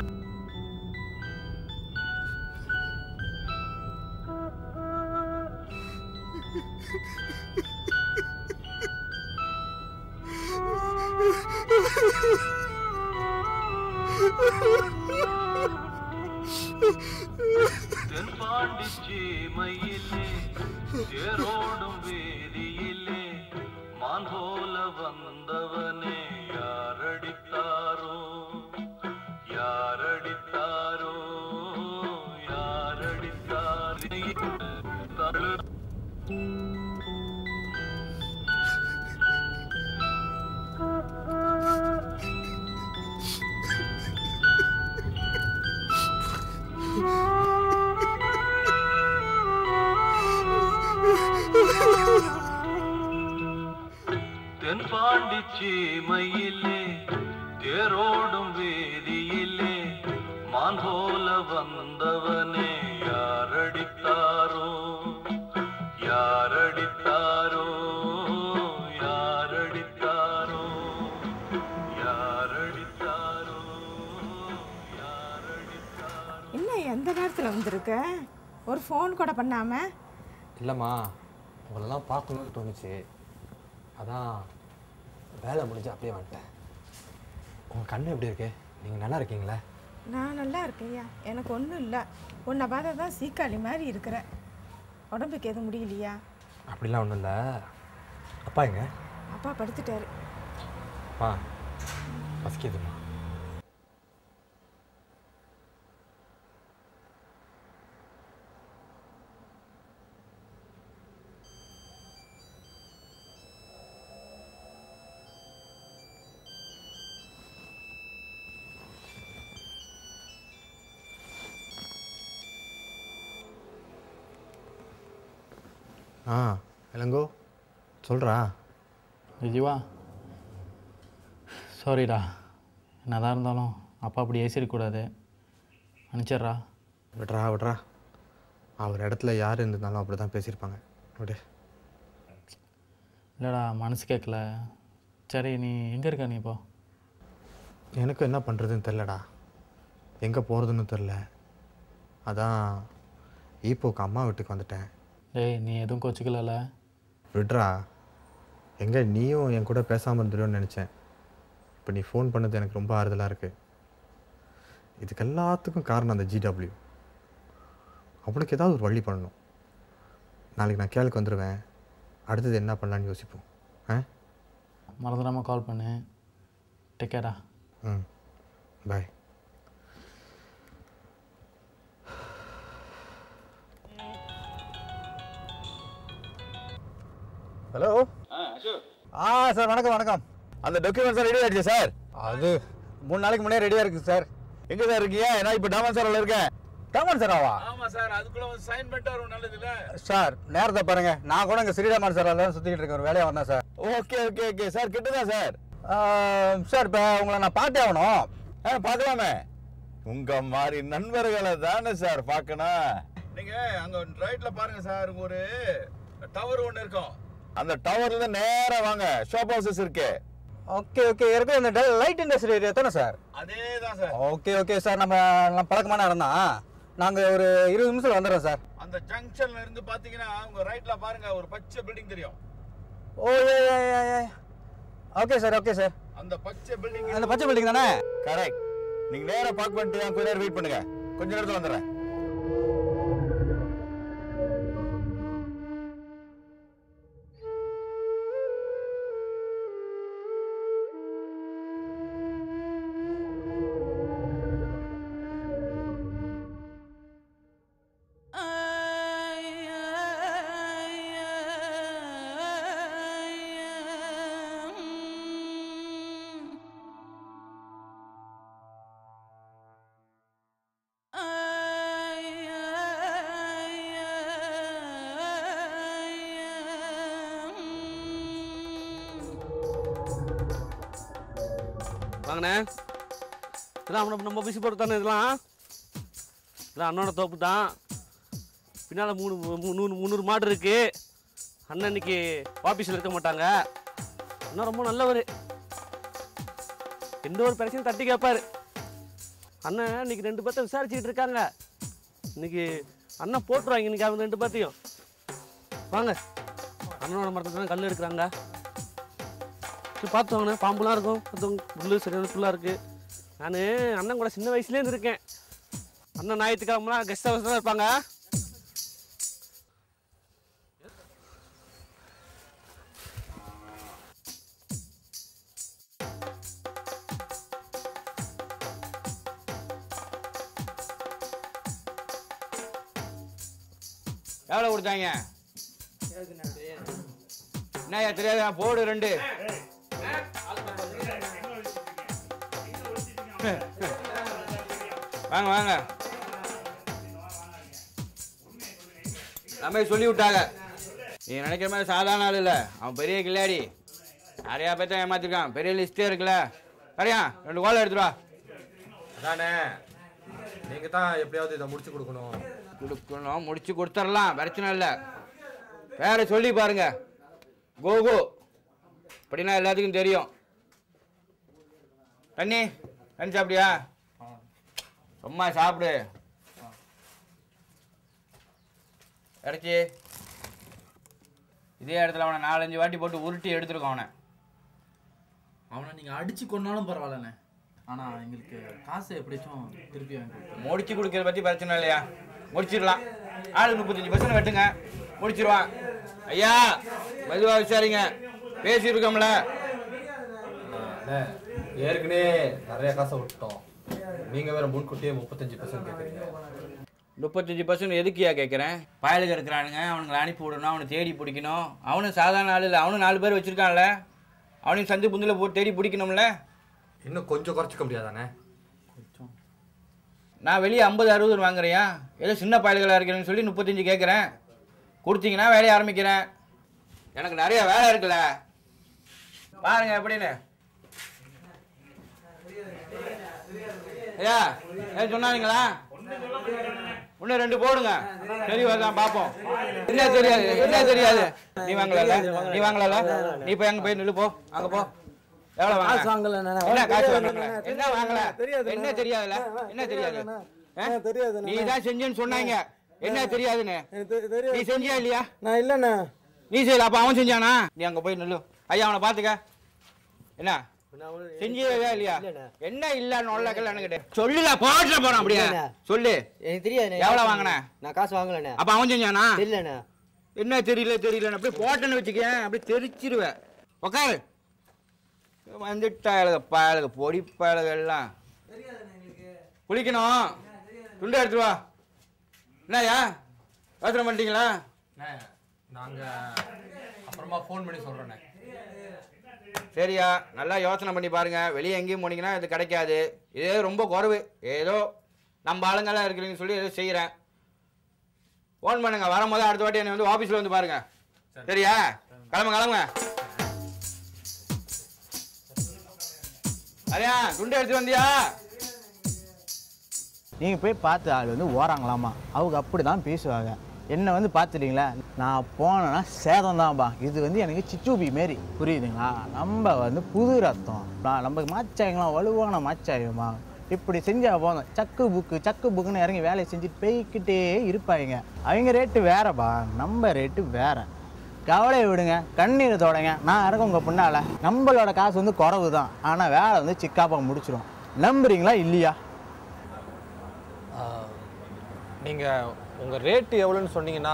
S21: தென்பாண்டி சீமையிலே தேரோடும் வேதியிலே மான் போல வந்தவனே யாரடித்தாரோ யாரடித்தாரோ யாரடித்தாரே தழு தென்பாண்டி சீமையிலே தேரோடும் வேதியிலே மான் போல வந்தவனே யாரடித்தாரோ யாரடித்தாரோ யாரடித்தாரோ யாரடித்தாரோ
S18: என்ன எந்த நேரத்தில் வந்திருக்க ஒரு ஃபோன் கூட பண்ணாம
S1: இல்லைம்மா உங்களெல்லாம் பார்க்கணும்னு தோணுச்சு அதான் வேலை முடிஞ்சு அப்படியே வந்துட்டேன் உங்கள் கண்ணு எப்படி இருக்கு நீங்கள் நல்லா இருக்கீங்களா
S18: நான் நல்லா இருக்கேன்யா எனக்கு ஒன்றும் இல்லை உன்னை பார்த்தா தான் சீக்காளி மாதிரி இருக்கிறேன் உடம்புக்கு எதுவும் முடியலையா
S1: அப்படிலாம் ஒன்றும் இல்லை அப்பா எங்க
S18: அப்பா படுத்துட்டாரு
S1: மா பசிக்குதுமா ஆ இளங்கோ சொல்கிறா
S16: ஜீவா சாரிடா என்னதான் இருந்தாலும் அப்பா அப்படி ஏசிடக்கூடாது அனுப்பிச்சிட்றா
S1: விட்றா விட்றா அவர் இடத்துல யார் இருந்திருந்தாலும் அப்படி தான் பேசியிருப்பாங்க விடு
S16: இல்லைடா மனசு கேட்கல சரி நீ எங்கே இருக்க நீ இப்போ
S24: எனக்கு என்ன பண்ணுறதுன்னு தெரிலடா எங்கே போகிறதுன்னு தெரில அதான் ஈப்போக்கு அம்மா வீட்டுக்கு வந்துட்டேன்
S16: டேய் நீ எதுவும் கோச்சிக்கலல்ல
S24: விட்றா எங்கே நீயும் என் கூட பேசாமல் இருந்துடுன்னு நினச்சேன் இப்போ நீ ஃபோன் பண்ணது எனக்கு ரொம்ப ஆறுதலாக இருக்குது இதுக்கு எல்லாத்துக்கும் காரணம் அந்த ஜிடபிள்யூ அவனுக்கு ஏதாவது ஒரு வழி பண்ணணும் நாளைக்கு நான் கேளுக்கு வந்துடுவேன் அடுத்தது என்ன பண்ணலான்னு யோசிப்போம் ஆ
S16: மறந்துடாமல் கால் பண்ணு டேக் கேரா
S24: ம் பாய்
S4: ஹலோ ஆ சார் வணக்கம் வணக்கம் அந்த டாக்குமெண்ட்ஸ் ரெடி ஆயிடுச்சு சார் அது மூணு நாளைக்கு முன்னே ரெடியாக இருக்குது சார் எங்கே சார் இருக்கீங்க நான் இப்போ டாமன் சார் இருக்கேன் டாமன் சாராவா
S14: ஆமா சார் அதுக்குள்ள வந்து சைன் பண்ணிட்டு வரும் நல்லது இல்ல
S4: சார் நேரத்தை பாருங்க நான் கூட இங்கே ஸ்ரீராமன் சார் தான் சுற்றிக்கிட்டு இருக்கேன் ஒரு வேலையாக வந்தேன் sir okay okay okay sir கிட்டதான் சார் சார் இப்போ உங்களை நான் பார்த்தே ஆகணும் ஆ பார்க்கலாமே உங்க மாதிரி நண்பர்களை தானே சார் பார்க்கணும் நீங்க அங்க ரைட்ல பாருங்க சார் ஒரு டவர் ஒன்று இருக்கும் அந்த டவர்ல இருந்து நேரா வாங்க ஷாப் ஹவுசஸ் இருக்கு ஓகே ஓகே இருக்கு இந்த லைட் இண்டஸ்ட்ரி ஏரியா தானே சார்
S14: அதே தான் சார்
S4: ஓகே ஓகே சார் நம்ம நம்ம பழக்கமான இடம் தான் நாங்கள் ஒரு இருபது நிமிஷம் வந்துடுறோம் சார்
S14: அந்த ஜங்ஷன்ல இருந்து பாத்தீங்கன்னா உங்க ரைட்ல பாருங்க ஒரு பச்சை பில்டிங் தெரியும்
S4: ஓ ஏ ஏ ஏ ஏ ஓகே சார் ஓகே சார்
S14: அந்த பச்சை பில்டிங்
S4: அந்த பச்சை பில்டிங் தானே கரெக்ட் நீங்க நேரா பார்க் பண்ணிட்டு கொஞ்ச நேரம் வெயிட் பண்ணுங்க கொஞ்ச நேரத்துல வந்துடுறேன்
S2: வாங்கண்ணே இதெல்லாம் நம்ம நம்ம பிசி போட்டு தானே இதெல்லாம் இதெல்லாம் அண்ணனோட தோப்பு தான் பின்னால் மூணு முந்நூறு முந்நூறு மாடு இருக்கு அண்ணன் இன்னைக்கு ஆஃபீஸில் இருக்க மாட்டாங்க அண்ணன் ரொம்ப நல்லவர் எந்த ஒரு பிரச்சனையும் தட்டி கேட்பாரு அண்ணன் இன்னைக்கு ரெண்டு பேர்த்த விசாரிச்சுக்கிட்டு இருக்காங்க இன்னைக்கு அண்ணன் போட்டுருவாங்க இன்னைக்கு அவங்க ரெண்டு பேர்த்தையும் வாங்க அண்ணனோட மரத்தில் தான் கல் எடுக்கிறாங்க சரி பார்த்து வாங்கண்ணே பாம்புலாம் இருக்கும் அதுவும் புல்லு சரியான புல்லாக இருக்குது நான் அண்ணன் கூட சின்ன வயசுலேருந்து இருக்கேன் அண்ணன் ஞாயிற்றுக்கிழமெலாம் கெஸ்ட் ஹவுஸ் தான் இருப்பாங்க
S3: எவ்வளோ கொடுத்தாங்க என்னய்யா தெரியாதா போடு ரெண்டு வாங்க வாங்க நம்ம சொல்லி விட்டாங்க நீ நினைக்கிற மாதிரி சாதாரண ஆள் இல்லை அவன் பெரிய கில்லாடி நிறையா பேர்த்த ஏமாத்திருக்கான் பெரிய லிஸ்டே இருக்குல்ல சரியா ரெண்டு கோலம் எடுத்துட்டு வா
S1: அதானே நீங்கள் தான் எப்படியாவது இதை முடிச்சு கொடுக்கணும்
S3: கொடுக்கணும் முடிச்சு கொடுத்துடலாம் பிரச்சனை இல்லை வேற சொல்லி பாருங்க கோகோ அப்படின்னா எல்லாத்துக்கும் தெரியும் தண்ணி தண்ணி சாப்பிடியா சும்மா சாப்பிடு இறச்சி இதே இடத்துல அவனை நாலஞ்சு வாட்டி போட்டு உருட்டி எடுத்துருக்கோம் அவனை
S16: அவனை நீங்கள் அடித்து கொன்னாலும் பரவாயில்லண்ணே ஆனால் எங்களுக்கு காசை எப்படியாச்சும் திருப்பி வாங்கி கொடுத்துருங்க.
S3: முடிச்சு கொடுக்கறத பற்றி பிரச்சனை இல்லையா முடிச்சிடலாம் ஆளு முப்பத்தஞ்சு பர்சன்ட் வெட்டுங்க முடிச்சிருவான் ஐயா மெதுவாக விசாரிங்க பேசியிருக்கோம்ல
S1: அண்ணே, ஏற்கனவே நிறைய காசை விட்டுட்டோம் நீங்கள் வேற முன்கூட்டியே முப்பத்தஞ்சு பர்சன்ட் கேட்குறீங்க
S3: முப்பத்தஞ்சு பர்சன்ட் எதுக்குயா கேட்குறேன் பயலுக்கு இருக்கிறானுங்க அவனுங்களை அனுப்பி விடணும் அவனை தேடி பிடிக்கணும் அவனும் சாதாரண ஆள் இல்லை அவனும் நாலு பேர் வச்சுருக்கான்ல அவனையும் சந்து புந்தில் போட்டு தேடி பிடிக்கணும்ல
S1: இன்னும் கொஞ்சம் குறைச்சிக்க முடியாதானே
S3: நான் வெளியே ஐம்பது அறுபது வாங்குறியா ஏதோ சின்ன பயல்களாக இருக்கிறேன்னு சொல்லி முப்பத்தஞ்சு கேட்குறேன் கொடுத்தீங்கன்னா வேலையை ஆரம்பிக்கிறேன் எனக்கு நிறைய வேலை இருக்குல்ல பாருங்க எப்படின்னு ஐயா ஏன் சொன்னாங்களா இன்னும் ரெண்டு போடுங்க சரி வரலாம் பார்ப்போம் என்ன தெரியாது என்ன தெரியாது நீ வாங்கல நீ வாங்கல நீ போய் அங்க போய் நில்லு போ அங்க போ எவ்வளவு வாங்க
S9: காசு வாங்கலண்ணே.
S3: என்ன காசு
S9: தெரியாதுண்ணே.
S3: வாங்கல என்ன வாங்கல
S9: தெரியாதுண்ணே.
S3: என்ன தெரியாதுல என்ன தெரியாது
S9: தெரியாதுண்ணே.
S3: நீ தான் செஞ்சேன்னு சொன்னாங்க என்ன தெரியாதுன்னு நீ செஞ்சியா இல்லையா
S9: நான் இல்லைண்ணே
S3: நீ செய்யல அப்ப அவன் செஞ்சானா நீ அங்க போய் நில்லு ஐயா அவனை பாத்துக்க என்ன செஞ்சியா இல்லையா என்ன இல்லன்னு உள்ளக்கல எனக்கு சொல்லுல பாட்டுல போறான் அப்படியே சொல்லு
S8: எனக்கு தெரியாது
S3: எவ்வளவு வாங்கின
S8: நான் காசு வாங்கலண்ணே
S3: அப்ப அவன் செஞ்சானா
S8: இல்லண்ணே
S3: என்ன தெரியல தெரியல அப்படியே போட்டேன்னு வச்சுக்கேன் அப்படியே தெரிச்சிருவேன் உக்காரு வந்துட்டாளுக பாளுக பொடி பாளுக எல்லாம் குளிக்கணும் துண்டு எடுத்துட்டு வா என்னய்யா யோசனை பண்ணிட்டீங்களா
S1: நாங்க அப்புறமா ஃபோன் பண்ணி சொல்றேண்ணே
S3: சரியா நல்லா யோசனை பண்ணி பாருங்க வெளியே எங்கேயும் போனீங்கன்னா இது கிடைக்காது இதே ரொம்ப குறைவு ஏதோ நம்ம ஆளுங்கெல்லாம் இருக்கிறீங்கன்னு சொல்லி ஏதோ செய்கிறேன் ஃபோன் பண்ணுங்க வரும்போது அடுத்த வாட்டி என்னை வந்து ஆஃபீஸில் வந்து பாருங்க சரியா கிளம்பு கிளம்புங்க அதையா துண்டு எடுத்து வந்தியா
S12: நீங்கள் போய் பார்த்த ஆள் வந்து ஓராங்களாமா அவங்க அப்படி தான் பேசுவாங்க என்னை வந்து பார்த்துட்டீங்களா நான் போனேன்னா சேதம் தான்ப்பா இது வந்து எனக்கு சிச்சூபி மாரி புரியுதுங்களா நம்ம வந்து புது ரத்தம் நான் நம்ம மாச்சாயங்களாம் வலுவான மாச்சாயமா இப்படி செஞ்சா போதும் சக்கு புக்கு சக்கு புக்குன்னு இறங்கி வேலையை செஞ்சுட்டு போய்க்கிட்டே இருப்பாங்க அவங்க ரேட்டு வேறப்பா நம்ம ரேட்டு வேற கவலையை விடுங்க கண்ணீரை தொடங்க நான் இறங்க உங்கள் பின்னால் நம்மளோட காசு வந்து குறவு தான் ஆனால் வேலை வந்து சிக்காப்பா முடிச்சிடும் நம்புறீங்களா இல்லையா
S1: நீங்க உங்க ரேட் எவ்வளோன்னு சொன்னீங்கன்னா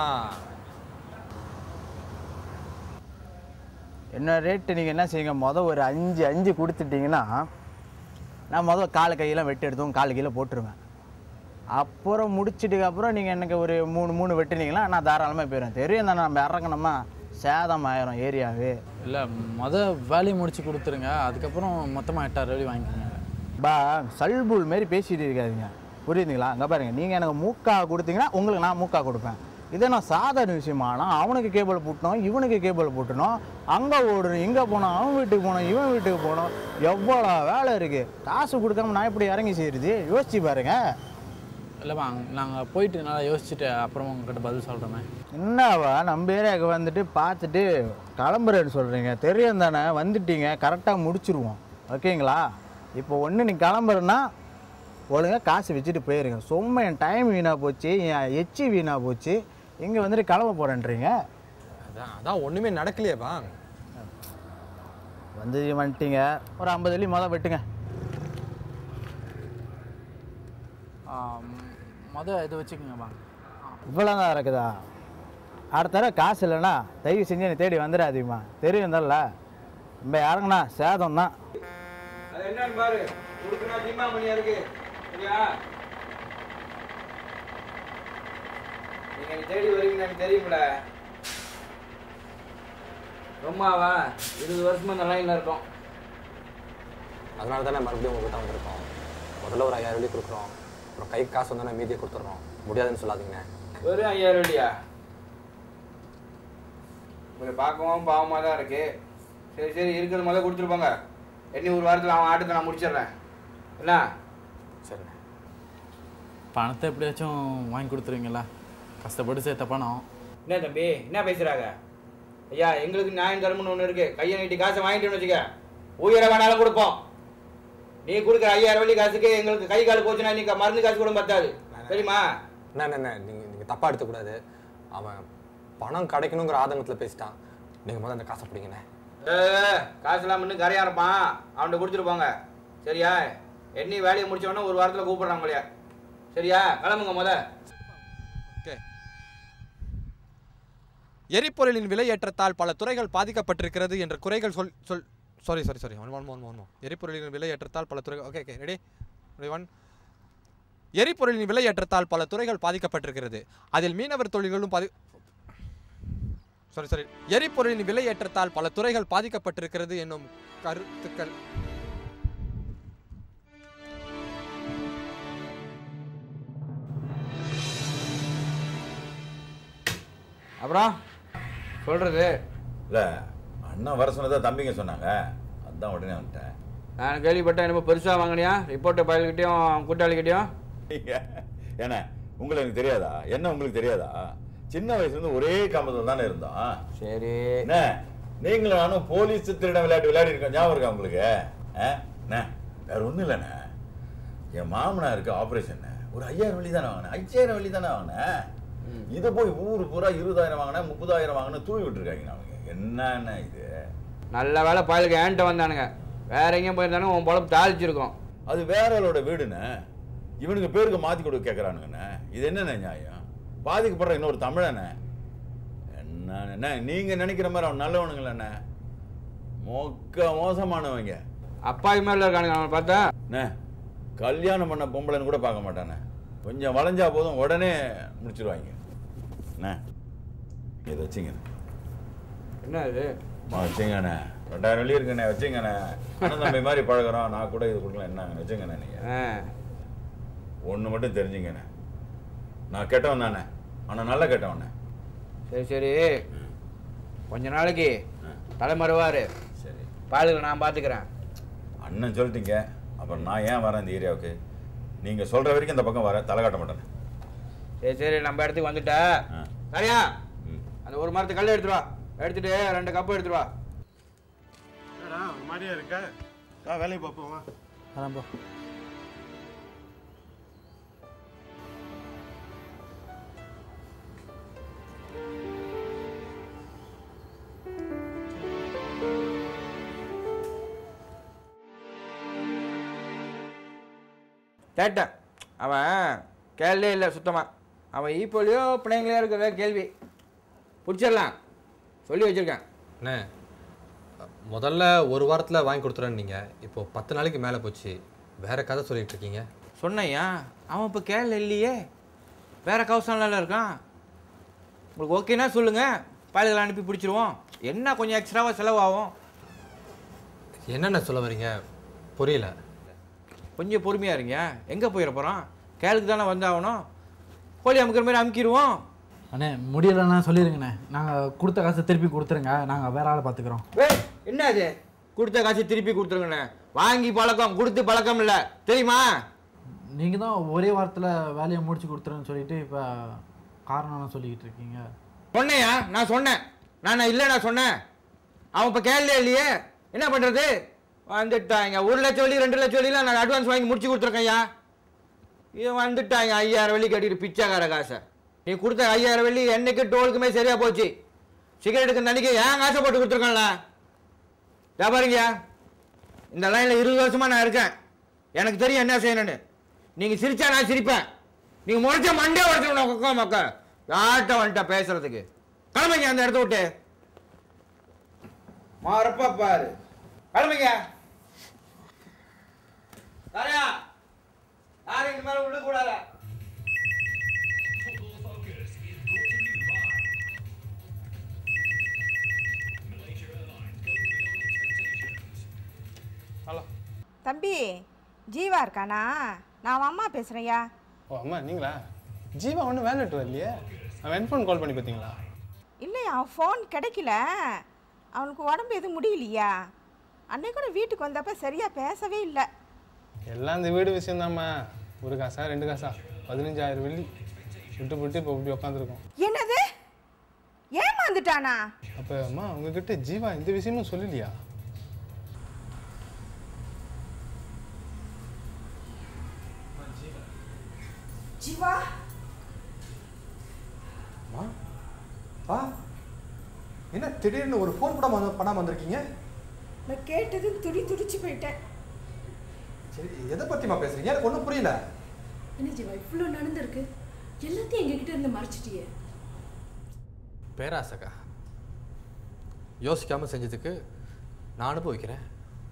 S12: என்ன ரேட்டு நீங்கள் என்ன செய்யுங்க மொதல் ஒரு அஞ்சு அஞ்சு கொடுத்துட்டீங்கன்னா நான் மொதல் கால் கையெல்லாம் வெட்டி எடுத்தும் கால் கையில் போட்டுருவேன் அப்புறம் முடிச்சிட்டுக்கு அப்புறம் நீங்கள் எனக்கு ஒரு மூணு மூணு வெட்டினீங்களா நான் தாராளமாக போயிடுவேன் தெரியும் தானே நம்ம இறங்கணுமா சேதம் ஆயிரும் ஏரியாவே
S16: இல்லை மொத வேலையை முடிச்சு கொடுத்துருங்க அதுக்கப்புறம் மொத்தமாக எட்டாயிரம் வழி வாங்கிக்கோங்க
S12: பா சல்புல் மாரி பேசிட்டு இருக்காதீங்க புரியுதுங்களா அங்கே பாருங்க நீங்கள் எனக்கு மூக்கா கொடுத்தீங்கன்னா உங்களுக்கு நான் மூக்கா கொடுப்பேன் இதே நான் சாதாரண விஷயமானா அவனுக்கு கேபிள் போட்டணும் இவனுக்கு கேபிள் போட்டணும் அங்கே ஓடணும் இங்கே போனோம் அவன் வீட்டுக்கு போனோம் இவன் வீட்டுக்கு போனோம் எவ்வளோ வேலை இருக்குது காசு கொடுக்காம நான் எப்படி இறங்கி செய்யுது யோசிச்சு பாருங்க
S16: இல்லைப்பா நாங்கள் போயிட்டு நல்லா யோசிச்சுட்டு அப்புறம் உங்ககிட்ட பதில் சொல்கிறோமே
S12: என்னவா நம்ம ஏரியாவுக்கு வந்துட்டு பார்த்துட்டு கிளம்புறேன்னு சொல்கிறீங்க தெரியும் தானே வந்துட்டீங்க கரெக்டாக முடிச்சிருவோம் ஓகேங்களா இப்போ ஒன்று நீ கிளம்புறேன்னா ஒழுங்கா காசு வச்சுட்டு போயிருங்க சும்மா என் டைம் வீணாக போச்சு என் எச்சி வீணாக போச்சு இங்கே வந்துட்டு கிளம்ப போகிறேன்றீங்க
S1: அதான் அதான் ஒண்ணுமே நடக்கலையேப்பா
S12: வந்து வந்துட்டீங்க ஒரு ஐம்பது வெள்ளி மொதல் வெட்டுங்க
S16: மொதல் இதை வச்சுக்கோங்கப்பா
S12: இவ்வளோ தான் இருக்குதா அடுத்த தடவை காசு இல்லைன்னா தயவு செஞ்சு என்னை தேடி வந்துடாதீங்கம்மா தெரியும் தரல நம்ம யாருங்கண்ணா சேதம் தான்
S3: அது என்னன்னு பாரு கொடுக்கணும் அதிகமா மணியா இருக்கு சரியா நீங்க என்னை தேடி வருவீங்கன்னு எனக்கு தெரியும்ல ரொம்பவா இருபது வருஷமா இந்த லைன்ல இருக்கோம்
S1: அதனால தானே மறுபடியும் உங்ககிட்ட வந்திருக்கோம் முதல்ல ஒரு ஐயாயிரம் வெள்ளி கொடுக்குறோம் அப்புறம் கை காசு வந்தோன்னே மீதியை கொடுத்துட்றோம் முடியாதுன்னு சொல்லாதீங்கண்ணே
S3: வெறும் ஐயாயிரம் இல்லையா உங்களை பார்க்கவும் பாவமாக தான் இருக்கு சரி சரி இருக்கிறது முதல்ல கொடுத்துருப்பாங்க எண்ணி ஒரு வாரத்தில் அவன் ஆட்டத்தை நான் முடிச்சிடுறேன் என்ன
S1: சரிண்ணே
S16: பணத்தை எப்படியாச்சும் வாங்கி கொடுத்துருவீங்களா கஷ்டப்பட்டு சேர்த்த பணம்
S3: என்ன தம்பி என்ன பேசுறாங்க ஐயா எங்களுக்கு நியாயம் தரமுன்னு ஒன்று இருக்கு கையை நீட்டி காசை வாங்கிட்டோன்னு வச்சுக்க உயிரை வேணாலும் கொடுப்போம் நீ கொடுக்குற ஐயாயிரம் வெள்ளி காசுக்கு எங்களுக்கு கை கால் போச்சுன்னா நீ மருந்து காசு கூட பத்தாது தெரியுமா
S1: என்ன என்ன நீங்கள் நீங்கள் தப்பாக எடுத்துக்கூடாது அவன் பணம் கிடைக்கணுங்கிற ஆதங்கத்தில் பேசிட்டான் நீங்கள் முதல்ல அந்த காசை பிடிங்கண்ணே
S3: ஏ, காசுலாம் முன்னு கரையா இருப்பான் அவன்கிட்ட கொடுத்துட்டு போங்க சரியா எண்ணி வேலையை முடிச்ச உடனே ஒரு வாரத்தில் கூப்பிடுறான் உங்களையா சரியா கிளம்புங்க முத
S6: ஓகே எரிபொருளின் விலையேற்றத்தால் பல துறைகள் பாதிக்கப்பட்டிருக்கிறது என்ற குறைகள் சொல் சொல் sorry sorry sorry one one one one எரிபொருளின் விலையேற்றத்தால் பல துறைகள் ஓகே ஓகே ரெடி ஒன் எரிபொருளின் விலையேற்றத்தால் பல துறைகள் பாதிக்கப்பட்டிருக்கிறது அதில் மீனவர் தொழில்களும் பாதி சாரி சாரி எரிபொருளின் விலையேற்றத்தால் பல துறைகள் பாதிக்கப்பட்டிருக்கிறது என்னும் கருத்துக்கள்
S3: அப்புறம் சொல்றது
S14: இல்லை அண்ணன் வர சொன்னதா தம்பிங்க சொன்னாங்க அதான் உடனே வந்துட்டேன்
S3: நான் கேள்விப்பட்டேன் என்னமோ பெருசாக வாங்கினியா ரிப்போர்ட்டர் பயல்கிட்டையும் கூட்டாளிகிட்டையும்
S14: ஏன்னா உங்களை எனக்கு தெரியாதா என்ன உங்களுக்கு தெரியாதா சின்ன வயசுல இருந்து ஒரே காமத்தில் தானே இருந்தோம்
S3: சரி
S14: என்ன நீங்களும் நானும் போலீஸ் திருட விளையாட்டு விளையாடி இருக்கோம் ஞாபகம் இருக்கா உங்களுக்கு ஆ? என்ன வேற ஒண்ணும் இல்லைண்ணே என் மாமனாருக்கு ஆபரேஷன் ஒரு ஐயாயிரம் வழி தானே வாங்கினேன் ஐயாயிரம் வழி தானே வாங்கினேன் இதை போய் ஊரு பூரா இருபதாயிரம் வாங்கினேன் முப்பதாயிரம் வாங்கினேன் தூவி விட்டுருக்காங்க அவங்க என்னண்ணே இது
S3: நல்ல வேலை பயலுக்கு ஏன்ட்ட வந்தானுங்க வேற எங்கேயும் போயிருந்தானுங்க உன் பொழப்பு தாளிச்சிருக்கோம்
S14: அது வேற ஆளோட வீடுண்ணே இவனுக்கு பேருக்கு மாத்தி கொடுக்க கேட்கறானுங்கண்ணே இது என்னண்ணே நியாயம் பாதிக்கப்படுற இன்னொரு தமிழண்ணே என்ன நீங்க நினைக்கிற மாதிரி அவன் நல்லவனுங்களண்ணே மொக்க மோசமானவங்க
S3: அப்பாவி மேல இருக்கானுங்க அவனை பார்த்தா
S14: அண்ணே கல்யாணம் பண்ண பொம்பளைன்னு கூட பார்க்க மாட்டானே கொஞ்சம் வளைஞ்சா போதும் உடனே முடிச்சிருவாங்க அண்ணே இதை வச்சுங்க
S3: என்ன இது
S14: வச்சுங்கண்ணே ரெண்டாயிரம் வெள்ளி இருக்குண்ணே வச்சுங்கண்ணே அண்ணன் தம்பி மாதிரி பழகுறோம் நான் கூட இது கொடுக்கல என்னங்க வச்சுங்கண்ணே நீங்கள் ஒன்று மட்டும் தெரிஞ்சுங்கண்ணே நான் கெட்டவன் தானே ஆனால் நல்ல கெட்டவண்ணே
S3: சரி சரி கொஞ்ச நாளைக்கு தலைமறைவாரு
S14: சரி
S3: பாலுக்கு நான் பார்த்துக்கிறேன்
S14: அண்ணன் சொல்லிட்டீங்க அப்புறம் நான் ஏன் வரேன் இந்த ஏரியாவுக்கு நீங்கள் சொல்கிற வரைக்கும் இந்த பக்கம் வரேன் தலை காட்ட மாட்டேன்
S3: சரி சரி நம்ம இடத்துக்கு வந்துட்ட சரியா அந்த ஒரு மரத்து கல் எடுத்துட்டு வா எடுத்துட்டு ரெண்டு கப்பு எடுத்துட்டு வா
S24: என்னடா ஒரு மாதிரியா இருக்க வா வேலையை பார்ப்போம் வா
S5: அதான் போ
S3: கேட்டேன் அவன் கேள்வியே இல்லை சுத்தமாக அவன் ஈப்போலியோ பிள்ளைங்களே இருக்கிற கேள்வி பிடிச்சிடலாம் சொல்லி வச்சுருக்கேன்
S6: அண்ணே முதல்ல ஒரு வாரத்தில் வாங்கி கொடுத்துறேன்னு நீங்கள் இப்போ பத்து நாளைக்கு மேலே போச்சு வேற கதை சொல்லிட்டு இருக்கீங்க
S3: சொன்னையா அவன் இப்போ கேள்வி இல்லையே வேற கவுசானில் இருக்கான் உங்களுக்கு ஓகேனா சொல்லுங்கள் பயல்களை அனுப்பி பிடிச்சிருவோம் என்ன கொஞ்சம் எக்ஸ்ட்ராவாக செலவாகும்
S6: என்னென்ன சொல்ல வரீங்க புரியல
S3: கொஞ்சம் பொறுமையாக இருங்க எங்கே போயிட போகிறோம் கேளுக்கு தானே வந்தாகணும் கோழி அமுக்கிற மாதிரி அமுக்கிடுவோம்
S16: அண்ணே முடியலைன்னா சொல்லிடுங்கண்ணே நாங்கள் கொடுத்த காசை திருப்பி கொடுத்துருங்க நாங்கள் வேற ஆளை பார்த்துக்குறோம்
S3: ஏய் என்ன அது கொடுத்த காசு திருப்பி கொடுத்துருங்கண்ணே வாங்கி பழக்கம் கொடுத்து பழக்கம் இல்லை தெரியுமா
S16: நீங்கள் தான் ஒரே வாரத்தில் வேலையை முடிச்சு கொடுத்துருன்னு சொல்லிட்டு இப்போ காரணம்லாம் சொல்லிக்கிட்டு இருக்கீங்க
S3: சொன்னையா நான் சொன்னேன் நான் இல்லை நான் சொன்னேன் அவன் இப்போ கேள்வியே இல்லையே என்ன பண்ணுறது வந்துட்டாங்க ஒரு லட்சம் வழி ரெண்டு லட்சம் வழிலாம் நான் அட்வான்ஸ் வாங்கி முடிச்சு கொடுத்துருக்கேன்யா இவன் வந்துட்டாங்க ஐயாயிரம் வெள்ளி கட்டிட்டு பிச்சைக்கார காசை நீ கொடுத்த ஐயாயிரம் வெள்ளி என்னைக்கு டோலுக்குமே சரியா போச்சு சிகரெட்டுக்கு நன்னைக்கு ஏன் காசை போட்டு கொடுத்துருக்கேன்ல வியாபாரிங்கயா இந்த லைனில் இருபது வருஷமா நான் இருக்கேன் எனக்கு தெரியும் என்ன செய்யணும்னு நீங்கள் சிரிச்சா நான் சிரிப்பேன் நீங்கள் முறைச்ச மண்டே உடச்சிடணும் கொக்கோ மக்கா யார்கிட்ட வந்துட்டா பேசுறதுக்கு கிளம்புங்க அந்த இடத்த விட்டு மாறப்பா பாரு கிளம்புங்க சரியா யாரும் இந்த மேல விட கூடாது
S24: ஹலோ
S18: தம்பி ஜீவா இருக்கானா நான் அவன் அம்மா பேசுகிறேன்யா
S24: ஓ அம்மா நீங்களா ஜீவா ஒன்றும் வேலை விட்டு வரலையே அவன் ஹெட்ஃபோன் கால் பண்ணி பார்த்தீங்களா
S18: இல்லையா அவன் ஃபோன் கிடைக்கல அவனுக்கு உடம்பு எதுவும் முடியலையா அன்னைக்கு கூட வீட்டுக்கு வந்தப்ப சரியாக பேசவே இல்லை
S24: எல்லாம் இந்த வீடு விஷயம்தாம்மா ஒரு காசா ரெண்டு காசா பதினஞ்சாயிரம் வெள்ளி விட்டு விட்டு இப்போ இப்படி உட்காந்துருக்கோம்
S18: என்னது ஏமாந்துட்டானா
S24: அப்போ அம்மா உங்ககிட்ட ஜீவா இந்த விஷயமும் சொல்லலையா
S18: ஜீவா
S1: அம்மா ஆ என்ன திடீர்னு ஒரு ஃபோன் கூட வந்து பண்ணாமல் வந்திருக்கீங்க
S18: நான் கேட்டது துடி துடிச்சு போயிட்டேன்
S1: சரி எதை பற்றிமா பேசுறீங்க எனக்கு ஒன்றும் புரியல
S7: என்ன ஜீவா இவ்வளோ நடந்திருக்கு எல்லாத்தையும் எங்ககிட்ட இருந்து மறைச்சிட்டியே
S6: பேராசக்கா யோசிக்காமல் செஞ்சதுக்கு நான் அனுபவிக்கிறேன்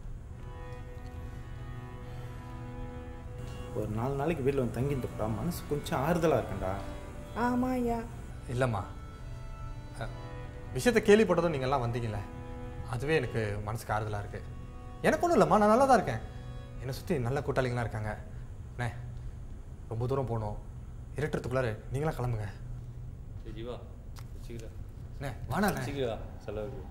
S4: ஒரு நாலு நாளைக்கு வீட்டில் வந்து தங்கியிருந்தப்படா மனசு கொஞ்சம் ஆறுதலாக இருக்கேன்டா
S18: ஆமாம் ஐயா
S6: இல்லைம்மா அஹ், விஷயத்தை கேள்விப்பட்டதும் நீங்கள்லாம் வந்தீங்களே அதுவே எனக்கு மனசுக்கு ஆறுதலாக இருக்குது எனக்கு ஒன்றும் இல்லைம்மா நான் நல்லா தான் இருக்கேன் என்னை சுற்றி நல்ல கூட்டாளிங்களாம் இருக்காங்க அண்ணே ரொம்ப தூரம் போகணும் இருட்டுறதுக்குள்ளார நீங்களாம் கிளம்புங்க
S10: ஜீவா வச்சுக்கிறேன்
S6: அண்ணே வாண்ணா அண்ணே.
S10: வச்சுக்கிறா செலவுக்கு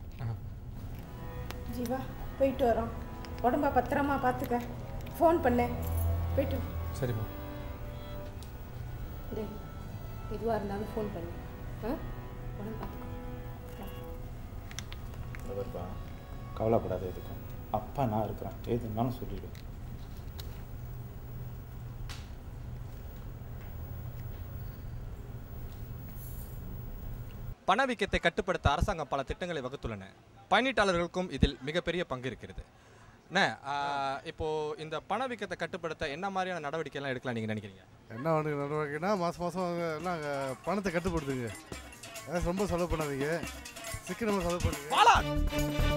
S18: ஜீவா போயிட்டு வரோம் உடம்ப பத்திரமா பார்த்துக்க ஃபோன் பண்ணு போயிட்டு வா.
S6: சரிம்மா
S11: டேய் எதுவாக இருந்தாலும் ஃபோன் பண்ணு
S7: ஆ உடம்பு பார்த்துக்கோ
S19: இந்த வருப்பா கவலைப்படாத எதுக்கும் அப்பா நான் இருக்கிறேன் எது இருந்தாலும் சொல்லிடு
S6: பணவீக்கத்தை கட்டுப்படுத்த அரசாங்கம் பல திட்டங்களை வகுத்துள்ளன பயணீட்டாளர்களுக்கும் இதில் மிகப்பெரிய பங்கு இருக்கிறது அண்ணே ஆ, இப்போ இந்த பணவீக்கத்தை கட்டுப்படுத்த என்ன மாதிரியான நடவடிக்கை எல்லாம் எடுக்கலாம் நீங்க நினைக்கிறீங்க
S8: என்ன வந்து நடவடிக்கைன்னா மாதம் மாதம் எல்லாம் அங்க பணத்தை கட்டுப்படுத்துங்க அதான் ரொம்ப செலவு பண்ணாதீங்க சிக்கனமாக செலவு பண்ணுங்க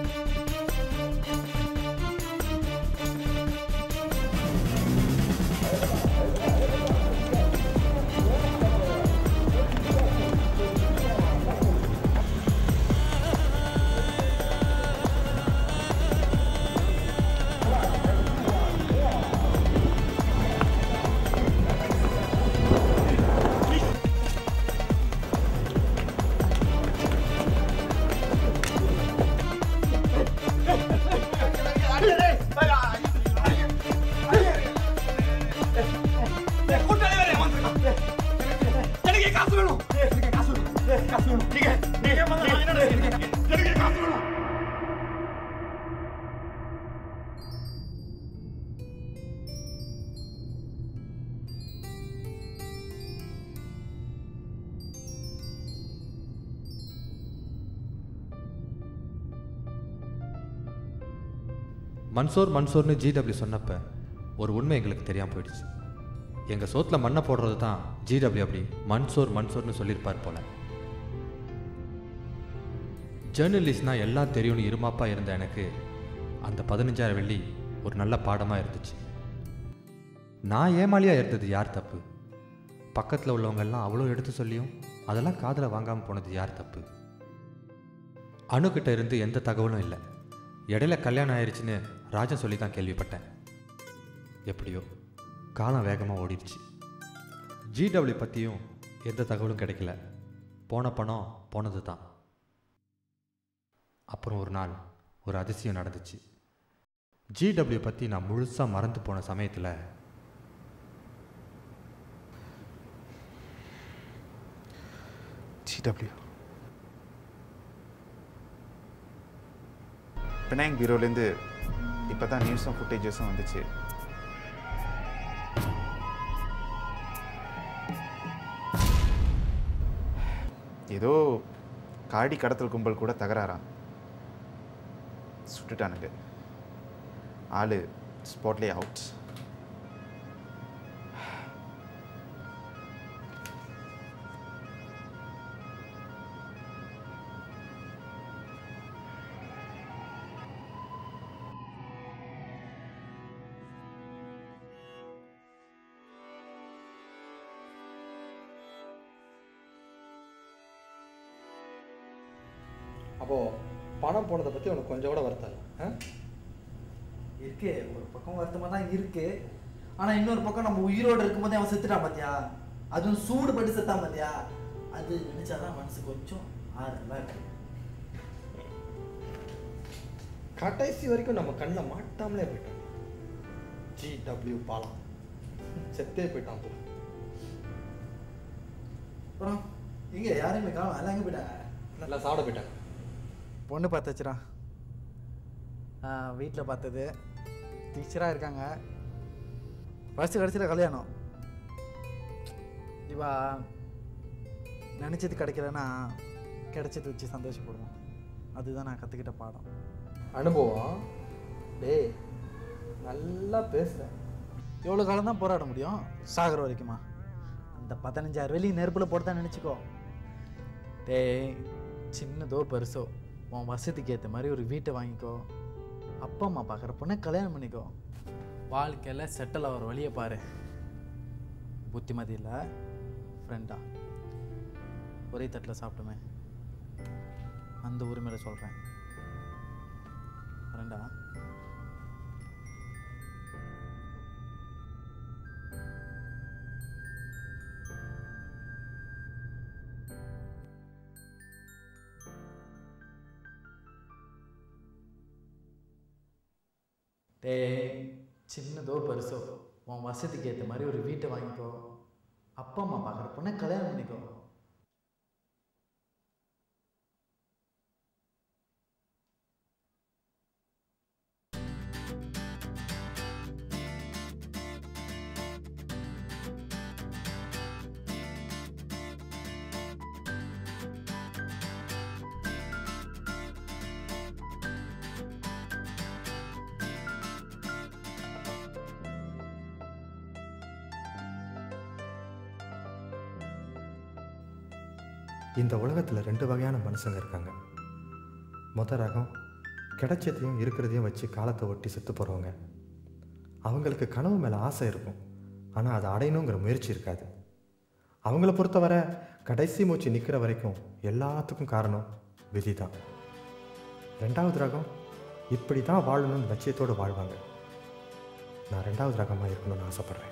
S6: மன்சூர் மன்சூர்னு ஜிடபிள்யூ சொன்னப்ப ஒரு உண்மை எங்களுக்கு தெரியாமல் போயிடுச்சு எங்கள் சோத்தில் மண்ணை போடுறது தான் ஜிடபிள்யூ அப்படி மன்சூர் மன்சூர்னு சொல்லியிருப்பார் போல ஜேர்னலிஸ்ட்னா எல்லாம் தெரியும்னு இருமாப்பா இருந்த எனக்கு அந்த பதினஞ்சாயிரம் வெள்ளி ஒரு நல்ல பாடமாக இருந்துச்சு நான் ஏமாளியாக இருந்தது யார் தப்பு பக்கத்தில் உள்ளவங்கெல்லாம் அவ்வளோ எடுத்து சொல்லியும் அதெல்லாம் காதில் வாங்காமல் போனது யார் தப்பு அணுக்கிட்ட இருந்து எந்த தகவலும் இல்லை இடையில கல்யாணம் ஆயிடுச்சுன்னு ராஜன் சொல்லி தான் கேள்விப்பட்டேன் எப்படியோ காலம் வேகமாக ஓடிடுச்சு ஜிடபிள்யூ பற்றியும் எந்த தகவலும் கிடைக்கல போன பணம் போனது தான் அப்புறம் ஒரு நாள் ஒரு அதிசயம் நடந்துச்சு ஜிடபிள்யூ பற்றி நான் முழுசாக மறந்து போன சமயத்தில்
S15: ஜிடபிள்யூ பினாங் பீரோலேருந்து இப்போ தான் நியூஸும் ஃபுட்டேஜஸும் வந்துச்சு ஏதோ காடி கடத்தல் கும்பல் கூட தகராறாம் சுட்டுட்டானுங்க ஆளு ஸ்பாட்லே அவுட்
S1: அப்போது பணம் போனதை பற்றி உனக்கு கொஞ்சம் கூட வருத்தம் இல்லை ஆ
S9: இருக்கு ஒரு பக்கம் வருத்தமாக தான் இருக்கு ஆனால் இன்னொரு பக்கம் நம்ம உயிரோடு இருக்கும்போதே அவன் செத்துட்டான் பார்த்தியா அதுவும் சூடு பட்டு செத்தான் பார்த்தியா அது நினைச்சாதான் மனசு கொஞ்சம் ஆறுதலாக இருக்கு
S1: கடைசி வரைக்கும் நம்ம கண்ணில் மாட்டாமலே போயிட்டோம் ஜி டபிள்யூ பாலம் செத்தே போயிட்டான் போ
S9: அப்புறம் இங்கே யாரையுமே காணும் எல்லாம் எங்கே போயிட்டாங்க
S1: நல்லா சாப்பிட போயிட்டாங்க
S5: பொண்ணு பார்த்தாச்சுடா வீட்டில் பார்த்தது டீச்சராக இருக்காங்க ஃபஸ்ட்டு கடைசியில் கல்யாணம் இவா நினச்சது கிடைக்கலன்னா கிடைச்சது வச்சு சந்தோஷப்படுவோம் அதுதான் நான் கற்றுக்கிட்ட பாடம்
S1: அனுபவம் டேய் நல்லா பேசுகிறேன்
S5: எவ்வளோ காலம் தான் போராட முடியும் சாகர வரைக்குமா அந்த பதினஞ்சாயிரம் வெளி நெருப்பில் போட்டு தான் நினச்சிக்கோ டேய் சின்னதோ பெருசோ உன் வசதிக்கு ஏற்ற மாதிரி ஒரு வீட்டை வாங்கிக்கோ அப்பா அம்மா பார்க்குற பொண்ணை கல்யாணம் பண்ணிக்கோ வாழ்க்கையில் செட்டில் ஆகிற வழியை பாரு புத்திமதி இல்லை ஃப்ரெண்டா ஒரே தட்டில் சாப்பிட்டுமே அந்த உரிமையில் சொல்கிறேன் ஃப்ரெண்டா டேய் சின்னதோ பெருசோ உன் வசதிக்கு ஏற்ற மாதிரி ஒரு வீட்டை வாங்கிக்கோ அப்பா அம்மா பார்க்குற பொண்ணை கல்யாணம் பண்ணிக்கோ
S13: இந்த உலகத்தில் ரெண்டு வகையான மனுஷங்க இருக்காங்க மொத ரகம் கிடைச்சதையும் இருக்கிறதையும் வச்சு காலத்தை ஒட்டி செத்து போகிறவங்க அவங்களுக்கு கனவு மேலே ஆசை இருக்கும் ஆனால் அதை அடையணுங்கிற முயற்சி இருக்காது அவங்கள பொறுத்தவரை கடைசி மூச்சு நிற்கிற வரைக்கும் எல்லாத்துக்கும் காரணம் விதி தான் ரெண்டாவது ரகம் இப்படி தான் வாழணும்னு லட்சியத்தோடு வாழ்வாங்க நான் ரெண்டாவது ரகமாக இருக்கணும்னு ஆசைப்பட்றேன்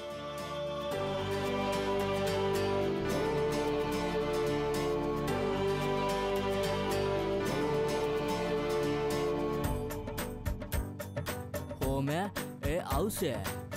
S17: ஹோமே ஏ ஹவுஸே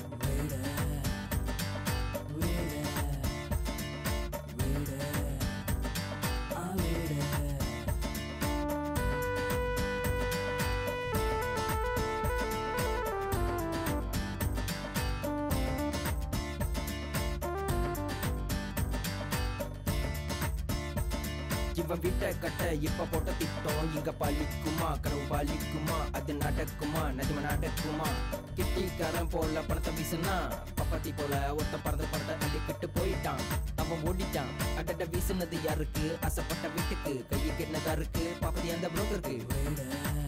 S22: இவன் விட்ட கட்ட இப்ப போட்ட திட்டம் இங்க பழிக்குமா கனவு பழிக்குமா அது நடக்குமா நிஜமா நடக்குமா கிட்டிக்காரன் போல பணத்தை வீசுனா பப்பத்தி போல ஒருத்த பறந்த படத்தை அள்ளிக்கிட்டு போயிட்டான் அவன் ஓடிட்டான் அடட்ட வீசுனது யாருக்கு ஆசைப்பட்ட வீட்டுக்கு கையை கெட்டினதா இருக்கு பாப்பதி அந்த புரோக்கருக்கு